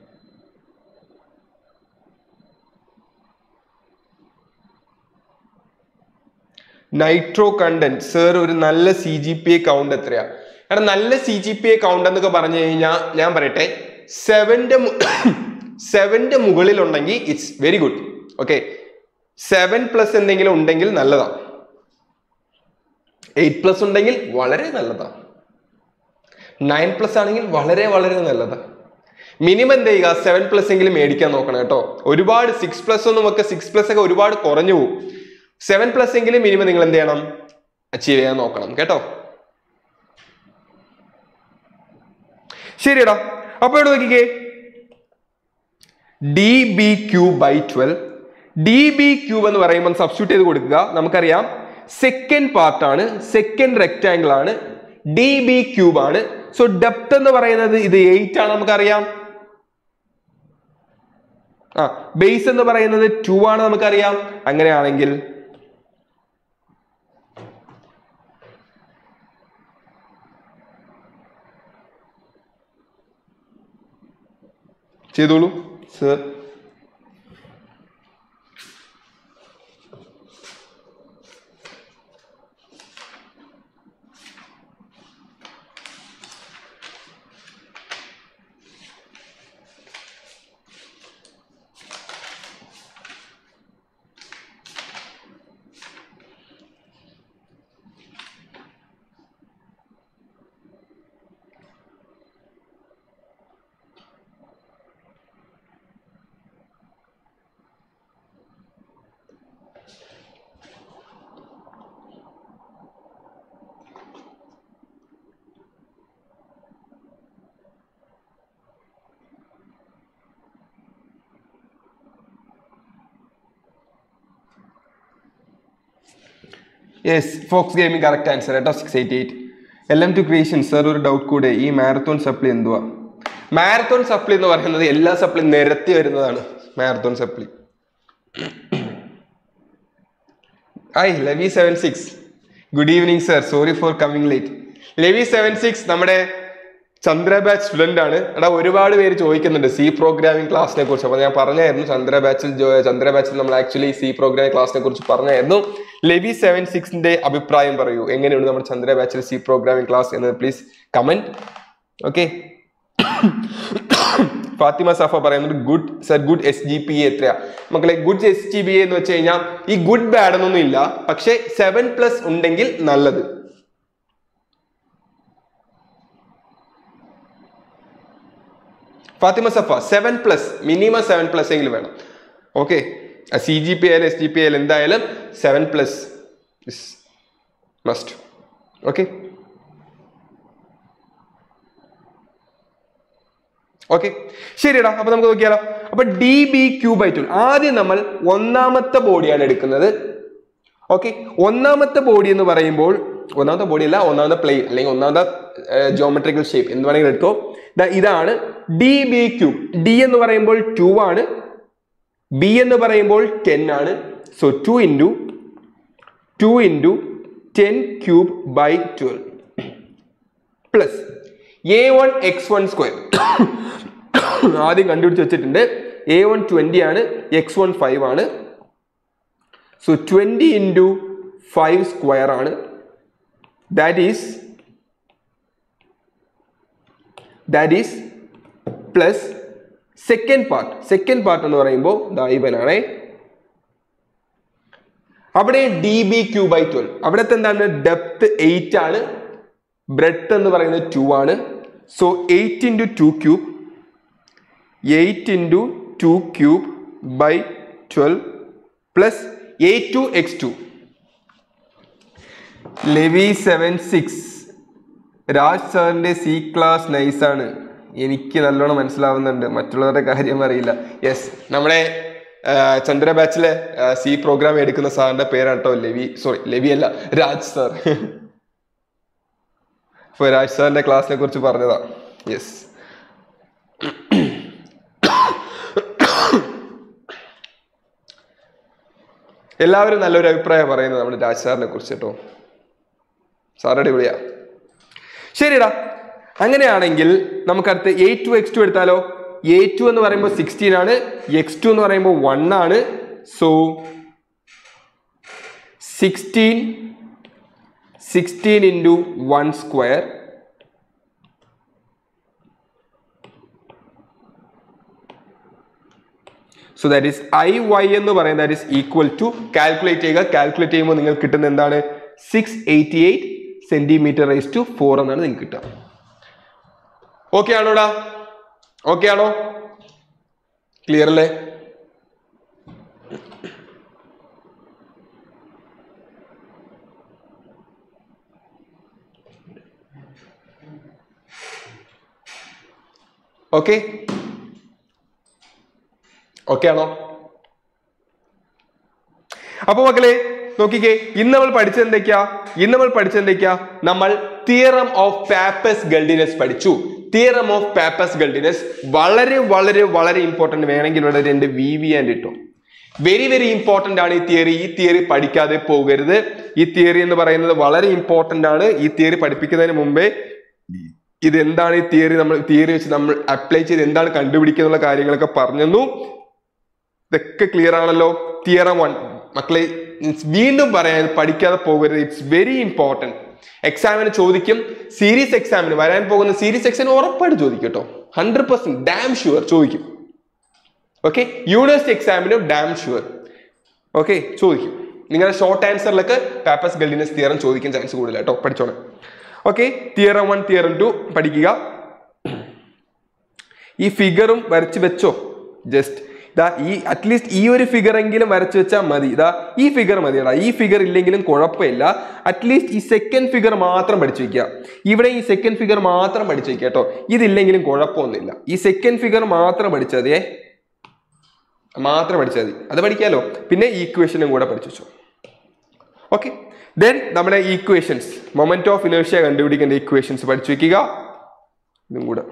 Nitro content sir ഒരു നല്ല C G P A count എത്രയാ കാരണം നല്ല C G P A count എന്നൊക്കെ പറഞ്ഞു കഴിഞ്ഞാൽ ഞാൻ പറയട്ടെ സെവന്റെ സെവന്റെ മുകളിലുണ്ടെങ്കിൽ it's very good okay seven plus എന്തെങ്കിലും ഉണ്ടെങ്കിൽ നല്ലതാണ് എയ്റ്റ് പ്ലസ് ഉണ്ടെങ്കിൽ വളരെ നല്ലതാണ് നയൻ പ്ലസ് ആണെങ്കിൽ വളരെ വളരെ നല്ലതാണ് മിനിമം എന്ത് ചെയ്യുക സെവൻ പ്ലസ് എങ്കിലും മേടിക്കാൻ നോക്കണം കേട്ടോ ഒരുപാട് സിക്സ് പ്ലസ് ഒന്നും ഒക്കെ സിക്സ് പ്ലസ് ഒക്കെ ഒരുപാട് കുറഞ്ഞു പോകും സെവൻ പ്ലസ് എങ്കിലും മിനിമം നിങ്ങൾ എന്ത് ചെയ്യണം അച്ചീവ് ചെയ്യാൻ നോക്കണം കേട്ടോ ശരിയടാ അപ്പൊ ഇവിടെ നോക്കിക്കേ D B cube by twelve D B cube എന്ന് പറയുമ്പോൾ സബ്സ്റ്റിറ്റ്യൂട്ട് ചെയ്ത് കൊടുക്കുക നമുക്കറിയാം സെക്കൻഡ് പാർട്ടാണ് സെക്കൻഡ് റെക്റ്റാങ്കിൾ ആണ് ഡി ബി ക്യൂബ് ആണ് സോ ഡെപ്ത് എന്ന് പറയുന്നത് ഇത് എയ്റ്റ് ആണ് നമുക്കറിയാം ആ ബേസ് എന്ന് പറയുന്നത് ടു ആണ് നമുക്കറിയാം അങ്ങനെയാണെങ്കിൽ ചെയ്തോളൂ sir yes Fox gaming correct answer കേട്ടോ six eighty eight L M two creation sir ഒരു ഡൗട്ട് കൂടെ ഈ മാരത്തോൺ സപ്ലി എന്തുവാ മാരത്തോൺ സപ്ലി എന്ന് പറയുന്നത് എല്ലാ സപ്ലി നിരത്തി വരുന്നതാണ് marathon supply hi Levi seven six good evening sir sorry for coming late Levi seven six നമ്മുടെ ചന്ദ്ര ബാച്ച് സ്റ്റുഡന്റ് ആണ് എടാ ഒരുപാട് പേര് ചോദിക്കുന്നുണ്ട് സി പ്രോഗ്രാമിംഗ് ക്ലാസ്സിനെ കുറിച്ച് അപ്പൊ ഞാൻ പറഞ്ഞായിരുന്നു ചന്ദ്ര ബാച്ചിൽ ജോ- ചന്ദ്ര ബാച്ചിൽ നമ്മൾ ആക്ച്വലി സി പ്രോഗ്രാമിംഗ് ക്ലാസ്സിനെ കുറിച്ച് പറഞ്ഞായിരുന്നു ലെവി സെവൻ സിക്സിന്റെ അഭിപ്രായം പറയൂ എങ്ങനെയുണ്ട് നമ്മുടെ ചന്ദ്ര ബാച്ചിൽ സി പ്രോഗ്രാമിംഗ് ക്ലാസ് എന്ന് please comment okay Fathima Safa പറയുന്നത് good sir good S G P എത്രയാ മക്കളെ ഗുഡ് എസ് ജി ബി എന്ന് വെച്ച് കഴിഞ്ഞാൽ ഈ ഗുഡ് ബാഡ് എന്നൊന്നും ഇല്ല പക്ഷെ സെവൻ പ്ലസ് ഉണ്ടെങ്കിൽ നല്ലത് Fathima Safa seven plus minimum seven plus എങ്കിലും വേണം ഓക്കെ സി ജി പി ആയാലും എസ് ജി പി ആയാലും എന്തായാലും seven plus is must okay okay ശരിയടാ അപ്പൊ നമുക്ക് നോക്കിയാലോ അപ്പൊ D B Q by two ആദ്യം നമ്മൾ ഒന്നാമത്തെ ബോഡിയാണ് എടുക്കുന്നത് ഓക്കെ ഒന്നാമത്തെ ബോഡി എന്ന് പറയുമ്പോൾ ഒന്നാമത്തെ ബോഡി അല്ല ഒന്നാമത്തെ പ്ലെയിൻ അല്ലെങ്കിൽ ഒന്നാമത്തെ ജോമെട്രിക്കൽ ഷേപ്പ് എന്ന് വേണമെങ്കിൽ എടുത്തോ ദാ ഇതാണ് ഡി ബി ക്യൂബ് ഡി എന്ന് പറയുമ്പോൾ ടു ആണ് ബി എന്ന് പറയുമ്പോൾ ടെൻ ആണ് so two into two into ten cube by twelve plus A one X one square ആദ്യം കണ്ടുപിടിച്ച് വെച്ചിട്ടുണ്ട് എ വൺ ട്വൻറ്റി ആണ് എക്സ് വൺ ഫൈവ് ആണ് so twenty into five square ആണ് that is that is plus second part second part എന്ന് പറയുമ്പോൾ ദാ ഇവനാണേ അവിടെ D B Q by twelve അവിടുത്തെ എന്താണ് ഡെപ്ത് എയ്റ്റ് ആണ് ബ്രെഡ് എന്ന് പറയുന്നത് ടു ആണ് so eight into two cube eight into two cube by twelve plus eight two X two Levi seven six Raj സാറിന്റെ സി ക്ലാസ് നൈസാണ് എനിക്ക് നല്ലോണം മനസ്സിലാവുന്നുണ്ട് മറ്റുള്ളവരുടെ കാര്യം അറിയില്ല യെസ് നമ്മുടെ ആ, ചന്ദ്ര ബാച്ചിലെ സി പ്രോഗ്രാം എടുക്കുന്ന സാറിന്റെ പേരാണ് കേട്ടോ ലെവി സോറി ലെവി അല്ല രാജ് സാർ ഇപ്പൊ രാജ് സാറിന്റെ ക്ലാസ്സിനെ കുറിച്ച് പറഞ്ഞതാ യെസ് എല്ലാവരും നല്ലൊരു അഭിപ്രായം പറയുന്നത് നമ്മുടെ രാജ് സാറിനെ കുറിച്ച് കേട്ടോ സാർ അടിപൊളിയാ ശരിടാ അങ്ങനെയാണെങ്കിൽ നമുക്ക് അടുത്ത് എയ്റ്റ് ടു എക്സ് ടു എടുത്താലോ എ ടു എന്ന് പറയുമ്പോൾ സിക്സ്റ്റീൻ ആണ് എക്സ് ടു എന്ന് പറയുമ്പോൾ വൺ ആണ് so sixteen sixteen into one square so that is I Y എന്ന് പറയുന്നത് that is equal to calculate ചെയ്യുക കാൽക്കുലേറ്റ് ചെയ്യുമ്പോൾ നിങ്ങൾക്ക് കിട്ടുന്ന എന്താണ് six eighty eight centimetre raise to four എന്നാണ് നിങ്ങൾക്ക് കിട്ടുക ഓക്കെ ആണോടാ ഓക്കെ ആണോ ക്ലിയർ അല്ലേ ഓക്കെ ഓക്കെ ആണോ അപ്പൊ മക്കളെ നോക്കിക്കേ ഇന്ന് നമ്മൾ പഠിച്ചത് എന്തൊക്കെയാ ഇന്ന് നമ്മൾ പഠിച്ചത് എന്തൊക്കെയാ നമ്മൾ തിയറം ഓഫ് പാപ്പസ് ഗൾഡിനസ് പഠിച്ചു തിയറം ഓഫ് പാപ്പസ് ഗൾഡിനസ് വളരെ വളരെ വളരെ ഇമ്പോർട്ടന്റ് വേണമെങ്കിൽ ഇവിടെ രണ്ട് വി വി ആൻഡ് ഇട്ടോ വെരി വെരി ഇമ്പോർട്ടന്റ് ആണ് ഈ തിയറി ഈ തിയറി പഠിക്കാതെ പോകരുത് ഈ തിയറി എന്ന് പറയുന്നത് വളരെ ഇമ്പോർട്ടന്റ് ആണ് ഈ തിയറി പഠിപ്പിക്കുന്നതിന് മുമ്പേ ഇത് എന്താണ് ഈ തിയറി നമ്മൾ തിയറി വെച്ച് നമ്മൾ അപ്ലൈ ചെയ്ത് എന്താണ് കണ്ടുപിടിക്കുക എന്നുള്ള കാര്യങ്ങളൊക്കെ പറഞ്ഞു ഇതൊക്കെ ക്ലിയർ ആണല്ലോ തിയറം വൺ മക്കളെ it's വീണ്ടും പറയാൻ പഠിക്കാതെ പോകരുത് ഇറ്റ്സ് വെരി ഇമ്പോർട്ടൻറ്റ് എക്സാമിന് ചോദിക്കും സീരീസ് എക്സാമിന് വരാൻ പോകുന്ന സീരീസ് എക്സാമിന് ഉറപ്പായിട്ട് ചോദിക്കും കേട്ടോ ഹൺഡ്രഡ് പെർസെന്റ് ഡാം ഷുവർ ചോദിക്കും ഓക്കെ യൂണിവേഴ്സിറ്റി എക്സാമിനും ഡാം ഷുവർ ഓക്കെ ചോദിക്കും നിങ്ങളുടെ ഷോർട്ട് ആൻസറിലൊക്കെ പാപ്പസ് ഗൾഡിനസ് തിയറം ചോദിക്കാൻ ചാൻസ് കൂടുതൽ കേട്ടോ പഠിച്ചോണം okay theorem one theorem two പഠിക്കുക ഈ ഫിഗറും വരച്ച് വെച്ചോ ജസ്റ്റ് ഇതാ ഈ അറ്റ്ലീസ്റ്റ് ഈ ഒരു ഫിഗർ എങ്കിലും വരച്ച് വെച്ചാൽ മതി ഇതാ ഈ ഫിഗർ മതിയടാ ഈ ഫിഗർ ഇല്ലെങ്കിലും കുഴപ്പമില്ല അറ്റ്ലീസ്റ്റ് ഈ സെക്കൻഡ് ഫിഗർ മാത്രം പഠിച്ചു വെക്കുക ഇവിടെ ഈ സെക്കൻഡ് ഫിഗർ മാത്രം പഠിച്ചു വെക്കുക കേട്ടോ ഇതില്ലെങ്കിലും കുഴപ്പമൊന്നുമില്ല ഈ സെക്കൻഡ് ഫിഗർ മാത്രം പഠിച്ചാൽ മതിയേ മാത്രം പഠിച്ചാൽ മതി അത് പഠിക്കാലോ പിന്നെ ഈക്വേഷനും കൂടെ പഠിച്ചു വെച്ചോ ഓക്കെ ദെൻ നമ്മുടെ ഈക്വേഷൻസ് മൊമെന്റ് ഓഫ് ഇനേഷ്യ കണ്ടുപിടിക്കേണ്ട ഈക്വേഷൻസ് പഠിച്ചു വെക്കുക ഇതും കൂടെ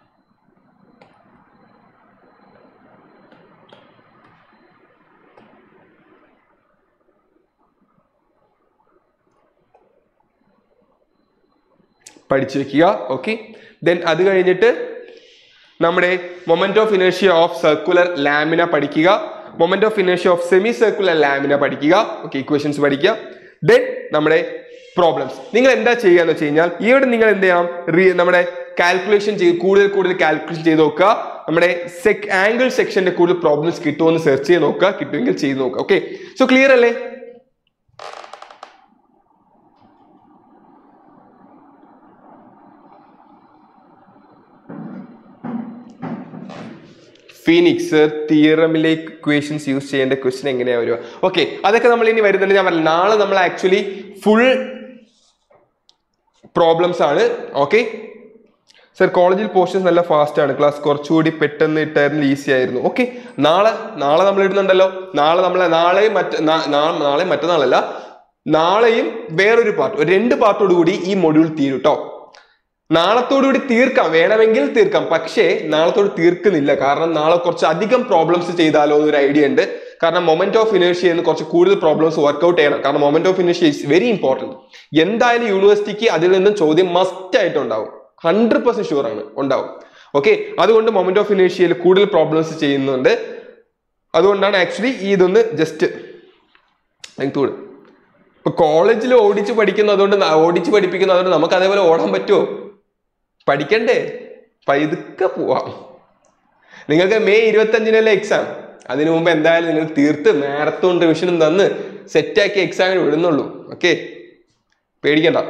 പഠിച്ചു വെക്കുക ഓക്കെ ദെൻ അത് കഴിഞ്ഞിട്ട് നമ്മുടെ മൊമെന്റ് ഓഫ് ഇനേഷ്യ ഓഫ് സർക്കുലർ ലാമിന പഠിക്കുക മൊമെന്റ് ഓഫ് ഇനേഷ്യ ഓഫ് സെമി സർക്കുലർ ലാമിന പഠിക്കുക ഓക്കെ ഇക്വേഷൻസ് പഠിക്കുക ദെൻ നമ്മുടെ പ്രോബ്ലംസ് നിങ്ങൾ എന്താ ചെയ്യുക എന്ന് വെച്ച് കഴിഞ്ഞാൽ ഇവിടെ നിങ്ങൾ എന്ത് ചെയ്യണം re- നമ്മുടെ കാൽക്കുലേഷൻ ചെയ്ത് കൂടുതൽ കൂടുതൽ കാൽക്കുലേഷൻ ചെയ്ത് നോക്കുക നമ്മുടെ സെക് ആംഗിൾ സെക്ഷന്റെ കൂടുതൽ പ്രോബ്ലംസ് കിട്ടുമെന്ന് സെർച്ച് ചെയ്ത് നോക്കുക കിട്ടുമെങ്കിൽ ചെയ്ത് നോക്കുക ഓക്കെ സോ ക്ലിയർ അല്ലേ ഫീനിക്സ് തിയറമിലേക്ക് ഇക്വേഷൻസ് യൂസ് ചെയ്യേണ്ട ക്വസ്റ്റൻ എങ്ങനെയാ വരിക ഓക്കെ അതൊക്കെ നമ്മൾ ഇനി വരുന്നുണ്ട് ഞാൻ പറഞ്ഞു നാളെ നമ്മൾ ആക്ച്വലി ഫുൾ പ്രോബ്ലംസ് ആണ് ഓക്കെ സർ കോളേജിൽ പോർഷൻസ് നല്ല ഫാസ്റ്റ് ആണ് ക്ലാസ് കുറച്ചുകൂടി പെട്ടെന്ന് ഇട്ടായിരുന്നു ഈസി ആയിരുന്നു ഓക്കെ നാളെ നാളെ നമ്മൾ ഇടുന്നുണ്ടല്ലോ നാളെ നമ്മളെ നാളെയും മറ്റ നാ- നാ- നാളെ മറ്റന്നാളല്ല നാളെയും വേറൊരു പാർട്ട് ഒരു രണ്ട് പാർട്ടോട് കൂടി ഈ മൊഡ്യൂൾ തീരും കേട്ടോ നാളത്തോടുകൂടി തീർക്കാം വേണമെങ്കിൽ തീർക്കാം പക്ഷേ നാളത്തോട് തീർക്കുന്നില്ല കാരണം നാളെ കുറച്ച് അധികം പ്രോബ്ലംസ് ചെയ്താലോ എന്നൊരു ഐഡിയ ഉണ്ട് കാരണം മൊമെന്റ് ഓഫ് ഇനേഷ്യ എന്ന് കുറച്ച് കൂടുതൽ പ്രോബ്ലംസ് വർക്ക്ഔട്ട് ചെയ്യണം കാരണം മൊമെന്റ് ഓഫ് ഇനേഷ്യ ഇസ് വെരി ഇമ്പോർട്ടൻറ്റ് എന്തായാലും യൂണിവേഴ്സിറ്റിക്ക് അതിൽ നിന്നും ചോദ്യം മസ്റ്റ് ആയിട്ടുണ്ടാവും ഹൺഡ്രഡ് പെർസെന്റ് ഷുവർ ആണ് ഉണ്ടാവും ഓക്കെ അതുകൊണ്ട് മൊമെന്റ് ഓഫ് ഇനേഷ്യയിൽ കൂടുതൽ പ്രോബ്ലംസ് ചെയ്യുന്നുണ്ട് അതുകൊണ്ടാണ് ആക്ച്വലി ഈ ഇതൊന്ന് ജസ്റ്റ് കൂടെ ഇപ്പൊ കോളേജിൽ ഓടിച്ച് പഠിക്കുന്ന അതുകൊണ്ട് ന- ഓടിച്ച് പഠിപ്പിക്കുന്ന അതുകൊണ്ട് നമുക്ക് അതേപോലെ ഓടാൻ പറ്റുമോ പഠിക്കണ്ടേ പതുക്കെ പോവാം നിങ്ങൾക്ക് മെയ് ഇരുപത്തി അഞ്ചിനല്ലേ എക്സാം അതിനു മുമ്പ് എന്തായാലും നിങ്ങൾ തീർത്ത് മാരത്തോൺ റിവിഷനും തന്ന് സെറ്റാക്കി എക്സാമിന് വിടുന്നുള്ളൂ ഓക്കെ പേടിക്കണ്ട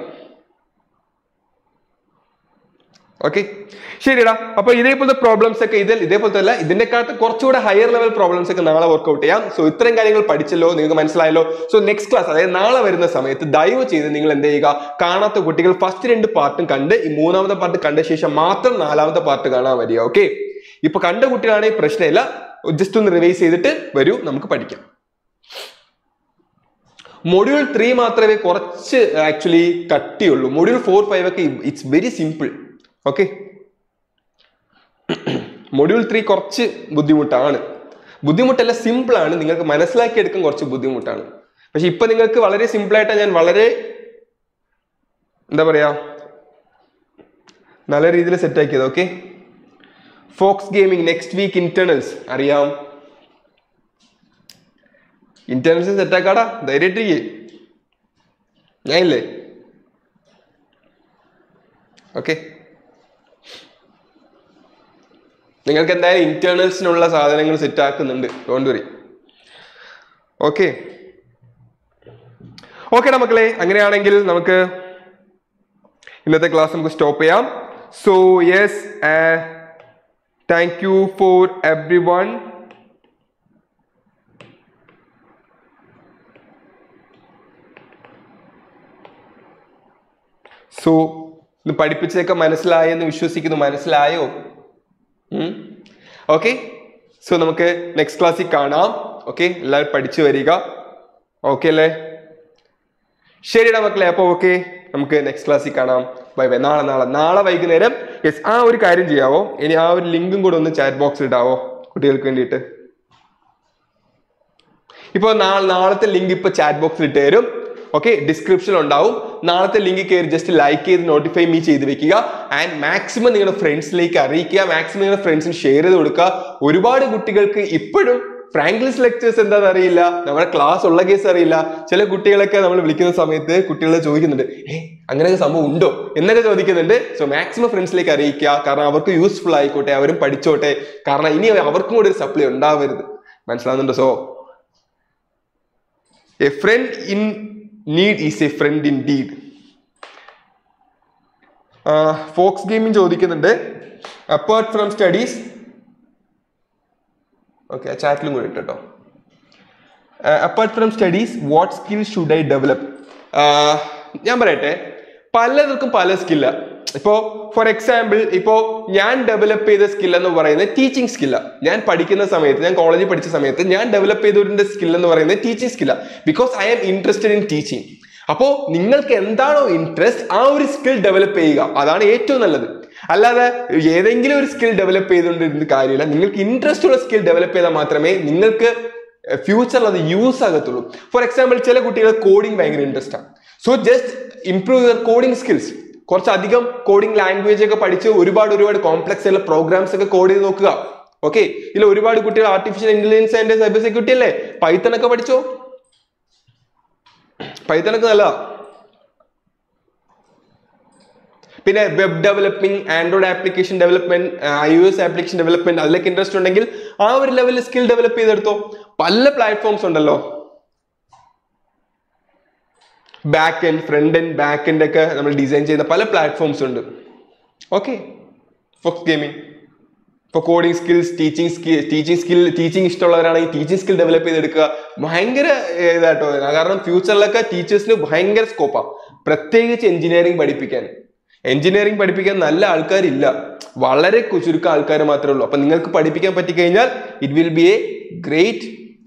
ഓക്കെ ശരിടാ അപ്പൊ ഇതേപോലത്തെ പ്രോബ്ലംസ് ഒക്കെ ഇതിൽ ഇതേപോലത്തെ അല്ല ഇതിനെക്കാട്ട് കുറച്ചുകൂടെ ഹയർ ലെവൽ പ്രോബ്ലംസ് ഒക്കെ നാളെ വർക്ക്ഔട്ട് ചെയ്യാം സോ ഇത്രയും കാര്യങ്ങൾ പഠിച്ചല്ലോ നിങ്ങൾക്ക് മനസ്സിലായല്ലോ സോ നെക്സ്റ്റ് ക്ലാസ് അതായത് നാളെ വരുന്ന സമയത്ത് ദയവ് ചെയ്ത് നിങ്ങൾ എന്ത് ചെയ്യുക കാണാത്ത കുട്ടികൾ ഫസ്റ്റ് രണ്ട് പാർട്ടും കണ്ട് ഈ മൂന്നാമത്തെ പാർട്ട് കണ്ട ശേഷം മാത്രം നാലാമത്തെ പാർട്ട് കാണാൻ വരിക ഓക്കെ ഇപ്പൊ കണ്ട കുട്ടികളാണെങ്കിൽ പ്രശ്നമില്ല ജസ്റ്റ് ഒന്ന് റിവൈസ് ചെയ്തിട്ട് വരൂ നമുക്ക് പഠിക്കാം മൊഡ്യൂൾ ത്രീ മാത്രമേ കുറച്ച് ആക്ച്വലി കട്ടിയുള്ളൂ മൊഡ്യൂൾ ഫോർ ഫൈവ് ഒക്കെ it's very simple okay module three കുറച്ച് ബുദ്ധിമുട്ടാണ് ബുദ്ധിമുട്ടല്ല സിമ്പിൾ ആണ് നിങ്ങൾക്ക് മനസ്സിലാക്കി എടുക്കാൻ കുറച്ച് ബുദ്ധിമുട്ടാണ് പക്ഷെ ഇപ്പൊ നിങ്ങൾക്ക് വളരെ സിമ്പിൾ ആയിട്ടാണ് ഞാൻ വളരെ എന്താ പറയാ നല്ല രീതിയിൽ സെറ്റ് ആക്കിയത് okay Fox gaming next week internals അറിയാം ഇന്റേണൽസ് സെറ്റ് ആക്കാടാ ധൈര്യമായിട്ടിരിക്കേ ഞാൻ ഇല്ലേ ഓക്കെ നിങ്ങൾക്ക് എന്തായാലും ഇന്റേണൽസിനുള്ള സാധനങ്ങൾ സെറ്റ് ആക്കുന്നുണ്ട് ഡോണ്ട് വറി ഓക്കെ ഓക്കെടാ മക്കളെ അങ്ങനെയാണെങ്കിൽ നമുക്ക് ഇന്നത്തെ ക്ലാസ് നമുക്ക് സ്റ്റോപ്പ് ചെയ്യാം so yes thank you for everyone so ഇത് പഠിപ്പിച്ചതൊക്കെ മനസ്സിലായെന്ന് വിശ്വസിക്കുന്നു മനസ്സിലായോ ഓക്കെ സോ നമുക്ക് നെക്സ്റ്റ് ക്ലാസ്സിൽ കാണാം ഓക്കെ എല്ലാവരും പഠിച്ചു വരിക ഓക്കെ അല്ലേ ശരിടാ മക്കളെ അപ്പോൾ ഓക്കെ നമുക്ക് നെക്സ്റ്റ് ക്ലാസ്സിൽ കാണാം ബൈ ബൈ നാളെ നാളെ നാളെ വൈകുന്നേരം യെസ് ആ ഒരു കാര്യം ചെയ്യാവോ ഇനി ആ ഒരു ലിങ്കും കൂടെ ഒന്ന് ചാറ്റ് ബോക്സിൽ ഇടാവോ കുട്ടികൾക്ക് വേണ്ടിയിട്ട് ഇപ്പോൾ നാളെ നാളത്തെ ലിങ്ക് ഇപ്പോൾ ചാറ്റ് ബോക്സിൽ ഇട്ട് തരും ഓക്കെ ഡിസ്ക്രിപ്ഷൻ ഉണ്ടാവും നാളത്തെ ലിങ്ക് കയറി ജസ്റ്റ് ലൈക്ക് ചെയ്ത് നോട്ടിഫൈ മീ ചെയ്ത് വെക്കുക ആൻഡ് മാക്സിമം നിങ്ങളുടെ ഫ്രണ്ട്സിലേക്ക് അറിയിക്കുക മാക്സിമം നിങ്ങളുടെ ഫ്രണ്ട്സിന് ഷെയർ ചെയ്ത് കൊടുക്കുക ഒരുപാട് കുട്ടികൾക്ക് ഇപ്പോഴും ഫ്രാങ്ക്ലിസ് ലെക്ചേഴ്സ് എന്താണെന്ന് അറിയില്ല നമ്മുടെ ക്ലാസ് ഉള്ള കേസ് അറിയില്ല ചില കുട്ടികളൊക്കെ നമ്മൾ വിളിക്കുന്ന സമയത്ത് കുട്ടികൾ ചോദിക്കുന്നുണ്ട് ഏ അങ്ങനെയൊക്കെ സംഭവം ഉണ്ടോ എന്നൊക്കെ ചോദിക്കുന്നുണ്ട് സോ മാക്സിമം ഫ്രണ്ട്സിലേക്ക് അറിയിക്കുക കാരണം അവർക്ക് യൂസ്ഫുൾ ആയിക്കോട്ടെ അവരും പഠിച്ചോട്ടെ കാരണം ഇനി അവർക്കും കൂടി ഒരു സപ്ലൈ ഉണ്ടാവരുത് മനസ്സിലാവുന്നുണ്ടോ so a friend in need is a friend in deed Fox gaming ചോദിക്കുന്നുണ്ട് അപ്പാർട്ട് ഫ്രം സ്റ്റഡീസ് ഓക്കെ ചാറ്റിലും കൂടി ഇട്ടോ apart from studies what skill should I develop ഞാൻ പറയട്ടെ പലർക്കും പല സ്കില്ല ഇപ്പോ ഫോർ എക്സാമ്പിൾ ഇപ്പോ ഞാൻ ഡെവലപ്പ് ചെയ്ത സ്കിൽ എന്ന് പറയുന്നത് ടീച്ചിങ് സ്കില്ല ഞാൻ പഠിക്കുന്ന സമയത്ത് ഞാൻ കോളേജിൽ പഠിച്ച സമയത്ത് ഞാൻ ഡെവലപ്പ് ചെയ്തതിന്റെ സ്കിൽ എന്ന് പറയുന്നത് ടീച്ചിങ് സ്കില്ല because I am interested in teaching അപ്പോ നിങ്ങൾക്ക് എന്താണോ ഇൻട്രസ്റ്റ് ആ ഒരു സ്കിൽ ഡെവലപ്പ് ചെയ്യുക അതാണ് ഏറ്റവും നല്ലത് അല്ലാതെ ഏതെങ്കിലും ഒരു സ്കിൽ ഡെവലപ്പ് ചെയ്തുകൊണ്ടിരുന്ന കാര്യമില്ല നിങ്ങൾക്ക് ഇൻട്രസ്റ്റ് ഉള്ള സ്കിൽ ഡെവലപ്പ് ചെയ്താൽ മാത്രമേ നിങ്ങൾക്ക് ഫ്യൂച്ചറിൽ അത് യൂസ് ആകത്തുള്ളൂ ഫോർ എക്സാമ്പിൾ ചില കുട്ടികൾ കോഡിംഗ് ഭയങ്കര ഇൻട്രസ്റ്റ് ആണ് so just improve your coding skills കുറച്ചധികം കോഡിംഗ് ലാംഗ്വേജ് ഒക്കെ പഠിച്ച് ഒരുപാട് ഒരുപാട് കോംപ്ലക്സ് ആയിട്ടുള്ള പ്രോഗ്രാംസ് ഒക്കെ കോഡ് ചെയ്ത് നോക്കുക ഓക്കെ ഇതിൽ ഒരുപാട് കുട്ടികൾ artificial intelligence and cyber security അല്ലേ പൈത്തൺ ഒക്കെ പഠിച്ചോ പൈത്തൺ ഒക്കെ നല്ലതാ പിന്നെ web developing Android application development I O S application development അതിലേക്ക് ഇൻട്രസ്റ്റ് ഉണ്ടെങ്കിൽ ആ ഒരു ലെവലിൽ സ്കിൽ ഡെവലപ്പ് ചെയ്തെടുത്തോ പല പ്ലാറ്റ്ഫോംസ് ഉണ്ടല്ലോ back end front end back end ഒക്കെ നമ്മൾ ഡിസൈൻ ചെയ്യുന്ന പല പ്ലാറ്റ്ഫോംസ് ഉണ്ട് ഓക്കെ ഫോക്സ് ഗെയിമിംഗ് ഇപ്പോൾ coding skills teaching skill teaching skill teaching ഇഷ്ടമുള്ളവരാണെങ്കിൽ ടീച്ചിങ് സ്കിൽ ഡെവലപ്പ് ചെയ്തെടുക്കുക ഭയങ്കര ഏർ, ഇതാട്ടോ കാരണം ഫ്യൂച്ചറിലൊക്കെ ടീച്ചേഴ്സിന് ഭയങ്കര സ്കോപ്പാണ് പ്രത്യേകിച്ച് എഞ്ചിനീയറിംഗ് പഠിപ്പിക്കാൻ എഞ്ചിനീയറിംഗ് പഠിപ്പിക്കാൻ നല്ല ആൾക്കാരില്ല വളരെ കു- ചുരുക്കം ആൾക്കാർ മാത്രമേ ഉള്ളൂ അപ്പൊ നിങ്ങൾക്ക് പഠിപ്പിക്കാൻ പറ്റിക്കഴിഞ്ഞാൽ it will be a great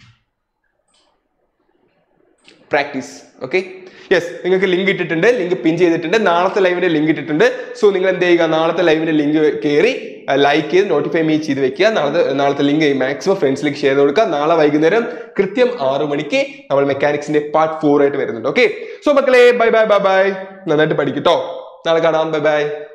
practice okay yes നിങ്ങൾക്ക് ലിങ്ക് ഇട്ടിട്ടുണ്ട് ലിങ്ക് പിൻ ചെയ്തിട്ടുണ്ട് നാളത്തെ ലൈവിന്റെ ലിങ്ക് ഇട്ടിട്ടുണ്ട് സോ നിങ്ങൾ എന്ത് ചെയ്യുക നാളത്തെ ലൈവിന്റെ ലിങ്ക് കയറി ലൈക്ക് ചെയ്ത് നോട്ടിഫൈ മീ ചെയ്ത് വെക്കുക നാളത്തെ നാളത്തെ ലിങ്ക് മാക്സിമം ഫ്രണ്ട്സിലേക്ക് ഷെയർ ചെയ്ത് കൊടുക്കുക നാളെ വൈകുന്നേരം കൃത്യം ആറു മണിക്ക് നമ്മൾ മെക്കാനിക്സിന്റെ പാർട്ട് ഫോർ ആയിട്ട് വരുന്നുണ്ട് ഓക്കെ സോ മക്കളെ ബൈ ബൈ ബൈ ബൈ നന്നായിട്ട് പഠിക്കട്ടോ നാളെ കാണാം ബൈ ബൈ